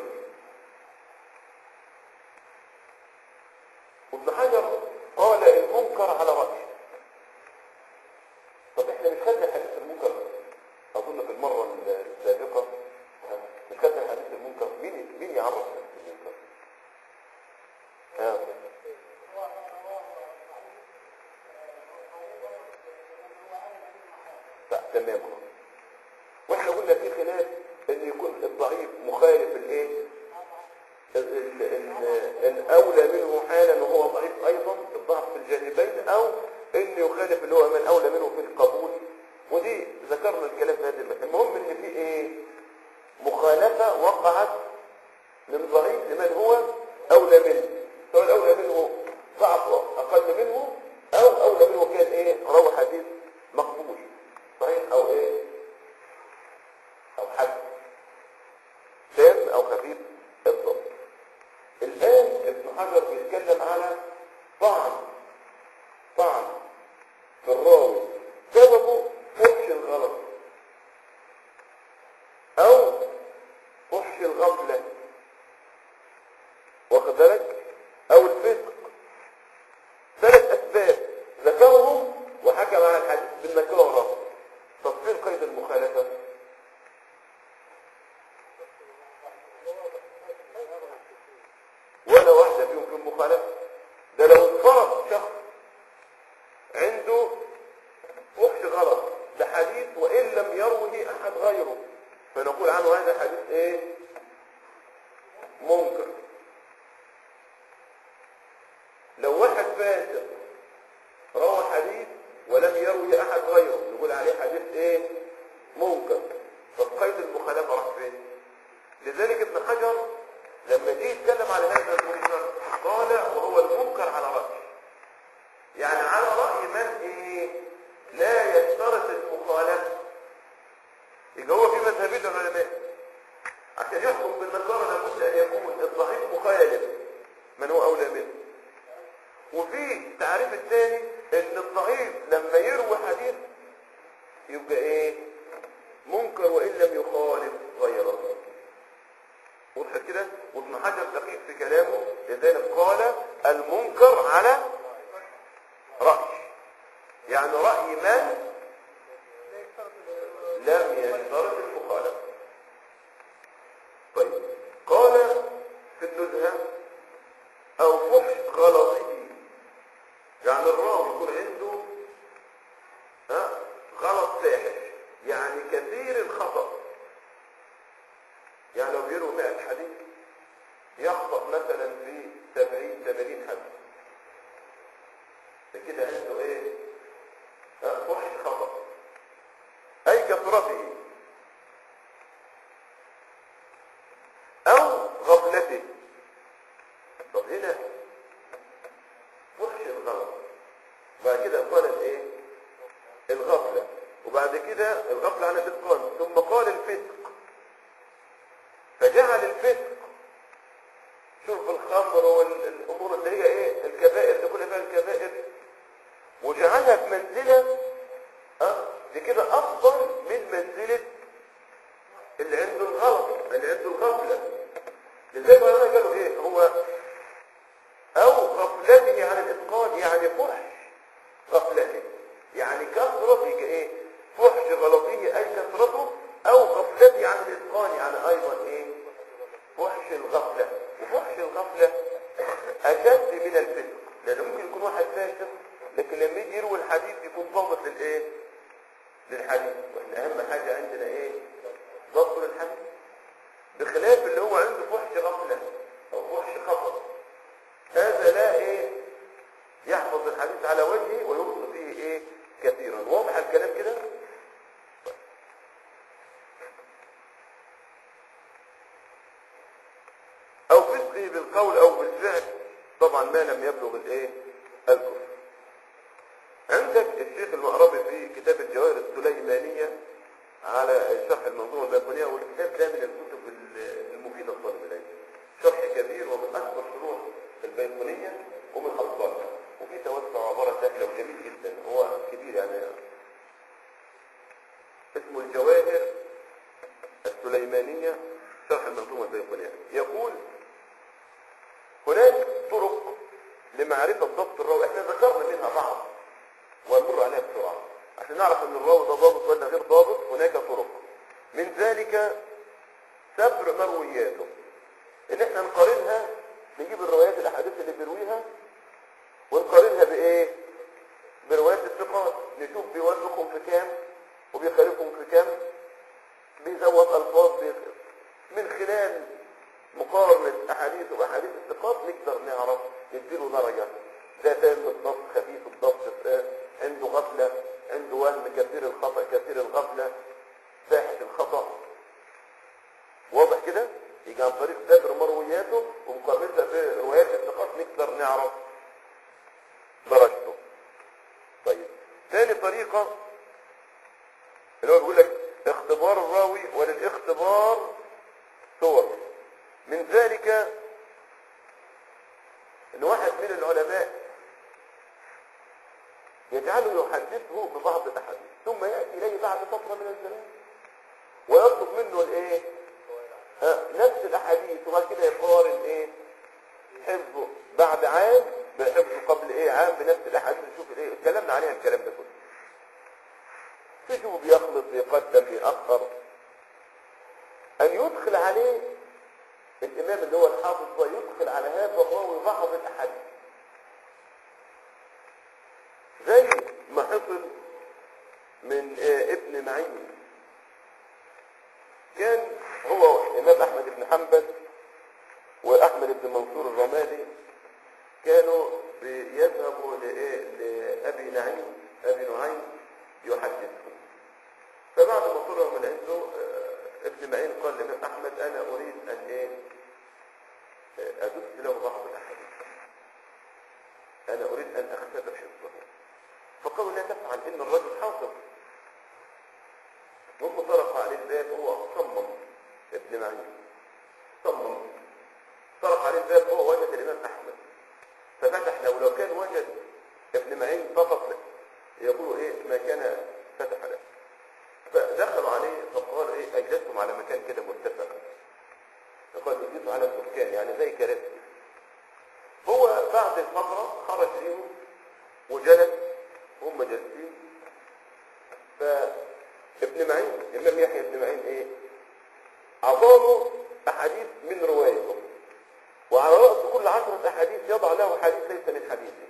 وابن حجر قال المنكر على رأيه طب احنا مش خدنا حديث المنكر اظن في المرة السابقة ها؟ مش خدنا حديث المنكر مين مين يعرف حديث المنكر ها لا تمام واحنا قلنا في خلاف ان يكون الضعيف مخالف الايه ال- ال- ال- الاولى منه حالا وهو ضعيف ايضا الضعف في الجانبين او ان يخالف اللي هو من اولى منه في القبول ودي ذكرنا الكلام في هذه المسألة المهم ان في ايه مخالفة وقعت من ضعيف لمن هو اولى منه سواء الاولى منه ضعف اقل منه او اولى منه كان ايه روى حديث مقبول صحيح او ايه او حد تام او خفيف الضبط الان ابن حجر بيتكلم على طعن طعن في الراوي سببه فحش الغلط او فحش الغفلة واخد بالك او الفسق ثلاث اسباب ذكرهم وحكم على الحديث بالنكارة طب فين قيد المخالفة ولا واحدة فيهم في المخالفة ده لو انفرد شخص عنده فحش غلط ده حديث وإن لم يروه أحد غيره فنقول عنه هذا حديث إيه منكر لو واحد فاسق روى حديث ولم يروي أحد غيره نقول عليه حديث إيه منكر فقيد المخالفة راح فين لذلك ابن حجر لما جه يتكلم على هذا المنكر قال وهو المنكر على رأي يعني على رأي من ايه لا يشترط المخالفة يبقى هو في مذهبين العلماء عشان يحكم بالنكارة لابد ان يكون الضعيف مخالف من هو اولى منه وفي التعريف الثاني ان الضعيف لما يروي حديث يبقى ايه منكر وإن لم يخالف غيره وضحت كده وابن حجر دقيق في كلامه لذلك قال المنكر على رأي يعني رأي من لم يشترط المخالفة طيب قال في النزهة أو فحش غلطه يعني الراوي يكون عنده ها غلط فاحش يعني كثير الخطأ يعني لو بيروي 100 حديث يخطأ مثلا في 70 80 حديث فكده عنده ايه ها فحش خطأ اي كثرته او غفلته طب هنا فحش الغلط بعد كده قال الايه الغفلة وبعد كده الغفلة عن الاتقان ثم قال الفسق فجعل الفسق شرب الخمر والامور اللي هي ايه الكبائر اللي كل فيها الكبائر وجعلها في منزلة اه دي كده افضل من منزلة اللي عنده الغلط اللي عنده الغفلة لذلك انا قالوا ايه هو او غفلته عن الاتقان يعني فحش غفلته يعني كثرته ايه فحش غلطه اي كثرته او غفلته عن الاتقان يعني ايضا ايه فحش الغفلة وفحش الغفلة اشد من الفسق لان ممكن يكون واحد فاسق لكن لما يجي يروي الحديث يكون ضابط للايه للحديث واحنا اهم حاجة عندنا ايه ضبط للحديث بخلاف اللي هو عنده فحش غفلة او فحش خطأ هذا لا ايه يحفظ الحديث على وجهه ويخطئ فيه ايه كثيرا واضح الكلام كده او فسقه بالقول او بالفعل طبعا ما لم يبلغ الايه الكفر عندك الشيخ المعربي في كتاب الجواهر السليمانية على شرح المنظومة البيقونية والكتاب ده من الكتب المفيدة لطالب العلم شرح كبير ومن أكبر شروح البيقونية ومن أفضلها وفي توسع عبارة سهلة وجميل جدا هو كبير يعني اسمه الجواهر السليمانية شرح المنظومة البيقونية يقول هناك طرق لمعرفة ضبط الراوي احنا ذكرنا منها بعض ونمر عليها بسرعة عشان نعرف ان الراوي ده ضابط ولا غير ضابط هناك طرق من ذلك سبر مروياته ان احنا نقارنها نجيب الروايات الاحاديث اللي بيرويها ونقارنها بايه بروايات الثقات نشوف بيوافقهم في كام وبيخالفهم في كام بيزود الفاظ بي... من خلال مقارنة احاديث واحاديث الثقات نقدر نعرف نديله درجة ده تام الضبط خفيف الضبط آه، عنده غفلة عنده وهم كثير الخطأ كثير الغفلة فاحش الخطأ واضح كده يجي عن طريق سبر مروياته ومقارنتها بروايات الثقات نقدر نعرف درجته طيب ثاني طريقة اللي هو بيقول لك اختبار الراوي وللاختبار صور من ذلك ان واحد من العلماء يجعله يحدثه ببعض الاحاديث ثم ياتي اليه بعد فتره من الزمان ويطلب منه الايه ها، نفس الاحاديث وبعد كده يقارن ايه حفظه بعد عام بحفظه قبل ايه عام بنفس الاحاديث نشوف الايه اتكلمنا عليها الكلام ده كله تشوفه بيخلط بيقدم بيأخر ان يدخل عليه الامام اللي هو الحافظ ده يدخل على هذا الراوي بعض الاحاديث زي ما حصل من آه، ابن معين كان هو الامام احمد بن حنبل واحمد بن منصور الرمادي كانوا بيذهبوا لإيه؟ لابي نعيم ابي نعيم يحدثهم فبعد ما طلعوا من عنده آه، ابن معين قال للامام احمد انا اريد ان ايه آه، ادس له بعض الاحاديث انا اريد ان اختبر حفظه فقالوا لا تفعل ان الرجل حافظ ثم طرق عليه الباب هو صمم ابن معين صمم طرق عليه الباب هو وجد الامام احمد ففتح له لو كان وجد ابن معين فقط يقول ايه ما كان فتح له فدخلوا عليه فقال ايه اجلسهم على مكان كده مرتفع فقال اجلسوا على السكان يعني زي كراسي هو بعد فترة خرج ليهم وجلس هم جالسين فابن معين الامام يحيى ابن معين ايه اعطاله احاديث من روايته وعلى رأس كل عشرة احاديث يضع له حديث ليس من حديثه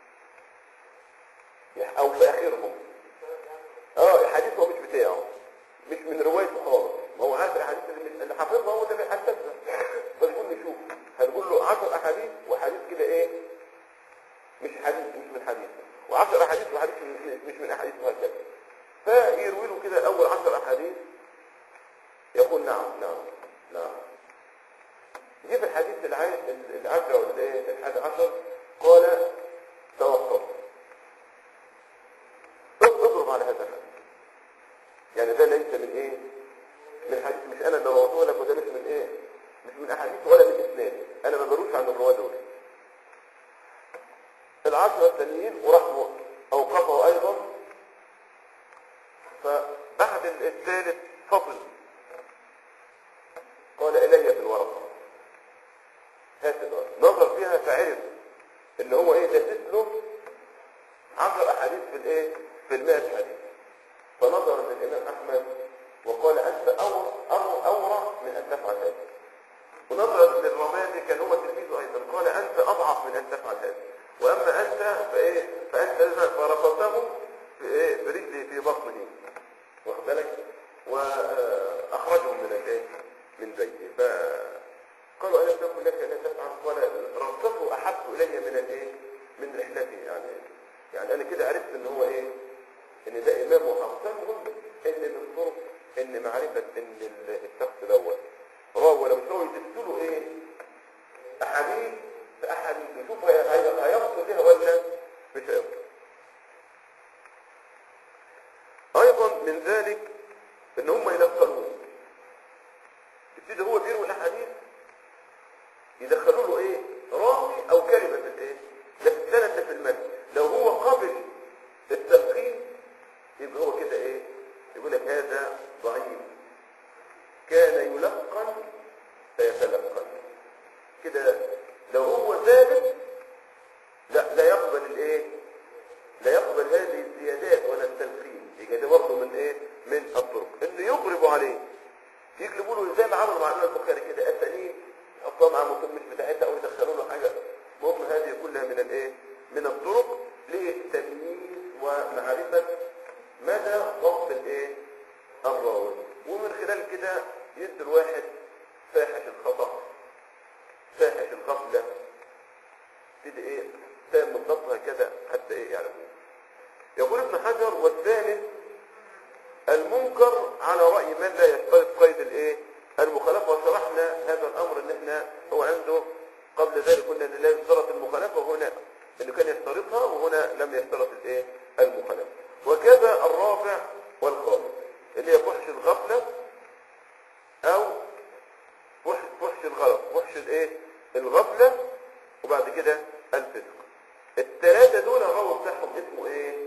او في اخرهم اه الحديث هو مش بتاعه مش من روايته خالص ما هو عارف الاحاديث اللي, مش- اللي حافظها هو ده بيحدثها فنقول له شوف هنقول له 10 احاديث وحديث كده ايه مش حديث مش من حديث و10 احاديث وحديث من- مش من احاديث وهكذا فيروي له كده اول 10 احاديث يقول نعم نعم نعم جه في الحديث العاشر العاشر ولا ايه الحادي عشر قال توقف اضرب على هذا الحديث يعني ده ليس من ايه من حديث مش انا اللي رويته لك وده مش من ايه مش من احاديث ولا من اسناد انا ما بروش عن الرواه دول العشرة التانيين وراح اوقفه ايضا فبعد الثالث فصل قال الي في الورقه هات الورقه نظر فيها فعرف ان هو ايه ده له عشر احاديث في الايه في المئة حديث فنظر للامام احمد وقال انت اور أور اورع من ان تفعل هذا ونظر للرمادي كان هو تلميذه ايضا قال انت اضعف من ان تفعل هذا واما انت فايه فانت فرفضته في ايه برجلي في بطنه واخد بالك واخرجه من الايه من بيته فقالوا الم تكن لك ان تفعل ولا رفضته احب الي من الايه من رحلته يعني يعني انا كده عرفت ان هو ايه ان ده امام وحافظ المهم ان من طرق ان معرفه ان ال- الشخص دوت راوي ولا مش راوي يدرسوا له ايه احاديث في احاديث يشوف هي- هي- هيبطل بها ولا مش هيبطل ايضا من ذلك ان هم ينقلوه يبتدي هو بيروي الاحاديث يدخلوا له ايه راوي او كلمه في الايه ده في السند ده في المتن لو هو قبل التلقين يبقى هو كده ايه يقول لك هذا ضعيف كان يلقن فيتلقن كده لو هو ثابت لا لا يقبل الايه لا يقبل هذه الزيادات ولا التلقين يبقى ده برضه من ايه من الطرق انه يقرب عليه يقلبوا له زي ما عملوا مع الامام البخاري كده اسانيد يحطوها مع متون مش بتاعتها او يدخلوا له حاجه المهم هذه كلها من الايه من الطرق للتمييز ومعرفه مدى ضبط الايه الراوي ومن خلال كده يدي الواحد فاحش الخطا فاحش الغفله تبتدي ايه تام بالضبط هكذا حتى ايه يعرفون يقول ابن حجر والثالث المنكر على رأي من لا يشترط قيد الايه المخالفة وشرحنا هذا الامر ان احنا هو عنده قبل ذلك قلنا ان لا يشترط المخالفة وهنا انه كان يشترطها وهنا لم يشترط الايه المخالفة وكذا الرابع والخامس اللي هي فحش الغفلة او فحش فحش الغلط فحش الايه الغفلة وبعد كده الفسق الثلاثة دول الراوي بتاعهم اسمه ايه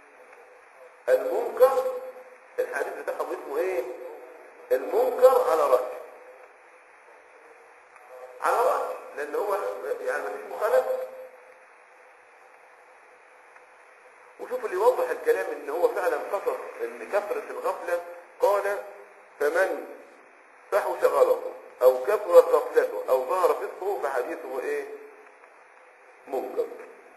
المنكر الحديث بتاعهم اسمه ايه المنكر على رأي على رأي لان هو يعني مفيش مخالفة وشوف اللي يوضح الكلام ان هو فعلا قصد ان كثرة الغفلة قال فمن فحش غلطه او كثرت غفلته او ظهر فسقه فحديثه ايه منكر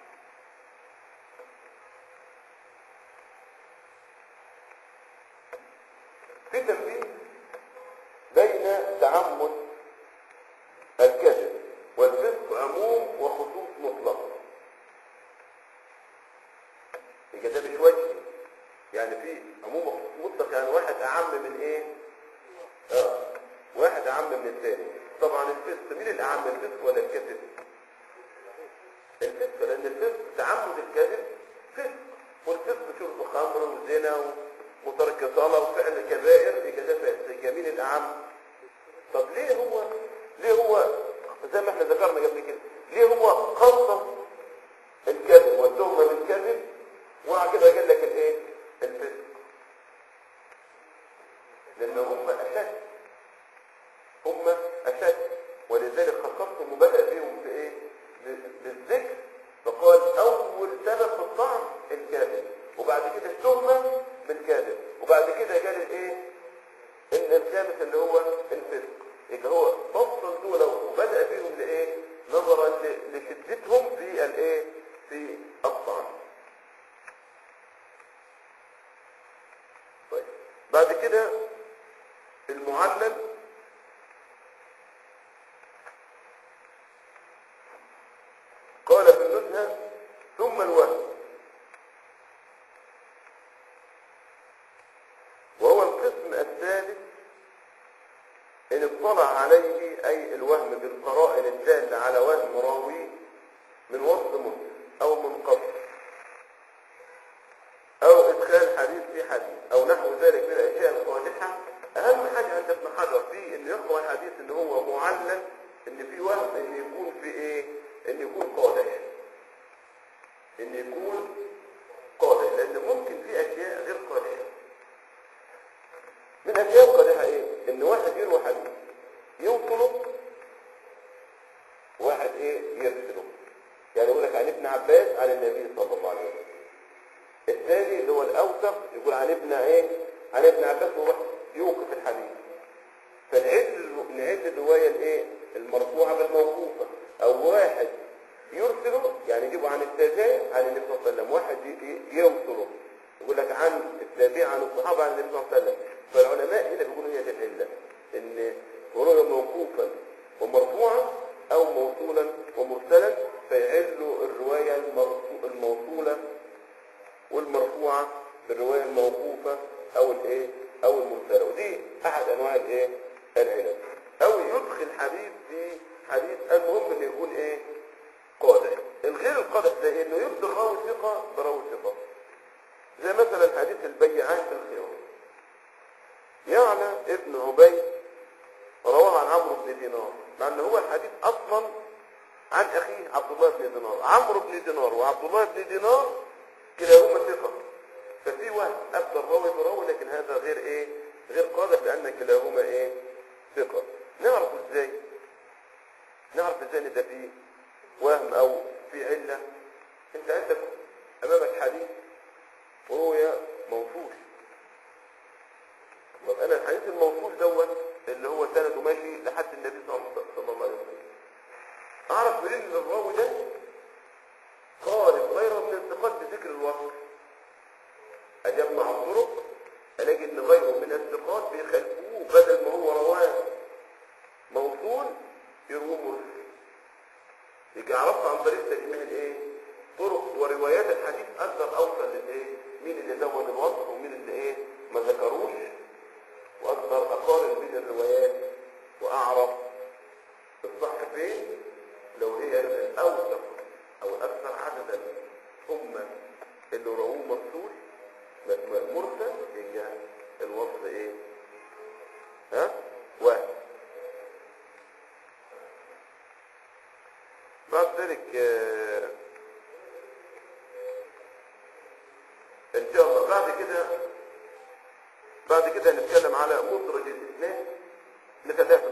في تنبيه بين تعمد الكذب والفسق عموم وخصوص مطلق يبقى ده مش وجهي يعني في عموم وخصوص مطلق يعني واحد اعم من ايه اه واحد اعم من الثاني طبعا الفسق مين الاعم الفسق ولا الكذب الفسق لان الفسق تعمد الكذب فسق والفسق شرب خمر وزنا و- وترك صلاة وفعل كبائر يبقى ده فاسق يبقى مين الاعم طب ليه هو ليه هو زي ما احنا ذكرنا قبل كده ليه هو خصص الكذب والتهمه بالكذب وبعد كده قال لك الايه الفسق لان هم اشد هم اشد ولذلك خصصهم وبدا بهم في ايه ب- بالذكر فقال اول سبب في الطعن الكاذب وبعد كده التهمه بالكاذب وبعد كده قال الايه ان الخامس اللي هو الفسق يبقى هو فصل دول وبدا بهم لايه نظرا ل- لشدتهم في الايه في الطعن طيب بعد كده المعلل قال في النزهة ثم الوهم وهو القسم الثالث إن اطلع عليه أي الوهم بالقرائن الدالة على وهم راوي من وسط مسلم أو منقطع أو إدخال حديث في حديث أو نحو ذلك من الأشياء القادحة أهم حاجة عند ابن حجر في إنه يقرأ الحديث إن هو معلل إن في وهم إن يكون في إيه؟ إن يكون قادح إن يكون قادح لأن ممكن في أشياء غير قادحة من أشياء القادحة إيه؟ إن واحد يروي حديث يوصله واحد إيه يرسله يعني يقول لك عن ابن عباس عن النبي صلى الله عليه وسلم الثاني اللي هو الاوثق يقول عن ابن ايه عن ابن عباس وهو يوقف الحديث فنعد نعد الروايه الايه المرفوعه بالموقوفه او واحد يرسله يعني يجيبه عن التابع عن النبي صلى الله عليه وسلم واحد ي- ي- يوصله يقول لك عن التابع عن الصحابه عن النبي صلى الله عليه وسلم فالعلماء هنا بيقولوا هي دي العله ان رؤيا موقوفا ومرفوعا او موصولا ومرسلا فيعل الروايه المرفو- الموصوله والمرفوعة بالرواية الموقوفة او الايه او المرسلة ودي احد انواع الايه العلل او يدخل حديث في حديث المهم ان يكون ايه قادح الغير القادح ده انه يبدل راوي ثقة براوي ثقة زي مثلا حديث البيعان في الخيار يعلى ابن عبيد رواه عن عمرو بن دينار مع ان هو الحديث اصلا عن اخيه عبد الله بن دينار عمرو بن دينار وعبد الله بن دينار كلاهما ثقة ففي واحد ابدل راوي براوي لكن هذا غير ايه غير قادح لان كلاهما ايه ثقة نعرف ازاي نعرف ازاي ان ده فيه وهم او في علة انت عندك امامك حديث وهو موصول طب انا الحديث الموصول دوت اللي هو سنده ماشي لحد النبي صلى الله عليه وسلم اعرف منين ان الراوي ده قارب غيره من الثقات بذكر الوصف اجمع الطرق الاقي ان غيره من الثقات بيخلفوه بدل ما هو رواه موصول يروه مرسل يجي عرفت عن طريق تجميع الايه طرق وروايات الحديث اقدر اوصل للايه مين اللي زود الوصف ومين اللي ايه ما ذكروش واقدر اقارن بين الروايات واعرف الصح فين لو هي الاوثق او الاكثر عددا هم اللي رووه مفصول م- مرسل يبقى الوصف ايه ها واحد بعد ذلك آه، ان شاء الله بعد كده بعد كده هنتكلم على مدرج الاسناد نتدافع